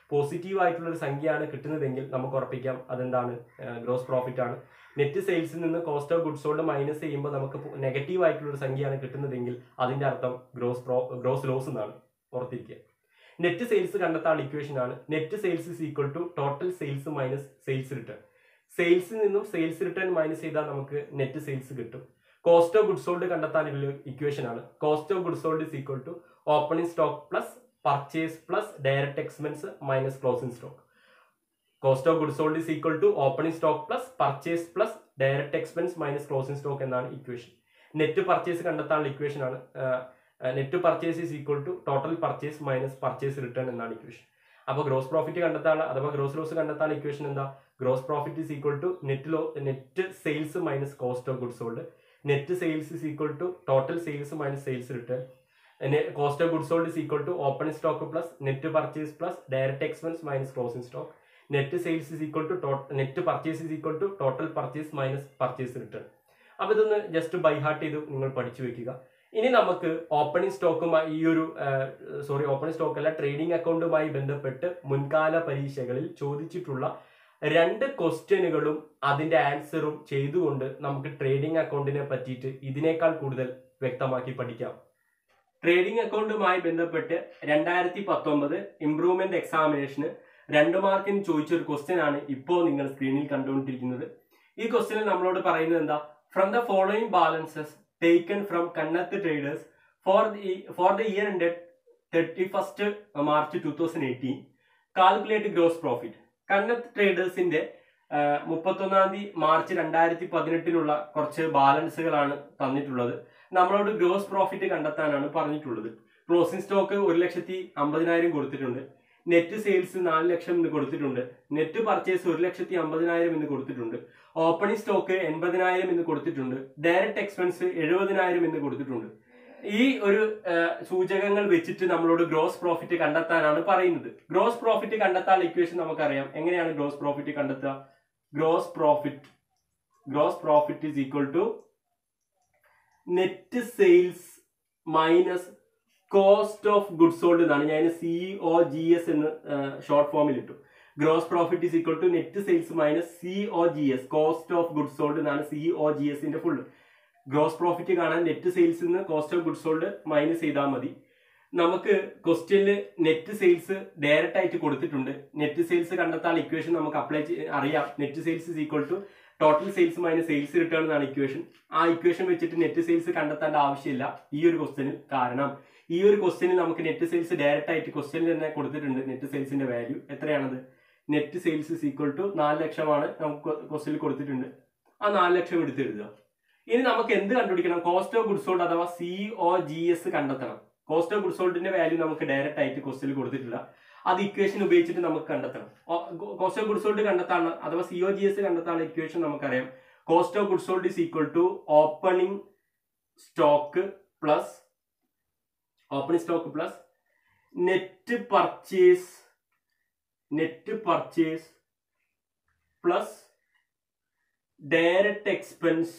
പോസിറ്റീവ് ആയിട്ടുള്ള ഒരു സംഖ്യയാണ് കിട്ടുന്നതെങ്കിൽ നമുക്ക് ഉറപ്പിക്കാം അതെന്താണ് ഗ്രോസ് പ്രോഫിറ്റ് ആണ് നെറ്റ് സെയിൽസിൽ നിന്ന് cost of goods sold minus ചെയ്യുമ്പോൾ നമുക്ക് നെഗറ്റീവ് ആയിട്ടുള്ള ഒരു സംഖ്യയാണ് കിട്ടുന്നതെങ്കിൽ അതിന്റെ അർത്ഥം ഗ്രോസ് പ്രോ ഗ്രോസ് ലോസ് എന്നാണ് ഓർത്തിരിക്കുക നെറ്റ് സെയിൽസ് കണ്ടെത്താനുള്ള ഇക്വേഷൻ ആണ് net sales is equal to total sales minus sales return സെയിൽസിൽ നിന്നും സെയിൽസ് റിട്ടേൺ മൈനസ് ചെയ്താൽ നമുക്ക് നെറ്റ് സെയിൽസ് കിട്ടും കോസ്റ്റ് ഓഫ് ഗുഡ് സോൾഡ് കണ്ടെത്താനുള്ള ഇക്വേഷൻ ആണ് cost of good sold is equal to opening stock plus purchase plus direct expense minus closing stock cost of good sold is equal to opening stock plus purchase plus direct expense minus closing stock എന്നാണ് equation net purchase കണ്ടെത്താനുള്ള equation ആണ് net purchase is equal to total purchase minus purchase return എന്നാണ് equation അപ്പോൾ gross profit കണ്ടെത്താനുള്ള അഥവാ gross loss കണ്ടെത്താനുള്ള equation എന്താ gross profit is equal to net low net sales minus cost of good sold net sales is equal to total sales minus sales return cost of good sold is equal to opening stock plus net purchase plus direct expense minus closing stock net sales is equal to net purchase is equal to total purchase minus purchase return അപ്പോൾ ഇതൊന്ന് just by heart ചെയ്ത് നിങ്ങൾ പഠിച്ചു വെക്കുക ഇനി നമുക്ക് opening സ്റ്റോക്കുമായി ഈ ഒരു സോറി ഓപ്പണിംഗ് സ്റ്റോക്ക് അല്ല ട്രേഡിംഗ് അക്കൗണ്ടുമായി ബന്ധപ്പെട്ട് മുൻകാല പരീക്ഷകളിൽ ചോദിച്ചിട്ടുള്ള രണ്ട് ക്വസ്റ്റ്യനുകളും അതിന്റെ ആൻസറും ചെയ്തുകൊണ്ട് നമുക്ക് ട്രേഡിംഗ് അക്കൗണ്ടിനെ പറ്റിയിട്ട് ഇതിനേക്കാൾ കൂടുതൽ വ്യക്തമാക്കി പഠിക്കാം ട്രേഡിംഗ് അക്കൗണ്ടുമായി ബന്ധപ്പെട്ട് രണ്ടായിരത്തി പത്തൊമ്പത് ഇംപ്രൂവ്മെന്റ് എക്സാമിനേഷന് രണ്ട് മാർക്കിന് ചോദിച്ച ഒരു ക്വസ്റ്റ്യൻ ആണ് ഇപ്പോൾ നിങ്ങൾ സ്ക്രീനിൽ കണ്ടുകൊണ്ടിരിക്കുന്നത് ഈ ക്വസ്റ്റ്യനിൽ നമ്മളോട് പറയുന്നത് എന്താ from the following balances taken from Kannath traders for the for the year ended thirty first March two thousand eighteen calculate gross profit Kannath ട്രേഡേഴ്സിന്റെ മുപ്പത്തൊന്നാം തീയതി മാർച്ച് രണ്ടായിരത്തി പതിനെട്ടിനുള്ള കുറച്ച് ബാലൻസുകളാണ് തന്നിട്ടുള്ളത് നമ്മളോട് ഗ്രോസ് പ്രോഫിറ്റ് കണ്ടെത്താനാണ് പറഞ്ഞിട്ടുള്ളത് ക്ലോസിംഗ് സ്റ്റോക്ക് ഒരു ലക്ഷത്തി അമ്പതിനായിരം കൊടുത്തിട്ടുണ്ട് നെറ്റ് സെയിൽസ് നാല് ലക്ഷം എന്ന് കൊടുത്തിട്ടുണ്ട് നെറ്റ് പർച്ചേസ് ഒരു ലക്ഷത്തി അമ്പതിനായിരം എന്ന് കൊടുത്തിട്ടുണ്ട് ഓപ്പണിംഗ് സ്റ്റോക്ക് എൺപതിനായിരം എന്ന് കൊടുത്തിട്ടുണ്ട് ഡയറക്റ്റ് എക്സ്പെൻസ് എഴുപതിനായിരം എന്ന് കൊടുത്തിട്ടുണ്ട് ഈ ഒരു സൂചകങ്ങൾ വെച്ചിട്ട് നമ്മളോട് ഗ്രോസ് പ്രോഫിറ്റ് കണ്ടെത്താനാണ് പറയുന്നത് ഗ്രോസ് പ്രോഫിറ്റ് കണ്ടെത്താനുള്ള ഇക്വേഷൻ നമുക്കറിയാം എങ്ങനെയാണ് ഗ്രോസ് പ്രോഫിറ്റ് കണ്ടെത്തുക gross profit gross profit is equal to net sales minus cost of good sold എന്നാണ് ഞാൻ സി ഒ ജി എസ് എന്ന് ഷോർട്ട് ഫോമിൽ ഇട്ടു gross profit is equal to net sales minus C O G S cost of good sold എന്നാണ് C O G എസിന്റെ full gross profit കാണാൻ net sales നിന്ന് cost of good sold minus ചെയ്താൽ മതി നമുക്ക് ക്വസ്റ്റ്യനിൽ നെറ്റ് സെയിൽസ് ഡയറക്റ്റ് ആയിട്ട് കൊടുത്തിട്ടുണ്ട് നെറ്റ് സെയിൽസ് കണ്ടെത്താൻ ഇക്വേഷൻ നമുക്ക് അപ്ലൈ അറിയാം net sales is equal to total sales minus sales return എന്നാണ് ഇക്വേഷൻ ആ ഇക്വേഷൻ വെച്ചിട്ട് നെറ്റ് സെയിൽസ് കണ്ടെത്തേണ്ട ആവശ്യമില്ല ഈ ഒരു ക്വസ്റ്റ്യനിൽ കാരണം ഈ ഒരു ക്വസ്റ്റ്യനിൽ നമുക്ക് നെറ്റ് സെയിൽസ് ഡയറക്റ്റ് ആയിട്ട് ക്വസ്റ്റ്യനിൽ തന്നെ കൊടുത്തിട്ടുണ്ട് നെറ്റ് സെയിൽസിന്റെ വാല്യൂ എത്രയാണത് net sales is equal to നാല് ലക്ഷമാണ് നമുക്ക് ക്വസ്റ്റ്യനിൽ കൊടുത്തിട്ടുണ്ട് ആ നാല് ലക്ഷം എടുത്തെഴുതുക ഇനി നമുക്ക് എന്ത് കണ്ടുപിടിക്കണം കോസ്റ്റ് ഓഫ് ഗുഡ് സോൾഡ് അഥവാ സി ഒ ജി എസ് കണ്ടെത്തണം കോസ്റ്റ് ഓഫ് ഗുഡ് സോൾഡിന്റെ വാല്യൂ നമുക്ക് ഡയറക്റ്റ് ആയിട്ട് ക്വസ്റ്റ്യനിൽ കൊടുത്തിട്ടില്ല അത് ഇക്വേഷൻ ഉപയോഗിച്ചിട്ട് നമുക്ക് കണ്ടെത്തണം കോസ്റ്റ് ഓഫ് ഗുഡ് സോൾഡ് കണ്ടെത്താൻ അഥവാ സി ഒ ജി എസ് കണ്ടെത്താനുള്ള ഇക്വേഷൻ നമുക്കറിയാം cost of good sold is equal to opening stock plus opening stock plus net purchase net purchase plus direct expense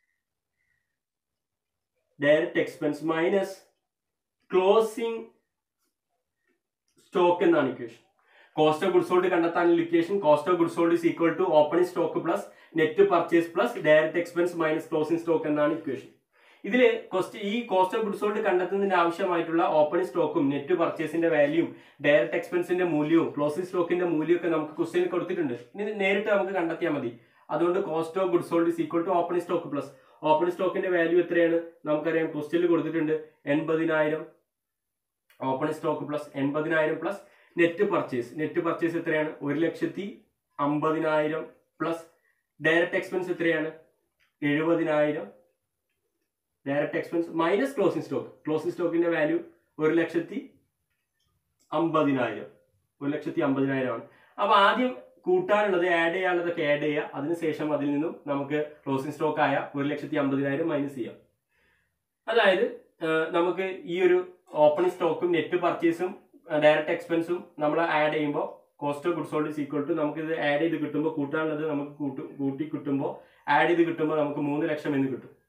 direct expense minus closing stock എന്നാണ് equation cost of good sold കണ്ടെത്താനുള്ള equation cost of good sold is equal to opening stock plus net purchase plus direct expense minus closing stock എന്നാണ് equation ഇതിൽ cost ഈ cost of good sold കണ്ടെത്തുന്നതിന് ആവശ്യമായിട്ടുള്ള opening സ്റ്റോക്കും net പർച്ചേസിന്റെ വാല്യൂവും direct എക്സ്പെൻസിന്റെ മൂല്യവും ക്ലോസിംഗ് സ്റ്റോക്കിന്റെ മൂല്യവും ഒക്കെ നമുക്ക് ക്വസ്റ്റ്യനിൽ കൊടുത്തിട്ടുണ്ട് ഇനി നേരിട്ട് നമുക്ക് കണ്ടെത്തിയാൽ മതി അതുകൊണ്ട് cost of good sold is equal to opening stock plus opening സ്റ്റോക്കിന്റെ വാല്യൂ എത്രയാണ് നമുക്കറിയാം ക്വസ്റ്റ്യനിൽ കൊടുത്തിട്ടുണ്ട് എൺപതിനായിരം ഓപ്പണിംഗ് സ്റ്റോക്ക് പ്ലസ് എൺപതിനായിരം plus net purchase net purchase എത്രയാണ് ഒരു ലക്ഷത്തി അമ്പതിനായിരം പ്ലസ് ഡയറക്റ്റ് എക്സ്പെൻസ് എത്രയാണ് എഴുപതിനായിരം direct expense minus closing stock closing സ്റ്റോക്കിന്റെ വാല്യൂ ഒരു ലക്ഷത്തി അമ്പതിനായിരം ഒരു ലക്ഷത്തി അമ്പതിനായിരമാണ് അപ്പൊ ആദ്യം കൂട്ടാനുള്ളത് ആഡ് ചെയ്യാനുള്ളതൊക്കെ ആഡ് ചെയ്യുക അതിനുശേഷം അതിൽ നിന്നും നമുക്ക് ക്ലോസിംഗ് സ്റ്റോക്ക് ആയ ഒരു ലക്ഷത്തി അമ്പതിനായിരം മൈനസ് ചെയ്യാം അതായത് നമുക്ക് ഈ ഒരു ഓപ്പണിംഗ് സ്റ്റോക്കും നെറ്റ് പർച്ചേസും ഡയറക്റ്റ് എക്സ്പെൻസും നമ്മൾ ആഡ് ചെയ്യുമ്പോൾ cost of good sold is equal to നമുക്ക് ഇത് ആഡ് ചെയ്ത് കിട്ടുമ്പോൾ കൂട്ടാനുള്ളത് നമുക്ക് കൂട്ടും കൂട്ടി കിട്ടുമ്പോൾ ആഡ് ചെയ്ത് കിട്ടുമ്പോൾ നമുക്ക് മൂന്ന് ലക്ഷം എന്ന് കിട്ടും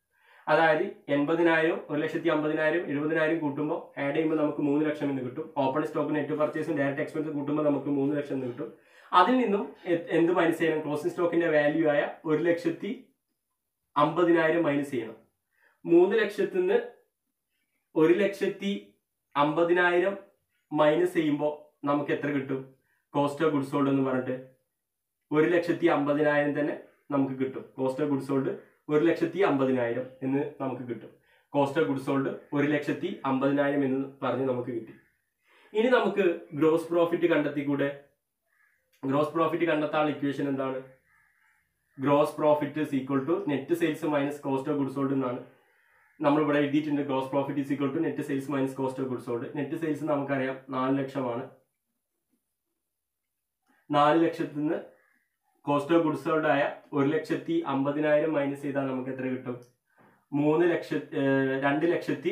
അതായത് എൺപതിനായിരം ഒരു ലക്ഷത്തി അമ്പതിനായിരം എഴുപതിനായിരം കൂട്ടുമ്പോൾ ആഡ് ചെയ്യുമ്പോൾ നമുക്ക് മൂന്ന് ലക്ഷം എന്ന് കിട്ടും ഓപ്പൺ സ്റ്റോക്ക് നെറ്റ് പർച്ചേസും ഡയറക്റ്റ് എക്സ്പെൻസ് കൂട്ടുമ്പോൾ നമുക്ക് മൂന്ന് ലക്ഷം എന്ന് കിട്ടും അതിൽ നിന്നും എ- എന്ത് മൈനസ് ചെയ്യണം ക്ലോസിംഗ് സ്റ്റോക്കിന്റെ വാല്യൂ ആയ ഒരു ലക്ഷത്തി അമ്പതിനായിരം മൈനസ് ചെയ്യണം മൂന്ന് ലക്ഷത്തിൽ നിന്ന് ഒരു ലക്ഷത്തി അമ്പതിനായിരം മൈനസ് ചെയ്യുമ്പോൾ നമുക്ക് എത്ര കിട്ടും കോസ്റ്റ് ഓഫ് ഗുഡ്സ് സോൾഡ് എന്ന് പറഞ്ഞിട്ട് ഒരു ലക്ഷത്തി അമ്പതിനായിരം തന്നെ നമുക്ക് കിട്ടും കോസ്റ്റ് ഓഫ് ഗുഡ്സ് സോൾഡ് ഒരു ലക്ഷത്തി അമ്പതിനായിരം എന്ന് നമുക്ക് കിട്ടും കോസ്റ്റ് ഓഫ് ഗുഡ്സ് സോൾഡ് ഒരു ലക്ഷത്തി അമ്പതിനായിരം എന്ന് പറഞ്ഞ് നമുക്ക് കിട്ടി ഇനി നമുക്ക് ഗ്രോസ് പ്രോഫിറ്റ് കണ്ടെത്തിക്കൂടെ ഗ്രോസ് പ്രോഫിറ്റ് കണ്ടെത്താനുള്ള ഇക്വേഷൻ എന്താണ് gross profit is equal to net sales minus cost of goods sold എന്നാണ് നമ്മൾ ഇവിടെ എഴുതിയിട്ടുണ്ട് gross profit is equal to net sales minus cost of goods sold net sales നമുക്കറിയാം നാല് ലക്ഷമാണ് നാല് ലക്ഷത്തിൽ നിന്ന് കോസ്റ്റ് ഓഫ് ഗുഡ്സ് സോൾഡ് ആയ ഒരു ലക്ഷത്തി അമ്പതിനായിരം മൈനസ് ചെയ്താൽ നമുക്ക് എത്ര കിട്ടും മൂന്ന് ലക്ഷ ഏഹ് രണ്ട് ലക്ഷത്തി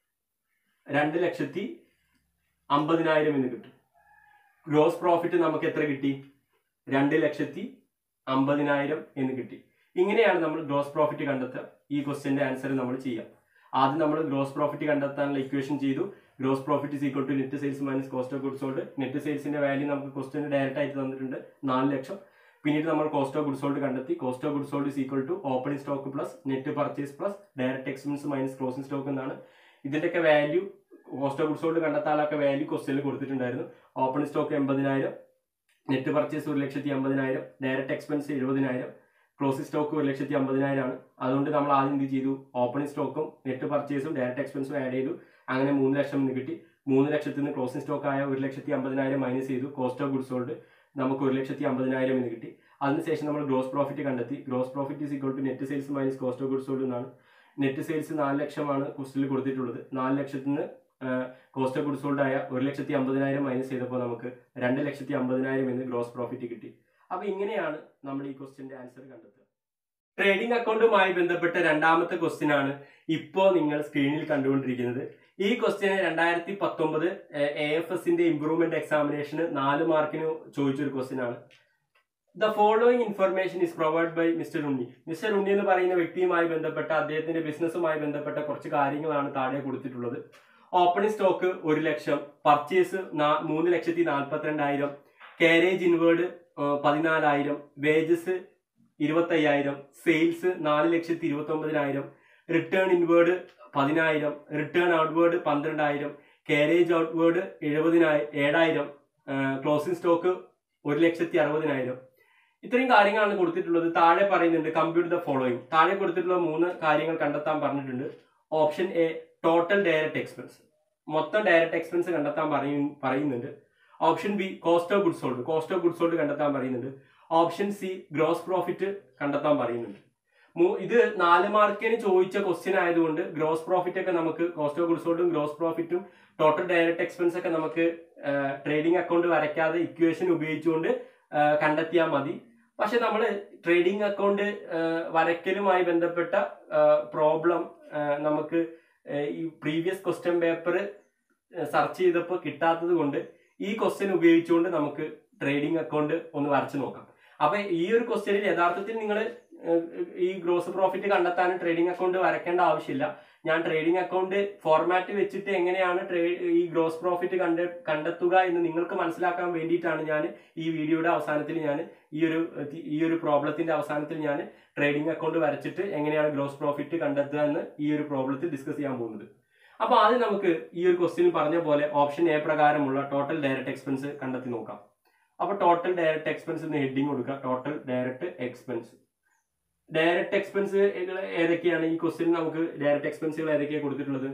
രണ്ട് ലക്ഷത്തി അമ്പതിനായിരം എന്ന് കിട്ടും ഗ്രോസ് പ്രോഫിറ്റ് നമുക്ക് എത്ര കിട്ടി രണ്ട് ലക്ഷത്തി അമ്പതിനായിരം എന്ന് കിട്ടി ഇങ്ങനെയാണ് നമ്മൾ ഗ്രോസ് പ്രോഫിറ്റ് കണ്ടെത്തുക ഈ ക്വസ്റ്റ്യന്റെ ആൻസർ നമ്മൾ ചെയ്യാം ആദ്യം നമ്മൾ ഗ്രോസ് പ്രോഫിറ്റ് കണ്ടെത്താനുള്ള ഇക്വേഷൻ ചെയ്തു gross profit is equal to net sales minus cost of goods sold net സെയിൽസിന്റെ വാല്യൂ നമുക്ക് ക്വസ്റ്റ്യൻ ഡയറക്റ്റ് ആയിട്ട് തന്നിട്ടുണ്ട് നാല് ലക്ഷം പിന്നീട് നമ്മൾ കോസ്റ്റ് ഓഫ് ഗുഡ്സ് സോൾഡ് കണ്ടെത്തി cost of goods sold is equal to opening stock plus net purchase plus direct expense minus closing stock എന്നാണ് ഇതിന്റെയൊക്കെ value cost of goods sold കണ്ടെത്താനൊക്കെ വാല്യൂ ക്വസ്റ്റ്യനിൽ കൊടുത്തിട്ടുണ്ടായിരുന്നു ഓപ്പണിംഗ് സ്റ്റോക്ക് എൺപതിനായിരം നെറ്റ് പർച്ചേസ് ഒരു ലക്ഷത്തി അമ്പതിനായിരം ഡയറക്റ്റ് എക്സ്പെൻസ് എഴുപതിനായിരം ക്ലോസിംഗ് സ്റ്റോക്ക് ഒരു ലക്ഷത്തി അമ്പതിനായിരം ആണ് അതുകൊണ്ട് നമ്മൾ ആദ്യം എന്ത് ചെയ്തു ഓപ്പണിംഗ് സ്റ്റോക്കും നെറ്റ് പർച്ചേസും ഡയറക്റ്റ് എക്സ്പെൻസും ആഡ് ചെയ്തു അങ്ങനെ മൂന്ന് ലക്ഷം എന്ന് കിട്ടി മൂന്ന് ലക്ഷത്തിൽ നിന്ന് ക്ലോസിംഗ് സ്റ്റോക്ക് ആയ ഒരു ലക്ഷത്തി അമ്പതിനായിരം മൈനസ് ചെയ്തു കോസ്റ്റ് ഓഫ് ഗുഡ്സ് സോൾഡ് നമുക്ക് ഒരു ലക്ഷത്തി അമ്പതിനായിരം എന്ന് കിട്ടി അതിനുശേഷം നമ്മൾ ഗ്രോസ് പ്രോഫിറ്റ് കണ്ടെത്തി gross profit is equal to net sales minus cost of goods sold എന്നാണ് നെറ്റ് സെയിൽസ് നാല് ലക്ഷമാണ് ക്വസ്റ്റിൽ കൊടുത്തിട്ടുള്ളത് നാല് ലക്ഷത്തിൽ നിന്ന് കോസ്റ്റ് ഓഫ് ഗുഡ്സ് സോൾഡ് ആയ ഒരു ലക്ഷത്തി അമ്പതിനായിരം മൈനസ് ചെയ്തപ്പോൾ നമുക്ക് രണ്ട് ലക്ഷത്തി അമ്പതിനായിരം എന്ന് ഗ്രോസ് പ്രോഫിറ്റ് കിട്ടി അപ്പൊ ഇങ്ങനെയാണ് നമ്മൾ ഈ ക്വസ്റ്റ്യന്റെ ആൻസർ കണ്ടെത്തുക ട്രേഡിംഗ് അക്കൗണ്ടുമായി ബന്ധപ്പെട്ട രണ്ടാമത്തെ ക്വസ്റ്റ്യൻ ആണ് ഇപ്പോ നിങ്ങൾ സ്ക്രീനിൽ കണ്ടുകൊണ്ടിരിക്കുന്നത് ഈ ക്വസ്റ്റ്യന് രണ്ടായിരത്തി പത്തൊമ്പത് എ എഫ് എസിന്റെ ഇംപ്രൂവ്മെന്റ് എക്സാമിനേഷന് നാല് മാർക്കിന് ചോദിച്ചൊരു ക്വസ്റ്റ്യൻ ആണ് the following information is provide by mister Unni mister Unni എന്ന് പറയുന്ന വ്യക്തിയുമായി ബന്ധപ്പെട്ട അദ്ദേഹത്തിന്റെ ബിസിനസ്സുമായി ബന്ധപ്പെട്ട കുറച്ച് കാര്യങ്ങളാണ് താഴെ കൊടുത്തിട്ടുള്ളത് ഓപ്പണിംഗ് സ്റ്റോക്ക് ഒരു ലക്ഷം പർച്ചേസ് മൂന്ന് ലക്ഷത്തി നാൽപ്പത്തിരണ്ടായിരം കാരേജ് ഇൻവേർഡ് പതിനാലായിരം വേജസ് ഇരുപത്തയ്യായിരം സെയിൽസ് നാല് ലക്ഷത്തി ഇരുപത്തി ഒമ്പതിനായിരം റിട്ടേൺ ഇൻവേർഡ് പതിനായിരം റിട്ടേൺ ഔട്ട്വേർഡ് പന്ത്രണ്ടായിരം കാരേജ് ഔട്ട്വേർഡ് എഴുപതിനായിരം ഏഴായിരം ക്ലോസിംഗ് സ്റ്റോക്ക് ഒരു ലക്ഷത്തി അറുപതിനായിരം ഇത്രയും കാര്യങ്ങളാണ് കൊടുത്തിട്ടുള്ളത് താഴെ പറയുന്നുണ്ട് കമ്പ്യൂട്ടർ ദ ഫോളോയിങ് താഴെ കൊടുത്തിട്ടുള്ള മൂന്ന് കാര്യങ്ങൾ കണ്ടെത്താൻ പറഞ്ഞിട്ടുണ്ട് option A total direct expense മൊത്തം ഡയറക്റ്റ് എക്സ്പെൻസ് കണ്ടെത്താൻ പറയും പറയുന്നുണ്ട് option B cost of goods sold cost of goods sold കണ്ടെത്താൻ പറയുന്നുണ്ട് ഓപ്ഷൻ സി ഗ്രോസ് പ്രോഫിറ്റ് കണ്ടെത്താൻ പറയുന്നുണ്ട് മൂ- ഇത് നാല് മാർക്കിന് ചോദിച്ച ക്വസ്റ്റ്യൻ ആയതുകൊണ്ട് ഗ്രോസ് പ്രോഫിറ്റ് ഒക്കെ നമുക്ക് കോസ്റ്റ് ഓഫ് ഗുഡ്സ് സോൾഡും ഗ്രോസ് പ്രോഫിറ്റും ടോട്ടൽ ഡയറക്റ്റ് എക്സ്പെൻസ് ഒക്കെ നമുക്ക് ട്രേഡിംഗ് അക്കൗണ്ട് വരയ്ക്കാതെ ഇക്വേഷൻ ഉപയോഗിച്ചുകൊണ്ട് ആ, കണ്ടെത്തിയാൽ മതി പക്ഷെ നമ്മൾ ട്രേഡിംഗ് അക്കൗണ്ട് വരയ്ക്കലുമായി ബന്ധപ്പെട്ട പ്രോബ്ലം നമുക്ക് ആ, ഈ പ്രീവിയസ് ക്വസ്റ്റ്യൻ പേപ്പർ സെർച്ച് ചെയ്തപ്പോൾ കിട്ടാത്തത് കൊണ്ട് ഈ ക്വസ്റ്റ്യൻ ഉപയോഗിച്ചുകൊണ്ട് നമുക്ക് ട്രേഡിംഗ് അക്കൗണ്ട് ഒന്ന് വരച്ചു നോക്കാം അപ്പൊ ഈ ഒരു ക്വസ്റ്റ്യനിൽ യഥാർത്ഥത്തിൽ നിങ്ങൾ ഈ ഗ്രോസ് പ്രോഫിറ്റ് കണ്ടെത്താൻ ട്രേഡിംഗ് അക്കൗണ്ട് വരയ്ക്കേണ്ട ആവശ്യമില്ല ഞാൻ ട്രേഡിംഗ് അക്കൗണ്ട് ഫോർമാറ്റ് വെച്ചിട്ട് എങ്ങനെയാണ് ട്രേ- ഈ ഗ്രോസ് പ്രോഫിറ്റ് കണ്ട് കണ്ടെത്തുക എന്ന് നിങ്ങൾക്ക് മനസ്സിലാക്കാൻ വേണ്ടിയിട്ടാണ് ഞാൻ ഈ വീഡിയോയുടെ അവസാനത്തിൽ ഞാൻ ഈ ഒരു ഈ ഒരു പ്രോബ്ലത്തിന്റെ അവസാനത്തിൽ ഞാൻ ട്രേഡിംഗ് അക്കൗണ്ട് വരച്ചിട്ട് എങ്ങനെയാണ് ഗ്രോസ് പ്രോഫിറ്റ് കണ്ടെത്തുക എന്ന് ഈ ഒരു പ്രോബ്ലത്തിൽ ഡിസ്കസ് ചെയ്യാൻ പോകുന്നത് അപ്പൊ ആദ്യം നമുക്ക് ഈ ഒരു ക്വസ്റ്റ്യൻ പറഞ്ഞ പോലെ ഓപ്ഷൻ എ പ്രകാരമുള്ള ടോട്ടൽ ഡയറക്റ്റ് എക്സ്പെൻസ് കണ്ടെത്തി നോക്കാം അപ്പൊ ടോട്ടൽ ഡയറക്റ്റ് എക്സ്പെൻസ് എന്ന് ഹെഡിങ് കൊടുക്കുക total direct expense direct expense ഏതൊക്കെയാണ് ഈ ക്വസ്റ്റ്യൻ നമുക്ക് ഡയറക്റ്റ് എക്സ്പെൻസുകൾ ഏതൊക്കെയാണ് കൊടുത്തിട്ടുള്ളത്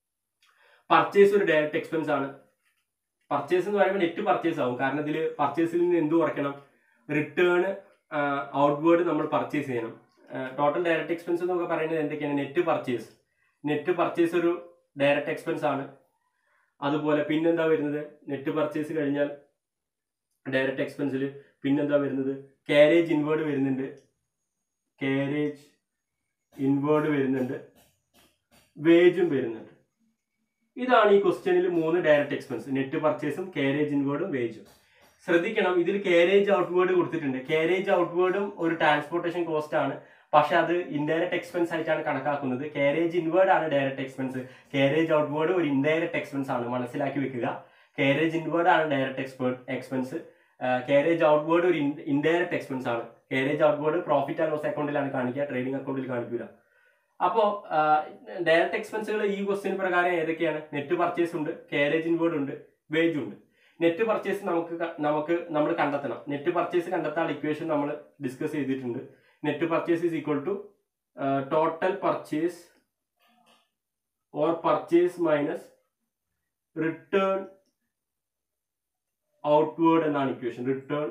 പർച്ചേസ് ഒരു ഡയറക്റ്റ് എക്സ്പെൻസ് ആണ് പർച്ചേസ് എന്ന് പറയുമ്പോൾ നെറ്റ് പർച്ചേസ് ആവും കാരണം ഇതിൽ പർച്ചേസിൽ നിന്ന് എന്ത് കുറയ്ക്കണം റിട്ടേൺ ഔട്ട്വേർഡ് നമ്മൾ പർച്ചേസ് ചെയ്യണം ടോട്ടൽ ഡയറക്റ്റ് എക്സ്പെൻസ് എന്നൊക്കെ പറയുന്നത് എന്തൊക്കെയാണ് നെറ്റ് പർച്ചേസ് നെറ്റ് പർച്ചേസ് ഒരു ഡയറക്റ്റ് എക്സ്പെൻസ് ആണ് അതുപോലെ പിന്നെന്താ വരുന്നത് നെറ്റ് പർച്ചേസ് കഴിഞ്ഞാൽ ഡയറക്റ്റ് എക്സ്പെൻസിൽ പിന്നെന്താ വരുന്നത് കാരേജ് ഇൻവേർഡ് വരുന്നുണ്ട് കാരേജ് ഇൻവേർഡ് വരുന്നുണ്ട് വേജും വരുന്നുണ്ട് ഇതാണ് ഈ ക്വസ്റ്റ്യനിൽ മൂന്ന് ഡയറക്റ്റ് എക്സ്പെൻസ് നെറ്റ് പർച്ചേസും കാരേജ് ഇൻവേർഡും വേജും ശ്രദ്ധിക്കണം ഇതിൽ കാരേജ് ഔട്ട്വേർഡ് കൊടുത്തിട്ടുണ്ട് കാരേജ് ഔട്ട്വേർഡും ഒരു ട്രാൻസ്പോർട്ടേഷൻ കോസ്റ്റ് ആണ് പക്ഷെ അത് ഇൻഡയറക്റ്റ് എക്സ്പെൻസ് ആയിട്ടാണ് കണക്കാക്കുന്നത് കാരേജ് ഇൻവേർഡ് ആണ് ഡയറക്റ്റ് എക്സ്പെൻസ് കാരേജ് ഔട്ട്വേർഡ് ഒരു ഇൻഡയറക്റ്റ് എക്സ്പെൻസ് ആണ് മനസ്സിലാക്കി വെക്കുക കാരേജ് ഇൻവേർഡ് ആണ് direct expert expense carriage outward ഒരു ഇൻഡയറക്റ്റ് എക്സ്പെൻസ് ആണ് carriage outward profit and loss അക്കൗണ്ടിലാണ് കാണിക്കുക ട്രേഡിംഗ് അക്കൗണ്ടിൽ കാണിക്കില്ല അപ്പോൾ ഡയറക്റ്റ് എക്സ്പെൻസുകൾ ഈ ക്വസ്റ്റ്യൻ പ്രകാരം ഏതൊക്കെയാണ് നെറ്റ് പർച്ചേസ് ഉണ്ട് കാരേജ് ഇൻവേർഡ് ഉണ്ട് വേജ് ഉണ്ട് നെറ്റ് പർച്ചേസ് നമുക്ക് ക- നമുക്ക് നമ്മൾ കണ്ടെത്തണം നെറ്റ് പർച്ചേസ് കണ്ടെത്താനുള്ള ഇക്വേഷൻ നമ്മൾ ഡിസ്കസ് ചെയ്തിട്ടുണ്ട് net purchase is equal to total purchase or purchase minus return outward എന്നാണ് equation return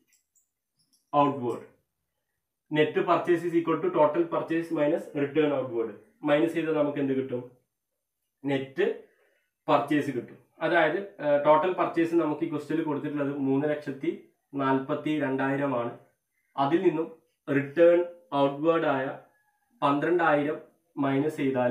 outward net purchase is equal to total purchase minus return outward minus ചെയ്താൽ നമുക്ക് എന്ത് കിട്ടും നെറ്റ് പർച്ചേസ് കിട്ടും അതായത് ടോട്ടൽ പർച്ചേസ് നമുക്ക് ഈ ക്വസ്റ്റ്യനിൽ കൊടുത്തിട്ടുള്ളത് മൂന്ന് ലക്ഷത്തി നാൽപ്പത്തി രണ്ടായിരം ആണ് അതിൽ നിന്നും റിട്ടേൺ ഔട്ട്വേർഡ് ആയ പന്ത്രണ്ടായിരം മൈനസ് ചെയ്താൽ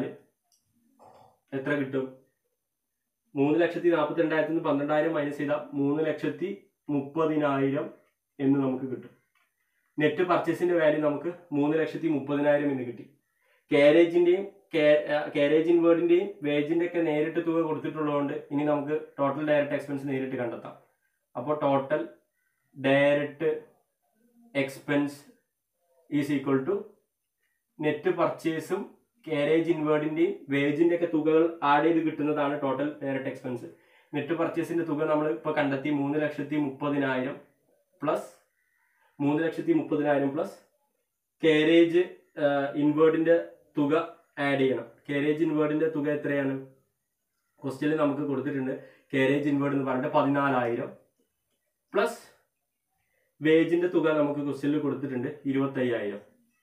എത്ര കിട്ടും മൂന്ന് ലക്ഷത്തി നാൽപ്പത്തി രണ്ടായിരത്തി നിന്ന് പന്ത്രണ്ടായിരം മൈനസ് ചെയ്താൽ മൂന്ന് ലക്ഷത്തി മുപ്പതിനായിരം എന്ന് നമുക്ക് കിട്ടും നെറ്റ് പർച്ചേസിന്റെ വാല്യൂ നമുക്ക് മൂന്ന് ലക്ഷത്തി മുപ്പതിനായിരം എന്ന് കിട്ടി കാരേജിന്റെയും കാരേജ് ഇൻവേർഡിന്റെയും വേജിന്റെ ഒക്കെ നേരിട്ട് തുക കൊടുത്തിട്ടുള്ളതുകൊണ്ട് ഇനി നമുക്ക് ടോട്ടൽ ഡയറക്റ്റ് എക്സ്പെൻസ് നേരിട്ട് കണ്ടെത്താം അപ്പോൾ total direct expense is equal to net പർച്ചേസും കാരേജ് ഇൻവേർഡിന്റെയും വേജിന്റെ ഒക്കെ തുകകൾ ആഡ് ചെയ്ത് കിട്ടുന്നതാണ് ടോട്ടൽ ഡയറക്റ്റ് എക്സ്പെൻസ് നെറ്റ് പർച്ചേസിന്റെ തുക നമ്മൾ ഇപ്പോൾ കണ്ടെത്തി മൂന്ന് ലക്ഷത്തി മുപ്പതിനായിരം പ്ലസ് മൂന്ന് ലക്ഷത്തി മുപ്പതിനായിരം പ്ലസ് കാരേജ് ഇൻവേർഡിന്റെ തുക ആഡ് ചെയ്യണം കാരേജ് ഇൻവേർഡിന്റെ തുക എത്രയാണ് ക്വസ്റ്റ്യനിൽ നമുക്ക് കൊടുത്തിട്ടുണ്ട് കാരേജ് ഇൻവേർഡ് എന്ന് പറഞ്ഞിട്ട് പതിനാലായിരം പ്ലസ് വേജിന്റെ തുക നമുക്ക് ക്വസ്റ്റ്യനിൽ കൊടുത്തിട്ടുണ്ട് ഇരുപത്തയ്യായിരം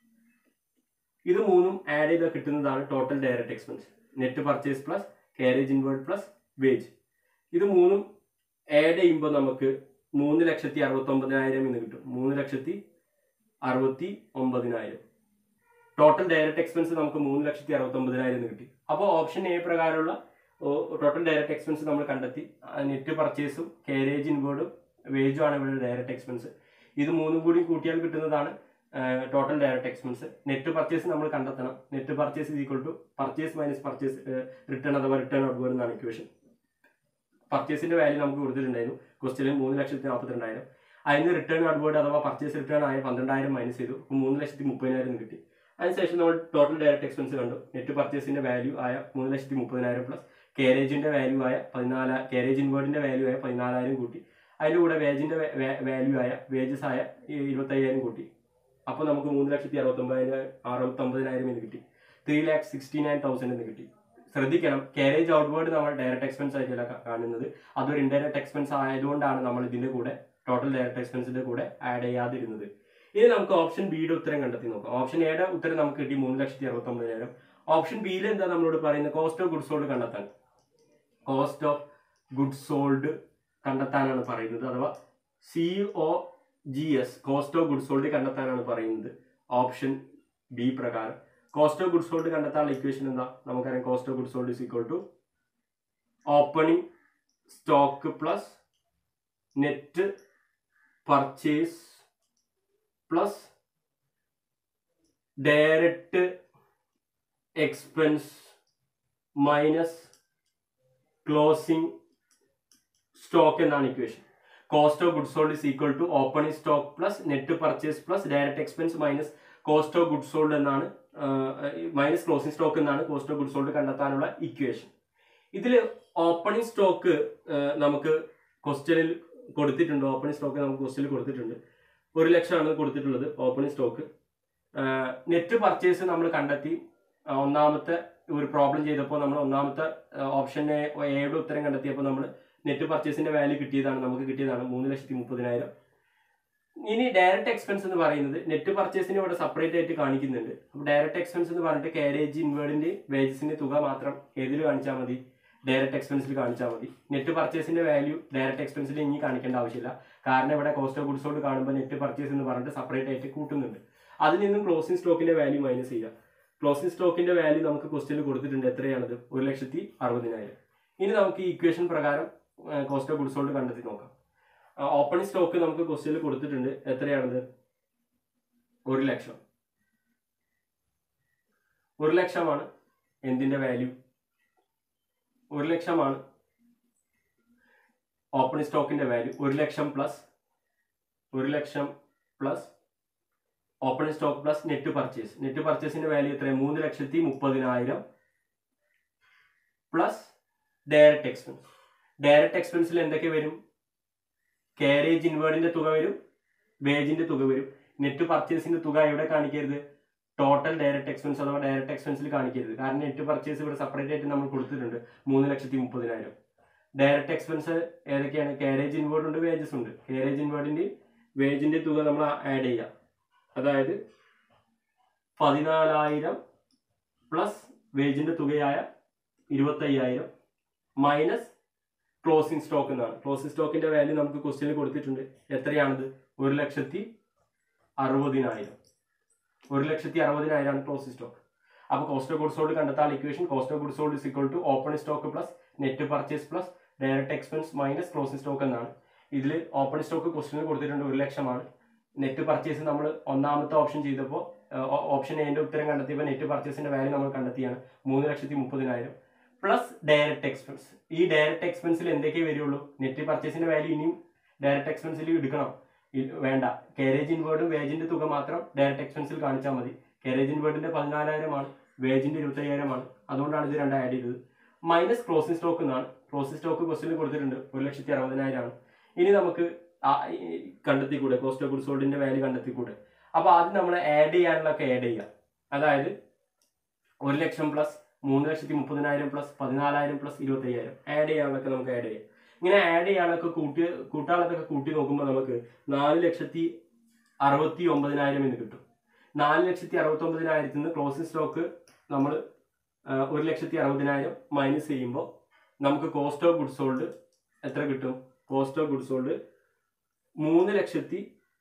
ഇത് മൂന്നും ആഡ് ചെയ്താൽ കിട്ടുന്നതാണ് total direct expense net purchase plus carriage inward plus wage ഇത് മൂന്നും ആഡ് ചെയ്യുമ്പോൾ നമുക്ക് മൂന്ന് ലക്ഷത്തി അറുപത്തി ഒമ്പതിനായിരം എന്ന് കിട്ടും മൂന്ന് ലക്ഷത്തി അറുപത്തി ഒമ്പതിനായിരം ടോട്ടൽ ഡയറക്റ്റ് എക്സ്പെൻസ് നമുക്ക് മൂന്ന് ലക്ഷത്തി അറുപത്തി ഒമ്പതിനായിരം എന്ന് കിട്ടി അപ്പോൾ ഓപ്ഷൻ എ പ്രകാരമുള്ള ടോട്ടൽ ഡയറക്റ്റ് എക്സ്പെൻസ് നമ്മൾ കണ്ടെത്തി നെറ്റ് പർച്ചേസും കാരേജ് ഇൻവേർഡും വേജും ആണ് ഇവിടെ ഡയറക്റ്റ് എക്സ്പെൻസ് ഇത് മൂന്നും കൂടി കൂട്ടിയാൽ കിട്ടുന്നതാണ് total direct expense net purchase നമ്മൾ കണ്ടെത്തണം net purchase is equal to purchase minus purchase return അഥവാ റിട്ടേൺ ഔട്ട്വേർഡ് എന്നാണ് ഇക്വേഷൻ പർച്ചേസിന്റെ വാല്യൂ നമുക്ക് കൊടുത്തിട്ടുണ്ടായിരുന്നു ക്വസ്റ്റ്യനിൽ മൂന്ന് ലക്ഷത്തി നാൽപ്പത്തിരണ്ടായിരം അതിന് റിട്ടേൺ ഔട്ട്വേർഡ് അഥവാ പർച്ചേസ് റിട്ടേൺ ആയ പന്ത്രണ്ടായിരം മൈനസ് ചെയ്തു അപ്പോൾ മൂന്ന് ലക്ഷത്തി മുപ്പതിനായിരം കിട്ടി അതിനുശേഷം നമ്മൾ ടോട്ടൽ ഡയറക്റ്റ് എക്സ്പെൻസ് കണ്ടു നെറ്റ് പർച്ചേസിന്റെ വാല്യൂ ആയ മൂന്ന് ലക്ഷത്തി മുപ്പതിനായിരം പ്ലസ് കാരേജിന്റെ വാല്യൂ ആയ പതിനാല് കാരേജ് ഇൻവേർഡിന്റെ വാല്യൂ ആയ പതിനാലായിരം കൂട്ടി അതിന്റെ കൂടെ വേജിന്റെ വാല്യൂ ആയ വേജസ് ആയ ഇരുപത്തയ്യായിരം കൂട്ടി അപ്പോൾ നമുക്ക് മൂന്ന് ലക്ഷത്തി അറുപത്തൊമ്പതിനായിരം അറുപത്തൊമ്പതിനായിരം എന്ന് കിട്ടി three lakh sixty nine thousand എന്ന് കിട്ടി ശ്രദ്ധിക്കണം കാരേജ് ഔട്ട്വേർഡ് നമ്മൾ ഡയറക്റ്റ് എക്സ്പെൻസ് ആയിട്ടല്ല കാ- കാണുന്നത് അതൊരു ഇൻഡയറക്റ്റ് എക്സ്പെൻസ് ആയതുകൊണ്ടാണ് നമ്മൾ ഇതിന്റെ കൂടെ ടോട്ടൽ ഡയറക്റ്റ് എക്സ്പെൻസിന്റെ കൂടെ ആഡ് ചെയ്യാതിരുന്നത് ഇനി നമുക്ക് ഓപ്ഷൻ ബിയുടെ ഉത്തരം കണ്ടെത്തി നോക്കാം ഓപ്ഷൻ എയുടെ ഉത്തരം നമുക്ക് കിട്ടി മൂന്ന് ലക്ഷത്തി അറുപത്തി ഒമ്പതിനായിരം ഓപ്ഷൻ ബിയിൽ എന്താ നമ്മളോട് പറയുന്നത് കോസ്റ്റ് ഓഫ് ഗുഡ്സ് സോൾഡ് കണ്ടെത്താൻ കോസ്റ്റ് ഓഫ് ഗുഡ്സ് സോൾഡ് കണ്ടെത്താനാണ് പറയുന്നത് അഥവാ C O G S cost of goods sold കണ്ടെത്താനാണ് പറയുന്നത് ഓപ്ഷൻ ബി പ്രകാരം കോസ്റ്റ് ഓഫ് ഗുഡ്സ് സോൾഡ് കണ്ടെത്താനുള്ള ഇക്വേഷൻ എന്താ നമുക്കറിയാം cost of goods sold is equal to opening stock plus net purchase plus direct expense minus closing stock എന്നാണ് equation cost of goods sold is equal to opening stock plus net purchase plus direct expense minus cost of goods sold എന്നാണ് minus closing stock എന്നാണ് cost of goods sold കണ്ടെത്താനുള്ള equation ഇതിൽ opening stock നമുക്ക് ക്വസ്റ്റ്യനിൽ കൊടുത്തിട്ടുണ്ട് opening stock നമുക്ക് ക്വസ്റ്റ്യനിൽ കൊടുത്തിട്ടുണ്ട് ഒരു ലക്ഷമാണ് കൊടുത്തിട്ടുള്ളത് ഓപ്പണിംഗ് സ്റ്റോക്ക് നെറ്റ് പർച്ചേസ് നമ്മൾ കണ്ടെത്തി ആ, ഒന്നാമത്തെ ഒരു പ്രോബ്ലം ചെയ്തപ്പോൾ നമ്മൾ ഒന്നാമത്തെ ഓപ്ഷൻ എയുടെ ഉത്തരം കണ്ടെത്തിയപ്പോൾ നമ്മൾ നെറ്റ് പർച്ചേസിന്റെ വാല്യൂ കിട്ടിയതാണ് നമുക്ക് കിട്ടിയതാണ് മൂന്ന് ലക്ഷത്തി മുപ്പതിനായിരം ഇനി ഡയറക്റ്റ് എക്സ്പെൻസ് എന്ന് പറയുന്നത് നെറ്റ് പർച്ചേസിന് ഇവിടെ സെപ്പറേറ്റ് ആയിട്ട് കാണിക്കുന്നുണ്ട് അപ്പോൾ ഡയറക്റ്റ് എക്സ്പെൻസ് എന്ന് പറഞ്ഞിട്ട് കാരേജ് ഇൻവേർഡിന്റെ വേജസിന്റെ തുക മാത്രം ഏതിൽ കാണിച്ചാൽ മതി ഡയറക്റ്റ് എക്സ്പെൻസിൽ കാണിച്ചാൽ മതി നെറ്റ് പർച്ചേസിന്റെ വാല്യൂ ഡയറക്റ്റ് എക്സ്പെൻസിൽ ഇനി കാണിക്കേണ്ട ആവശ്യമില്ല കാരണം ഇവിടെ കോസ്റ്റ് ഓഫ് ഗുഡ്സോട് കാണുമ്പോൾ നെറ്റ് പർച്ചേസ് എന്ന് പറഞ്ഞിട്ട് സെപ്പറേറ്റ് ആയിട്ട് കൂട്ടുന്നുണ്ട് അതിൽ നിന്നും ക്ലോസിംഗ് സ്റ്റോക്കിന്റെ വാല്യൂ മൈനസ് ചെയ്യുക ക്ലോസിംഗ് സ്റ്റോക്കിന്റെ വാല്യൂ നമുക്ക് ക്വസ്റ്റ്യനിൽ കൊടുത്തിട്ടുണ്ട് എത്രയാണത് ഒരു ലക്ഷത്തി അറുപതിനായിരം ഇനി നമുക്ക് ഈ ഇക്വേഷൻ പ്രകാരം കോസ്റ്റ് ഓഫ് ഗുഡ്സോൾഡ് കണ്ടെത്തി നോക്കാം ഓപ്പണിംഗ് സ്റ്റോക്ക് നമുക്ക് ക്വസ്റ്റ്യനിൽ കൊടുത്തിട്ടുണ്ട് എത്രയാണത് ഒരു ലക്ഷം ഒരു ലക്ഷമാണ് എന്തിന്റെ വാല്യൂ ഒരു ലക്ഷമാണ് ഓപ്പണിംഗ് സ്റ്റോക്കിന്റെ വാല്യൂ ഒരു ലക്ഷം പ്ലസ് ഒരു ലക്ഷം plus opening stock plus net purchase net പർച്ചേസിന്റെ വാല്യൂ എത്രയാണ് മൂന്ന് ലക്ഷത്തി മുപ്പതിനായിരം പ്ലസ് ഡയറക്റ്റ് എക്സ്പെൻസ് ഡയറക്റ്റ് എക്സ്പെൻസിൽ എന്തൊക്കെ വരും കാരേജ് ഇൻവേർഡിന്റെ തുക വരും വേജിന്റെ തുക വരും നെറ്റ് പർച്ചേസിന്റെ തുക എവിടെ കാണിക്കരുത് ടോട്ടൽ ഡയറക്റ്റ് എക്സ്പെൻസ് അഥവാ ഡയറക്റ്റ് എക്സ്പെൻസിൽ കാണിക്കരുത് കാരണം നെറ്റ് പർച്ചേസ് ഇവിടെ സെപ്പറേറ്റ് ആയിട്ട് നമ്മൾ കൊടുത്തിട്ടുണ്ട് മൂന്ന് ലക്ഷത്തി മുപ്പതിനായിരം ഡയറക്റ്റ് എക്സ്പെൻസ് ഏതൊക്കെയാണ് കാരേജ് ഇൻവേർഡ് ഉണ്ട് വേജസ് ഉണ്ട് കാരേജ് ഇൻവേർഡിന്റെ വേജിന്റെ തുക നമ്മൾ ആഡ് ചെയ്യാം അതായത് പതിനാലായിരം പ്ലസ് വേജിന്റെ തുകയായ ഇരുപത്തയ്യായിരം മൈനസ് ക്ലോസിംഗ് സ്റ്റോക്ക് എന്നാണ് ക്ലോസിംഗ് സ്റ്റോക്കിന്റെ വാല്യൂ നമുക്ക് ക്വസ്റ്റ്യനിൽ കൊടുത്തിട്ടുണ്ട് എത്രയാണിത് ഒരു ലക്ഷത്തി അറുപതിനായിരം ഒരു ലക്ഷത്തി അറുപതിനായിരമാണ് ക്ലോസിംഗ് സ്റ്റോക്ക് അപ്പോൾ കോസ്റ്റ് ഓഫ് ഗുഡ്സ് സോൾഡ് കണ്ടെത്താൻ equation cost of goods sold is equal to open stock plus net purchase plus direct expense minus closing stock എന്നാണ് ഇതിൽ ഓപ്പൺ സ്റ്റോക്ക് ക്വസ്റ്റ്യനിൽ കൊടുത്തിട്ടുണ്ട് ഒരു ലക്ഷമാണ് നെറ്റ് പർച്ചേസ് നമ്മൾ ഒന്നാമത്തെ ഓപ്ഷൻ ചെയ്തപ്പോൾ ഓപ്ഷൻ എന്റെ ഉത്തരം കണ്ടെത്തിയപ്പോൾ നെറ്റ് പർച്ചേസിന്റെ വാല്യൂ നമ്മൾ കണ്ടെത്തിയാണ് മൂന്ന് ലക്ഷത്തി മുപ്പതിനായിരം പ്ലസ് ഡയറക്റ്റ് എക്സ്പെൻസ് ഈ ഡയറക്റ്റ് എക്സ്പെൻസിൽ എന്തൊക്കെ വരുള്ളൂ നെറ്റ് പർച്ചേസിന്റെ വാല്യൂ ഇനിയും ഡയറക്റ്റ് എക്സ്പെൻസിൽ എടുക്കണം ഇ- വേണ്ട കാരേജ് ഇൻവേർഡും വേജിന്റെ തുക മാത്രം ഡയറക്റ്റ് എക്സ്പെൻസിൽ കാണിച്ചാൽ മതി കാരേജ് ഇൻവേർഡിന്റെ പതിനാലായിരമാണ് വേജിന്റെ ഇരുപത്തയ്യായിരമാണ് അതുകൊണ്ടാണ് ഇത് രണ്ടും ആഡ് ചെയ്തത് മൈനസ് ക്ലോസിംഗ് സ്റ്റോക്ക് എന്നാണ് ക്ലോസിംഗ് സ്റ്റോക്ക് ക്വസ്റ്റിന് കൊടുത്തിട്ടുണ്ട് ഒരു ലക്ഷത്തി അറുപതിനായിരമാണ് ഇനി നമുക്ക് ആ- ഈ കണ്ടെത്തിക്കൂടെ കോസ്റ്റ് ഓഫ് ഗുഡ് സോൾഡിന്റെ വാല്യൂ കണ്ടെത്തിക്കൂടെ അപ്പൊ ആദ്യം നമ്മൾ ആഡ് ചെയ്യാനുള്ളതൊക്കെ ആഡ് ചെയ്യാം അതായത് ഒരു ലക്ഷം പ്ലസ് മൂന്ന് ലക്ഷത്തി മുപ്പതിനായിരം പ്ലസ് പതിനാലായിരം പ്ലസ് ഇരുപത്തി അയ്യായിരം ആഡ് ചെയ്യാനുള്ളതൊക്കെ നമുക്ക് ആഡ് ചെയ്യാം ഇങ്ങനെ ആഡ് ചെയ്യാനൊക്കെ കൂട്ടി കൂട്ടാളത്തൊക്കെ കൂട്ടി നോക്കുമ്പോൾ നമുക്ക് നാല് ലക്ഷത്തി അറുപത്തി ഒമ്പതിനായിരം എന്ന് കിട്ടും നാല് ലക്ഷത്തി അറുപത്തി ഒമ്പതിനായിരത്തിൽ നിന്ന് ക്ലോസിംഗ് സ്റ്റോക്ക് നമ്മൾ ഒരു ലക്ഷത്തി അറുപതിനായിരം മൈനസ് ചെയ്യുമ്പോൾ നമുക്ക് കോസ്റ്റ് ഓഫ് ഗുഡ് സോൾഡ് എത്ര കിട്ടും കോസ്റ്റ് ഓഫ് ഗുഡ് സോൾഡ് മൂന്ന് ലക്ഷത്തി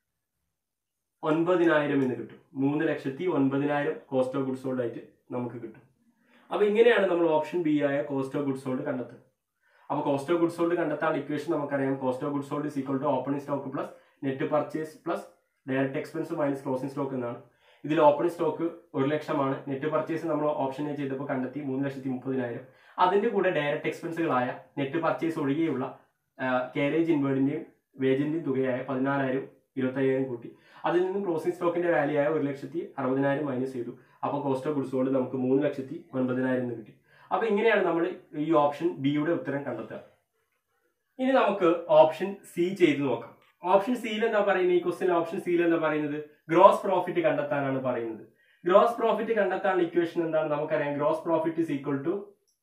ഒൻപതിനായിരം എന്ന് കിട്ടും മൂന്ന് ലക്ഷത്തി ഒൻപതിനായിരം കോസ്റ്റ് ഓഫ് ഗുഡ് സോൾഡ് ആയിട്ട് നമുക്ക് കിട്ടും അപ്പൊ ഇങ്ങനെയാണ് നമ്മൾ ഓപ്ഷൻ ബി ആയ കോസ്റ്റ് ഓഫ് ഗുഡ് സോൾഡ് കണ്ടെത്തുന്നത് അപ്പൊ കോസ്റ്റ് ഓഫ് ഗുഡ് സോൾഡ് കണ്ടെത്താൻ ഇക്വേഷൻ നമുക്കറിയാം cost of good sold is equal to opening stock plus net purchase plus direct expense minus closing stock എന്നാണ് ഇതിൽ ഓപ്പണിംഗ് സ്റ്റോക്ക് ഒരു ലക്ഷമാണ് net purchase നമ്മൾ option A ചെയ്തപ്പോൾ കണ്ടെത്തി മൂന്ന് ലക്ഷത്തി മുപ്പതിനായിരം അതിന്റെ കൂടെ ഡയറക്റ്റ് എക്സ്പെൻസുകളായ നെറ്റ് പർച്ചേസ് ഒഴികെയുള്ള കാരേജ് ഇൻവേർഡിന്റെയും വേജിന്റെയും തുകയായ പതിനാലായിരം ഇരുപത്തയ്യായിരം കൂട്ടി അതിൽ നിന്നും ക്ലോസിംഗ് സ്റ്റോക്കിന്റെ വാല്യൂ ആയ ഒരു ലക്ഷത്തി അറുപതിനായിരം മൈനസ് ചെയ്തു അപ്പോൾ കോസ്റ്റ് ഓഫ് ഗുഡ്സ് സോൾഡ് നമുക്ക് മൂന്ന് ലക്ഷത്തി ഒൻപതിനായിരം എന്ന് കിട്ടി അപ്പൊ ഇങ്ങനെയാണ് നമ്മൾ ഈ ഓപ്ഷൻ ബിയുടെ ഉത്തരം കണ്ടെത്തുക ഇനി നമുക്ക് ഓപ്ഷൻ സി ചെയ്ത് നോക്കാം ഓപ്ഷൻ സിയിൽ എന്താ പറയുന്നത് ഈ ക്വസ്റ്റ്യൻ ഓപ്ഷൻ സിയിൽ എന്താ പറയുന്നത് ഗ്രോസ് പ്രോഫിറ്റ് കണ്ടെത്താനാണ് പറയുന്നത് ഗ്രോസ് പ്രോഫിറ്റ് കണ്ടെത്താനുള്ള ഇക്വേഷൻ എന്താണ് നമുക്കറിയാം gross profit is equal to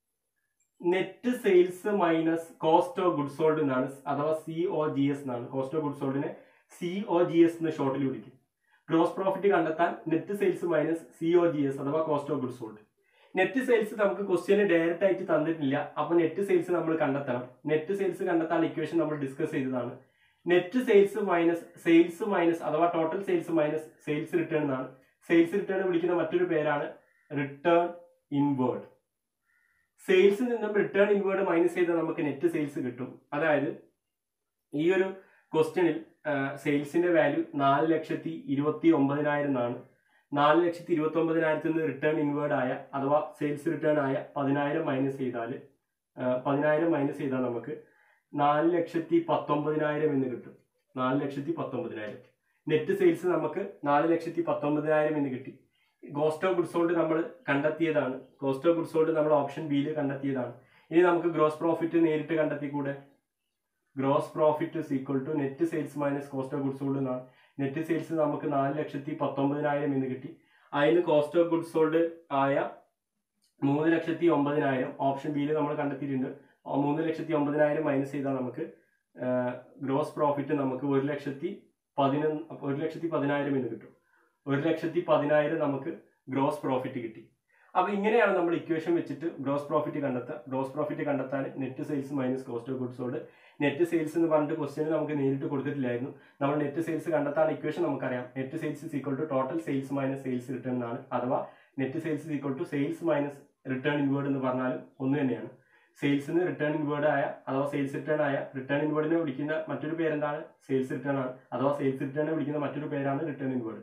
net sales minus cost of good sold എന്നാണ് അഥവാ സി ഒ ജി എസ് എന്നാണ് കോസ്റ്റ് ഓഫ് ഗുഡ് സോൾഡിനെ സി ഒ ജി എസ് എന്ന് ഷോർട്ടിൽ വിളിക്കും ഗ്രോസ് പ്രോഫിറ്റ് കണ്ടെത്താൻ net sales minus C O G S അഥവാ cost of good sold net sales നമുക്ക് ക്വസ്റ്റ്യന് ഡയറക്റ്റ് ആയിട്ട് തന്നിട്ടില്ല അപ്പൊ നെറ്റ് സെയിൽസ് നമ്മൾ കണ്ടെത്തണം നെറ്റ് സെയിൽസ് കണ്ടെത്താൻ ഇക്വേഷൻ നമ്മൾ ഡിസ്കസ് ചെയ്തതാണ് net sales minus sales minus അഥവാ total sales minus sales return എന്നാണ് സെയിൽസ് റിട്ടേൺ വിളിക്കുന്ന മറ്റൊരു പേരാണ് റിട്ടേൺ ഇൻവേർഡ് സെയിൽസിൽ നിന്നും റിട്ടേൺ ഇൻവേർഡ് മൈനസ് ചെയ്താൽ നമുക്ക് നെറ്റ് സെയിൽസ് കിട്ടും അതായത് ഈ ഒരു ക്വസ്റ്റ്യനിൽ സെയിൽസിന്റെ വാല്യൂ നാല് ലക്ഷത്തി ഇരുപത്തി ഒമ്പതിനായിരം എന്നാണ് നാല് ലക്ഷത്തി ഇരുപത്തി ഒമ്പതിനായിരത്തിൽ നിന്ന് റിട്ടേൺ ഇൻവേർഡ് ആയ അഥവാ സെയിൽസ് റിട്ടേൺ ആയ പതിനായിരം മൈനസ് ചെയ്താൽ പതിനായിരം മൈനസ് ചെയ്താൽ നമുക്ക് നാല് ലക്ഷത്തി പത്തൊമ്പതിനായിരം എന്ന് കിട്ടും നാല് ലക്ഷത്തി പത്തൊമ്പതിനായിരം നെറ്റ് സെയിൽസ് നമുക്ക് നാല് ലക്ഷത്തി പത്തൊമ്പതിനായിരം എന്ന് കിട്ടി കോസ്റ്റ് ഓഫ് ഗുഡ് സോൾഡ് നമ്മൾ കണ്ടെത്തിയതാണ് കോസ്റ്റ് ഓഫ് ഗുഡ് സോൾഡ് നമ്മൾ ഓപ്ഷൻ ബിയിൽ കണ്ടെത്തിയതാണ് ഇനി നമുക്ക് ഗ്രോസ് പ്രോഫിറ്റ് നേരിട്ട് കണ്ടെത്തിക്കൂടെ gross profit is equal to net sales minus cost of good sold എന്നാണ് നെറ്റ് സെയിൽസ് നമുക്ക് നാല് ലക്ഷത്തി പത്തൊമ്പതിനായിരം എന്ന് കിട്ടി അതിന് കോസ്റ്റ് ഓഫ് ഗുഡ് സോൾഡ് ആയ മൂന്ന് ലക്ഷത്തി ഒമ്പതിനായിരം ഓപ്ഷൻ ബിയിൽ നമ്മൾ കണ്ടെത്തിയിട്ടുണ്ട് ആ മൂന്ന് ലക്ഷത്തി ഒമ്പതിനായിരം മൈനസ് ചെയ്താൽ നമുക്ക് ഗ്രോസ് പ്രോഫിറ്റ് നമുക്ക് ഒരു ലക്ഷത്തി പതിനൊന്ന് ഒരു ലക്ഷത്തി പതിനായിരം എന്ന് കിട്ടും ഒരു ലക്ഷത്തി പതിനായിരം നമുക്ക് ഗ്രോസ് പ്രോഫിറ്റ് കിട്ടി അപ്പൊ ഇങ്ങനെയാണ് നമ്മൾ ഇക്വേഷൻ വെച്ചിട്ട് ഗ്രോസ് പ്രോഫിറ്റ് കണ്ടെത്തുക ഗ്രോസ് പ്രോഫിറ്റ് കണ്ടെത്താൻ net sales minus cost of good sold net sales എന്ന് പറഞ്ഞിട്ട് ക്വസ്റ്റ്യൻ നമുക്ക് നേരിട്ട് കൊടുത്തിട്ടില്ലായിരുന്നു നമ്മൾ നെറ്റ് സെയിൽസ് കണ്ടെത്താൻ ഇക്വേഷൻ നമുക്കറിയാം net sales is equal to total sales minus sales return എന്നാണ് അഥവാ net sales is equal to sales minus return inward എന്ന് പറഞ്ഞാലും ഒന്ന് തന്നെയാണ് സെയിൽസിന് റിട്ടേൺ ഇൻവേർഡ് ആയ അഥവാ സെയിൽസ് റിട്ടേൺ ആയ റിട്ടേൺ ഇൻവേർഡിനെ വിളിക്കുന്ന മറ്റൊരു പേരെന്താണ് സെയിൽസ് റിട്ടേൺ ആണ് അഥവാ സെയിൽസ് റിട്ടേണിനെ വിളിക്കുന്ന മറ്റൊരു പേരാണ് റിട്ടേൺ ഇൻവേർഡ്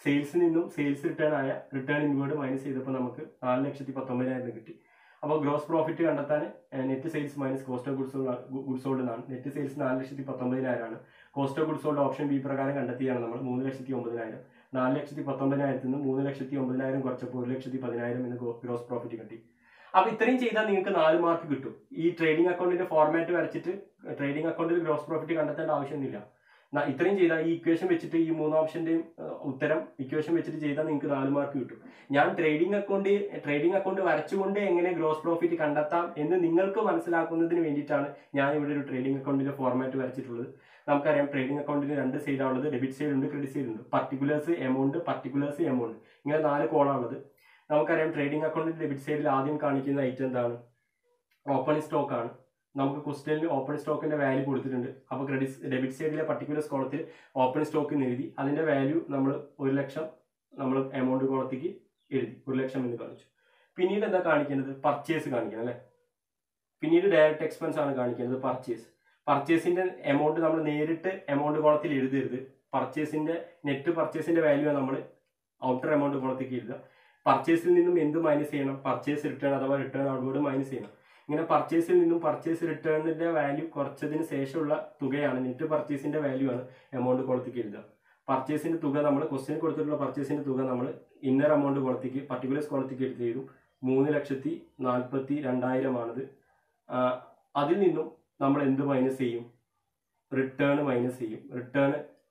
സെയിൽസിൽ നിന്നും സെയിൽസ് റിട്ടേൺ ആയ റിട്ടേൺ ഇൻവേർഡ് മൈനസ് ചെയ്തപ്പോൾ നമുക്ക് നാല് ലക്ഷത്തി പത്തൊമ്പതിനായിരം കിട്ടി അപ്പോൾ ഗ്രോസ് പ്രോഫിറ്റ് കണ്ടെത്താൻ net sales minus cost of goods goods sold എന്നാണ് നെറ്റ് സെയിൽസ് നാല് ലക്ഷത്തി പത്തൊമ്പതിനായിരമാണ് cost of goods sold option B പ്രകാരം കണ്ടെത്തിയാണ് നമ്മൾ മൂന്ന് ലക്ഷത്തി ഒമ്പതിനായിരം നാല് ലക്ഷത്തി പത്തൊമ്പതിനായിരത്തിൽ നിന്ന് മൂന്ന് ലക്ഷത്തി ഒമ്പതിനായിരം കുറച്ചപ്പോൾ ഒരു ലക്ഷത്തി പതിനായിരം എന്ന് ഗ്രോസ് പ്രോഫിറ്റ് കിട്ടി അപ്പൊ ഇത്രയും ചെയ്താൽ നിങ്ങൾക്ക് നാല് മാർക്ക് കിട്ടും ഈ ട്രേഡിംഗ് അക്കൗണ്ടിന്റെ ഫോർമാറ്റ് വരച്ചിട്ട് ട്രേഡിംഗ് അക്കൗണ്ടിൽ ഗ്രോസ് പ്രോഫിറ്റ് കണ്ടെത്തേണ്ട ആവശ്യമൊന്നുമില്ല ന- ഇത്രയും ചെയ്താൽ ഈ ഇക്വേഷൻ വെച്ചിട്ട് ഈ മൂന്ന് ഓപ്ഷന്റെയും ഏഹ്, ഉത്തരം ഇക്വേഷൻ വെച്ചിട്ട് ചെയ്താൽ നിങ്ങൾക്ക് നാല് മാർക്ക് കിട്ടും ഞാൻ ട്രേഡിംഗ് അക്കൗണ്ട് ട്രേഡിംഗ് അക്കൗണ്ട് വരച്ചുകൊണ്ട് എങ്ങനെ ഗ്രോസ് പ്രോഫിറ്റ് കണ്ടെത്താം എന്ന് നിങ്ങൾക്ക് മനസ്സിലാക്കുന്നതിന് വേണ്ടിയിട്ടാണ് ഞാൻ ഇവിടെ ഒരു ട്രേഡിംഗ് അക്കൗണ്ടിന്റെ ഫോർമാറ്റ് വരച്ചിട്ടുള്ളത് നമുക്കറിയാം ട്രേഡിംഗ് അക്കൗണ്ടിന് രണ്ട് സൈഡാണ് ഉള്ളത് ഡെബിറ്റ് സൈഡ് ഉണ്ട് ക്രെഡിറ്റ് സൈഡ് ഉണ്ട് പർട്ടിക്കുലേഴ്സ് എമൗണ്ട് പർട്ടിക്കുലേഴ്സ് എമൗണ്ട് ഇങ്ങനെ നാല് കോളാണുള്ളത് നമുക്കറിയാം ട്രേഡിംഗ് അക്കൗണ്ടിന്റെ ഡെബിറ്റ് സൈഡിൽ ആദ്യം കാണിക്കുന്ന ഐറ്റം എന്താണ് ഓപ്പൺ സ്റ്റോക്ക് ആണ് നമുക്ക് ക്വസ്റ്റ്യനിൽ ഓപ്പൺ സ്റ്റോക്കിന്റെ വാല്യൂ കൊടുത്തിട്ടുണ്ട് അപ്പോൾ ക്രെഡിറ്റ് ഡെബിറ്റ് സൈഡിലെ പർട്ടിക്കുലർ കോളത്തിൽ ഓപ്പൺ സ്റ്റോക്ക് എന്ന് എഴുതി അതിന്റെ വാല്യൂ നമ്മൾ ഒരു ലക്ഷം നമ്മൾ എമൗണ്ട് കോളത്തേക്ക് എഴുതി ഒരു ലക്ഷം എന്ന് കാണിച്ചു പിന്നീട് എന്താ കാണിക്കേണ്ടത് പർച്ചേസ് കാണിക്കണം അല്ലേ പിന്നീട് ഡയറക്റ്റ് എക്സ്പെൻസ് ആണ് കാണിക്കുന്നത് പർച്ചേസ് പർച്ചേസിന്റെ എമൗണ്ട് നമ്മൾ നേരിട്ട് എമൗണ്ട് കോളത്തിൽ എഴുതരുത് പർച്ചേസിന്റെ നെറ്റ് പർച്ചേസിന്റെ വാല്യൂ നമ്മൾ ഔട്ടർ എമൗണ്ട് കോളത്തേക്ക് എഴുതുക പർച്ചേസിൽ നിന്നും എന്ത് മൈനസ് ചെയ്യണം പർച്ചേസ് റിട്ടേൺ അഥവാ റിട്ടേൺ ഔട്ട്വേർഡ് മൈനസ് ചെയ്യണം ഇങ്ങനെ പർച്ചേസിൽ നിന്നും പർച്ചേസ് റിട്ടേണിന്റെ വാല്യൂ കുറച്ചതിന് ശേഷമുള്ള തുകയാണ് നെറ്റ് പർച്ചേസിന്റെ വാല്യൂ ആണ് എമൗണ്ട് കോളത്തേക്ക് എഴുതുക പർച്ചേസിന്റെ തുക നമ്മൾ ക്വസ്റ്റ്യൻ കൊടുത്തിട്ടുള്ള പർച്ചേസിന്റെ തുക നമ്മൾ ഇന്നർ എമൗണ്ട് കോളത്തേക്ക് പർട്ടിക്കുലർ കോളത്തേക്ക് എടുത്ത് ചെയ്തു മൂന്ന് ലക്ഷത്തി നാൽപ്പത്തി രണ്ടായിരമാണിത് ആ, അതിൽ നിന്നും നമ്മൾ എന്ത് മൈനസ് ചെയ്യും റിട്ടേൺ മൈനസ് ചെയ്യും റിട്ടേൺ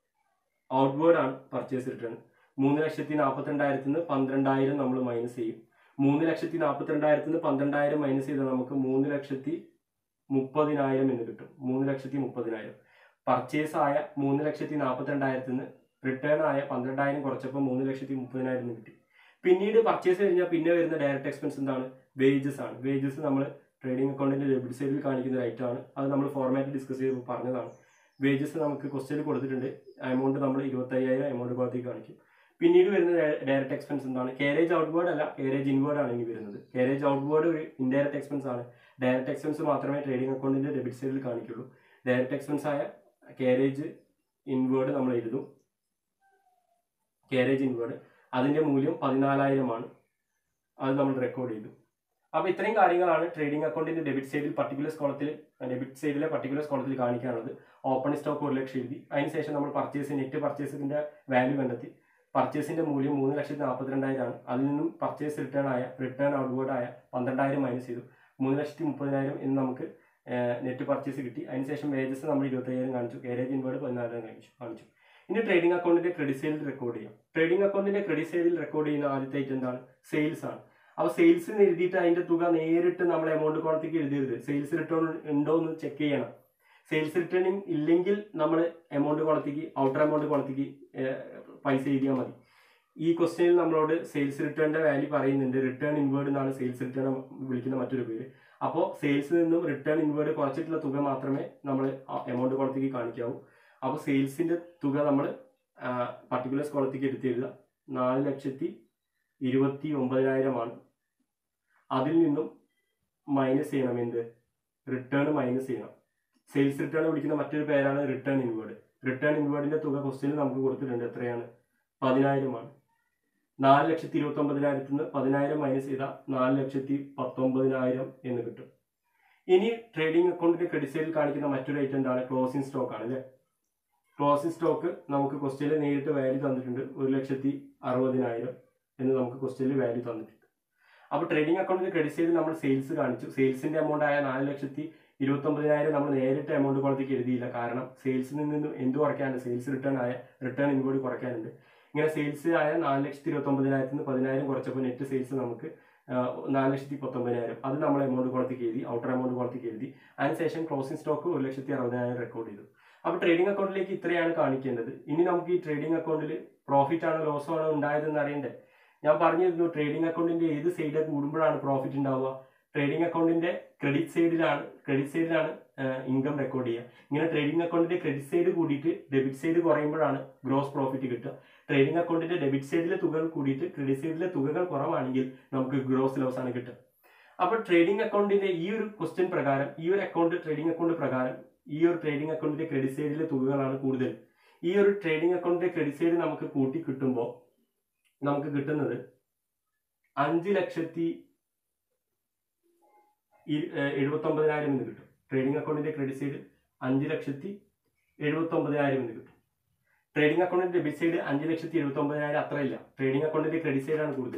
ഔട്ട്വേർഡ് ആണ് പർച്ചേസ് റിട്ടേൺ മൂന്ന് ലക്ഷത്തി നാൽപ്പത്തിരണ്ടായിരത്തിൽ നിന്ന് പന്ത്രണ്ടായിരം നമ്മൾ മൈനസ് ചെയ്യും മൂന്ന് ലക്ഷത്തി നാൽപ്പത്തിരണ്ടായിരത്തിൽ നിന്ന് പന്ത്രണ്ടായിരം മൈനസ് ചെയ്താൽ നമുക്ക് മൂന്ന് ലക്ഷത്തി മുപ്പതിനായിരം എന്ന് കിട്ടും മൂന്ന് ലക്ഷത്തി മുപ്പതിനായിരം പർച്ചേസ് ആയ മൂന്ന് ലക്ഷത്തി നാൽപ്പത്തിരണ്ടായിരത്തിൽ നിന്ന് റിട്ടേൺ ആയ പന്ത്രണ്ടായിരം കുറച്ചപ്പോൾ മൂന്ന് ലക്ഷത്തി മുപ്പതിനായിരം എന്ന് കിട്ടി പിന്നീട് പർച്ചേസ് കഴിഞ്ഞാൽ പിന്നെ വരുന്ന ഡയറക്റ്റ് എക്സ്പെൻസ് എന്താണ് വേജസ് ആണ് വേജസ് നമ്മൾ ട്രേഡിംഗ് അക്കൗണ്ടിന്റെ ഡെബിറ്റ് സൈഡിൽ കാണിക്കുന്ന ഒരു item ആണ് അത് നമ്മൾ ഫോർമാറ്റ് ഡിസ്കസ് ചെയ്ത് പറഞ്ഞതാണ് വേജസ് നമുക്ക് ക്വസ്റ്റ്യനിൽ കൊടുത്തിട്ടുണ്ട് എമൗണ്ട് നമ്മൾ ഇരുപത്തയ്യായിരം എമൗണ്ട് ഭാഗത്തേക്ക് കാണിക്കും പിന്നീട് വരുന്ന ഡയറക്റ്റ് എക്സ്പെൻസ് എന്താണ് കാരേജ് ഔട്ട്വേർഡ് അല്ല കാരേജ് ഇൻവേർഡ് ആണ് ഇനി വരുന്നത് കാരേജ് ഔട്ട്വേർഡ് ഒരു ഇൻഡയറക്റ്റ് എക്സ്പെൻസ് ആണ് ഡയറക്റ്റ് എക്സ്പെൻസ് മാത്രമേ ട്രേഡിംഗ് അക്കൗണ്ടിന്റെ ഡെബിറ്റ് സൈഡിൽ കാണിക്കുള്ളൂ ഡയറക്റ്റ് എക്സ്പെൻസ് ആയ കാരേജ് ഇൻവേർഡ് നമ്മൾ എഴുതും കാരേജ് ഇൻവേർഡ് അതിന്റെ മൂല്യം പതിനാലായിരമാണ് അത് നമ്മൾ റെക്കോർഡ് ചെയ്തു അപ്പൊ ഇത്രയും കാര്യങ്ങളാണ് ട്രേഡിംഗ് അക്കൗണ്ടിന്റെ ഡെബിറ്റ് സൈഡിൽ പർട്ടിക്കുലർ കോളത്തിൽ ഡെബിറ്റ് സൈഡിലെ പർട്ടിക്കുലർ കോളത്തിൽ കാണിക്കാനുള്ളത് ഓപ്പൺ സ്റ്റോക്ക് ഒരു ലക്ഷം എഴുതി അതിനുശേഷം നമ്മൾ പർച്ചേസ് നെറ്റ് പർച്ചേസിന്റെ വാല്യൂ കണ്ടെത്തി പർച്ചേസിന്റെ മൂല്യം മൂന്ന് ലക്ഷത്തി നാൽപ്പത്തിരണ്ടായിരമാണ് അതിൽ നിന്നും പർച്ചേസ് റിട്ടേൺ ആയ റിട്ടേൺ ഔട്ട്വേർഡ് ആയ പന്ത്രണ്ടായിരം മൈനസ് ചെയ്തു മൂന്ന് ലക്ഷത്തി മുപ്പതിനായിരം എന്ന് നമുക്ക് നെറ്റ് പർച്ചേസ് കിട്ടി അതിനുശേഷം വേജസ് നമ്മൾ ഇരുപത്തയ്യായിരം കാണിച്ചു കാരേജ് ഇൻവേർഡ് പതിനായിരം കാണിച്ചു കാണിച്ചു ഇനി ട്രേഡിംഗ് അക്കൗണ്ടിന്റെ ക്രെഡിറ്റ് സൈഡിൽ റെക്കോർഡ് ചെയ്യാം ട്രേഡിംഗ് അക്കൗണ്ടിന്റെ ക്രെഡിറ്റ് സൈഡിൽ റെക്കോർഡ് ചെയ്യുന്ന ആദ്യത്തെ ഐറ്റം എന്താണ് സെയിൽസ് ആണ് അപ്പൊ സെയിൽസ് എഴുതിയിട്ട് അതിന്റെ തുക നേരിട്ട് നമ്മൾ എമൗണ്ട് കോളത്തേക്ക് എഴുതരുത് സെയിൽസ് റിട്ടേൺ ഉണ്ടോ എന്ന് ചെക്ക് ചെയ്യണം സെയിൽസ് റിട്ടേണിംഗ് ഇല്ലെങ്കിൽ നമ്മൾ എമൗണ്ട് കോളത്തേക്ക് ഔട്ടർ എമൗണ്ട് കോളത്തേക്ക് പൈസ എഴുതിയാൽ മതി ഈ ക്വസ്റ്റ്യനിൽ നമ്മളോട് സെയിൽസ് റിട്ടേണിന്റെ വാല്യൂ പറയുന്നുണ്ട് റിട്ടേൺ ഇൻവേർഡ് എന്നാണ് സെയിൽസ് റിട്ടേൺ വിളിക്കുന്ന മറ്റൊരു പേര് അപ്പോൾ സെയിൽസിൽ നിന്നും റിട്ടേൺ ഇൻവേർഡ് കുറച്ചിട്ടുള്ള തുക മാത്രമേ നമ്മൾ എമൗണ്ട് കോളത്തേക്ക് കാണിക്കാവൂ അപ്പോൾ സെയിൽസിന്റെ തുക നമ്മൾ പർട്ടിക്കുലർ കോളത്തേക്ക് എടുത്ത് എഴുതുക നാല് ലക്ഷത്തി ഇരുപത്തി ഒമ്പതിനായിരമാണ് അതിൽ നിന്നും മൈനസ് ചെയ്യണം എന്ത് റിട്ടേൺ മൈനസ് ചെയ്യണം സെയിൽസ് റിട്ടേൺ വിളിക്കുന്ന മറ്റൊരു പേരാണ് റിട്ടേൺ ഇൻവേർഡ് റിട്ടേൺ ഇൻവേർഡിന്റെ തുക ക്വസ്റ്റ്യനിൽ നമുക്ക് കൊടുത്തിട്ടുണ്ട് എത്രയാണ് പതിനായിരമാണ് നാല് ലക്ഷത്തി ഇരുപത്തി ഒമ്പതിനായിരത്തിൽ നിന്ന് പതിനായിരം മൈനസ് ചെയ്താൽ നാല് ലക്ഷത്തി പത്തൊമ്പതിനായിരം എന്ന് കിട്ടും ഇനി ട്രേഡിംഗ് അക്കൗണ്ടിന്റെ ക്രെഡിറ്റ് സൈഡിൽ കാണിക്കുന്ന മറ്റൊരു ഐറ്റം എന്താണ് ക്ലോസിംഗ് സ്റ്റോക്ക് ആണ് അല്ലേ ക്ലോസിംഗ് സ്റ്റോക്ക് നമുക്ക് ക്വസ്റ്റ്യനിൽ നേരിട്ട് വാല്യൂ തന്നിട്ടുണ്ട് ഒരു ലക്ഷത്തി അറുപതിനായിരം എന്ന് നമുക്ക് ക്വസ്റ്റ്യനിൽ വാല്യൂ തന്നിട്ടുണ്ട് അപ്പോൾ ട്രേഡിംഗ് അക്കൗണ്ടിന്റെ ക്രെഡിറ്റ് സൈഡിൽ നമ്മൾ സെയിൽസ് കാണിച്ചു സെയിൽസിന്റെ എമൗണ്ട് ആയ നാല് ലക്ഷത്തി ഇരുപത്തി ഒമ്പതിനായിരം നമ്മൾ നേരിട്ട് എമൗണ്ട് കോളത്തേക്ക് എഴുതിയില്ല കാരണം സെയിൽസിൽ നിന്ന് എന്ത് കുറയ്ക്കാനുണ്ട് സെയിൽസ് റിട്ടേൺ ആയ റിട്ടേൺ ഇൻവേർഡ് കുറയ്ക്കാനുണ്ട് ഇങ്ങനെ സെയിൽസ് ആയ നാല് ലക്ഷത്തി ഇരുപത്തി ഒമ്പതിനായിരത്തിൽ നിന്ന് പതിനായിരം കുറച്ചപ്പോൾ നെറ്റ് സെയിൽസ് നമുക്ക് ആ, നാല് ലക്ഷത്തി പത്തൊമ്പതിനായിരം അത് നമ്മൾ എമൗണ്ട് കോളത്തേക്ക് എഴുതി ഔട്ടർ എമൗണ്ട് കോളത്തേക്ക് എഴുതി അതിനുശേഷം ക്ലോസിംഗ് സ്റ്റോക്ക് ഒരു ലക്ഷത്തി അറുപതിനായിരം റെക്കോർഡ് ചെയ്തു അപ്പോൾ ട്രേഡിംഗ് അക്കൗണ്ടിലേക്ക് ഇത്രയാണ് കാണിക്കേണ്ടത് ഇനി നമുക്ക് ഈ ട്രേഡിംഗ് അക്കൗണ്ടിൽ പ്രോഫിറ്റ് ആണോ ലോസോ ആണോ ഉണ്ടായതെന്ന് അറിയണ്ടേ ഞാൻ പറഞ്ഞിരുന്നു ട്രേഡിംഗ് അക്കൗണ്ടിന്റെ ഏത് സൈഡ് കൂടുമ്പോഴാണ് പ്രോഫിറ്റ് ഉണ്ടാവുക ട്രേഡിംഗ് അക്കൗണ്ടിന്റെ ക്രെഡിറ്റ് സൈഡിലാണ് ക്രെഡിറ്റ് സൈഡിലാണ് ഇൻകം റെക്കോർഡ് ചെയ്യുക ഇങ്ങനെ ട്രേഡിംഗ് അക്കൗണ്ടിന്റെ ക്രെഡിറ്റ് സൈഡ് കൂടിയിട്ട് ഡെബിറ്റ് സൈഡ് കുറയുമ്പോഴാണ് ഗ്രോസ് പ്രോഫിറ്റ് കിട്ടുക ട്രേഡിംഗ് അക്കൗണ്ടിന്റെ ഡെബിറ്റ് സൈഡിലെ തുകകൾ കൂടിയിട്ട് ക്രെഡിറ്റ് സൈഡിലെ തുകകൾ കുറവാണെങ്കിൽ നമുക്ക് ഗ്രോസ് ലോസ് ആണ് കിട്ടുക അപ്പോൾ ട്രേഡിംഗ് അക്കൗണ്ടിന്റെ ഈ ഒരു ക്വസ്റ്റ്യൻ പ്രകാരം ഈ ഒരു അക്കൗണ്ട് ട്രേഡിംഗ് അക്കൗണ്ട് പ്രകാരം ഈ ഒരു ട്രേഡിംഗ് അക്കൗണ്ടിന്റെ ക്രെഡിറ്റ് സൈഡിലെ തുകകളാണ് കൂടുതൽ ഈ ഒരു ട്രേഡിംഗ് അക്കൗണ്ടിന്റെ ക്രെഡിറ്റ് സൈഡ് നമുക്ക് കൂട്ടി കിട്ടുമ്പോൾ നമുക്ക് കിട്ടുന്നത് അഞ്ച് ലക്ഷത്തി എഴുപത്തി ഒമ്പതിനായിരം എന്ന് കിട്ടും ട്രേഡിംഗ് അക്കൗണ്ടിന്റെ ക്രെഡിറ്റ് സൈഡ് അഞ്ച് ലക്ഷത്തി എഴുപത്തി ഒമ്പതിനായിരം എന്ന് കിട്ടും ട്രേഡിംഗ് അക്കൗണ്ടിന്റെ ഡെബിറ്റ് സൈഡ് അഞ്ച് ലക്ഷത്തി എഴുപത്തി ഒമ്പതിനായിരം അത്രയില്ല ട്രേഡിംഗ് അക്കൗണ്ടിന്റെ ക്രെഡിറ്റ് സൈഡാണ് കൂടുതൽ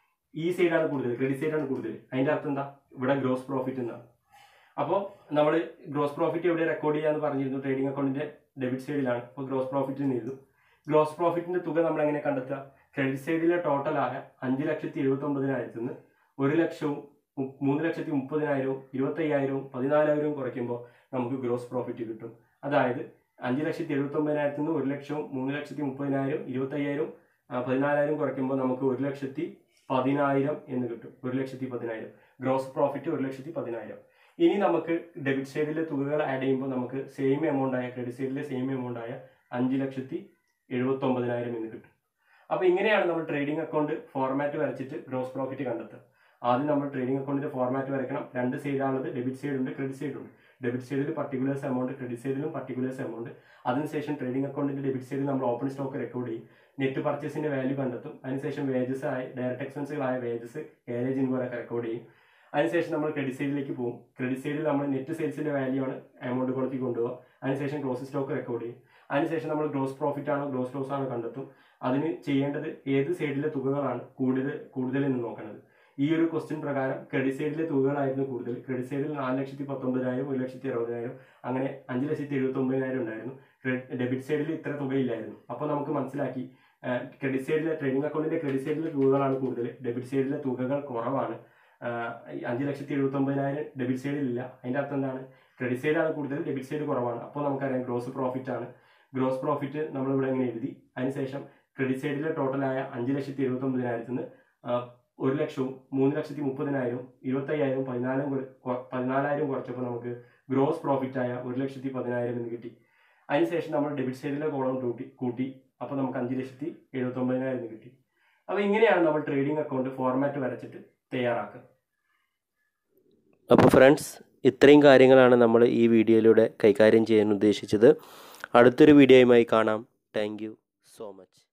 ഈ സൈഡാണ് കൂടുതൽ ക്രെഡിറ്റ് സൈഡാണ് കൂടുതൽ അതിന്റെ അർത്ഥം എന്താ ഇവിടെ ഗ്രോസ് പ്രോഫിറ്റ് എന്നാണ് അപ്പോൾ നമ്മൾ ഗ്രോസ് പ്രോഫിറ്റ് എവിടെ റെക്കോർഡ് ചെയ്യാന്ന് പറഞ്ഞിരുന്നു ട്രേഡിംഗ് അക്കൗണ്ടിന്റെ ഡെബിറ്റ് സൈഡിലാണ് അപ്പോൾ ഗ്രോസ് പ്രോഫിറ്റ് എഴുതും ഗ്രോസ് പ്രോഫിറ്റിന്റെ തുക നമ്മൾ എങ്ങനെ കണ്ടെത്തുക ക്രെഡിറ്റ് സൈഡിലെ ടോട്ടലായ അഞ്ച് ലക്ഷത്തി എഴുപത്തി ഒമ്പതിനായിരത്തിൽ നിന്ന് ഒരു ലക്ഷവും മു- മൂന്ന് ലക്ഷത്തി മുപ്പതിനായിരവും ഇരുപത്തയ്യായിരവും പതിനാലായിരവും കുറയ്ക്കുമ്പോൾ നമുക്ക് ഗ്രോസ് പ്രോഫിറ്റ് കിട്ടും അതായത് അഞ്ച് ലക്ഷത്തി എഴുപത്തി ഒമ്പതിനായിരത്തിൽ നിന്ന് ഒരു ലക്ഷവും മൂന്ന് ലക്ഷത്തി മുപ്പതിനായിരം ഇരുപത്തയ്യായിരം ആ, പതിനാലായിരം കുറയ്ക്കുമ്പോൾ നമുക്ക് ഒരു ലക്ഷത്തി പതിനായിരം എന്ന് കിട്ടും ഒരു ലക്ഷത്തി പതിനായിരം ഗ്രോസ് പ്രോഫിറ്റ് ഒരു ലക്ഷത്തി പതിനായിരം ഇനി നമുക്ക് ഡെബിറ്റ് സൈഡിലെ തുകകൾ ആഡ് ചെയ്യുമ്പോൾ നമുക്ക് സെയിം എമൗണ്ട് ആയ ക്രെഡിറ്റ് സൈഡിലെ സെയിം എമൗണ്ട് ആയ അഞ്ച് ലക്ഷത്തി എഴുപത്തി ഒമ്പതിനായിരം എന്ന് കിട്ടും അപ്പൊ ഇങ്ങനെയാണ് നമ്മൾ ട്രേഡിംഗ് അക്കൗണ്ട് ഫോർമാറ്റ് വരച്ചിട്ട് ഗ്രോസ് പ്രോഫിറ്റ് കണ്ടെത്തുക ആദ്യം നമ്മൾ ട്രേഡിംഗ് അക്കൗണ്ടിന്റെ ഫോർമാറ്റ് വരയ്ക്കണം രണ്ട് സൈഡാണുള്ളത് ഡെബിറ്റ് സൈഡ് ഉണ്ട് ക്രെഡിറ്റ് സൈഡ് ഉണ്ട് ഡെബിറ്റ് സൈഡിൽ പർട്ടിക്കുലേഴ്സ് എമൗണ്ട് ക്രെഡിറ്റ് സൈഡിലും പർട്ടിക്കുലേഴ്സ് എമൗണ്ട് അതിനുശേഷം ട്രേഡിംഗ് അക്കൗണ്ടിന്റെ ഡെബിറ്റ് സൈഡിൽ നമ്മൾ ഓപ്പൺ സ്റ്റോക്ക് റെക്കോർഡ് ചെയ്യും നെറ്റ് പർച്ചേസിന്റെ വാല്യൂ കണ്ടെത്തും അതിനുശേഷം വേജസ് ആയ ഡയറക്ട് എക്സ്പെൻസുകളായ വേജസ് കാരേജ് ഇൻകോറൊക്കെ റെക്കോർഡ് ചെയ്യും അതിനുശേഷം നമ്മൾ ക്രെഡിറ്റ് സൈഡിലേക്ക് പോകും ക്രെഡിറ്റ് സൈഡിൽ നമ്മൾ നെറ്റ് സെയിൽസിന്റെ വാല്യൂ ആണ് എമൗണ്ട് കൊടുത്തി കൊണ്ടുപോകുക അതിനുശേഷം ക്ലോസ് സ്റ്റോക്ക് റെക്കോർഡ് ചെയ്യും അതിനുശേഷം നമ്മൾ ഗ്രോസ് പ്രോഫിറ്റ് ആണോ ഗ്രോസ് ലോസ് ആണോ കണ്ടെത്തും അതിന് ചെയ്യേണ്ടത് ഏത് സൈഡിലെ തുകകളാണ് കൂടുതൽ കൂടുതൽ എന്ന് നോക്കുന്നത് ഈ ഒരു ക്വസ്റ്റ്യൻ പ്രകാരം ക്രെഡിറ്റ് സൈഡിലെ തുകകളായിരുന്നു കൂടുതൽ ക്രെഡിറ്റ് സൈഡിൽ നാല് ലക്ഷത്തി പത്തൊമ്പതിനായിരം ഒരു ലക്ഷത്തി അറുപതിനായിരം അങ്ങനെ അഞ്ച് ലക്ഷത്തി എഴുപത്തി ഒമ്പതിനായിരം ഉണ്ടായിരുന്നു ഡെബിറ്റ് സൈഡിൽ ഇത്ര തുകയില്ലായിരുന്നു അപ്പോൾ നമുക്ക് മനസ്സിലാക്കി ക്രെഡിറ്റ് സൈഡിലെ ട്രേഡിംഗ് അക്കൗണ്ടിന്റെ ക്രെഡിറ്റ് സൈഡിലെ തുകകളാണ് കൂടുതൽ ഡെബിറ്റ് സൈഡിലെ തുകകൾ കുറവാണ് ആഹ് ഈ അഞ്ച് ലക്ഷത്തി എഴുപത്തി ഒമ്പതിനായിരം ഡെബിറ്റ് സൈഡിലില്ല അതിന്റെ അർത്ഥം എന്താണ് ക്രെഡിറ്റ് സൈഡാണ് കൂടുതൽ ഡെബിറ്റ് സൈഡ് കുറവാണ് അപ്പോൾ നമുക്കറിയാം ഗ്രോസ് പ്രോഫിറ്റ് ആണ് ഗ്രോസ് പ്രോഫിറ്റ് നമ്മൾ ഇവിടെ ഇങ്ങനെ എഴുതി അതിനുശേഷം ക്രെഡിറ്റ് സൈഡിലെ ടോട്ടലായ അഞ്ച് ലക്ഷത്തി എഴുപത്തി ഒമ്പതിനായിരത്തിൽ നിന്ന് ആഹ് ഒരു ലക്ഷവും മൂന്ന് ലക്ഷത്തി മുപ്പതിനായിരവും ഇരുപത്തയ്യായിരവും പതിനാലും പതിനാലായിരം കുറച്ചപ്പോൾ നമുക്ക് ഗ്രോസ് പ്രോഫിറ്റ് ആയ ഒരു ലക്ഷത്തി പതിനായിരം എന്ന് കിട്ടി അതിനുശേഷം നമ്മൾ ഡെബിറ്റ് സൈഡിലെ കോളം കൂട്ടി കൂട്ടി അപ്പോൾ നമുക്ക് അഞ്ച് ലക്ഷത്തി എഴുപത്തി ഒമ്പതിനായിരം എന്ന് കിട്ടി അപ്പോൾ ഇങ്ങനെയാണ് നമ്മൾ ട്രേഡിംഗ് അക്കൗണ്ട് ഫോർമാറ്റ് വരച്ചിട്ട് തയ്യാറാക്കുക അപ്പോൾ ഫ്രണ്ട്സ് ഇത്രയും കാര്യങ്ങളാണ് നമ്മൾ ഈ വീഡിയോയിലൂടെ കൈകാര്യം ചെയ്യാൻ ഉദ്ദേശിച്ചത് അടുത്തൊരു വീഡിയോയുമായി കാണാം താങ്ക് യു സോ മച്ച്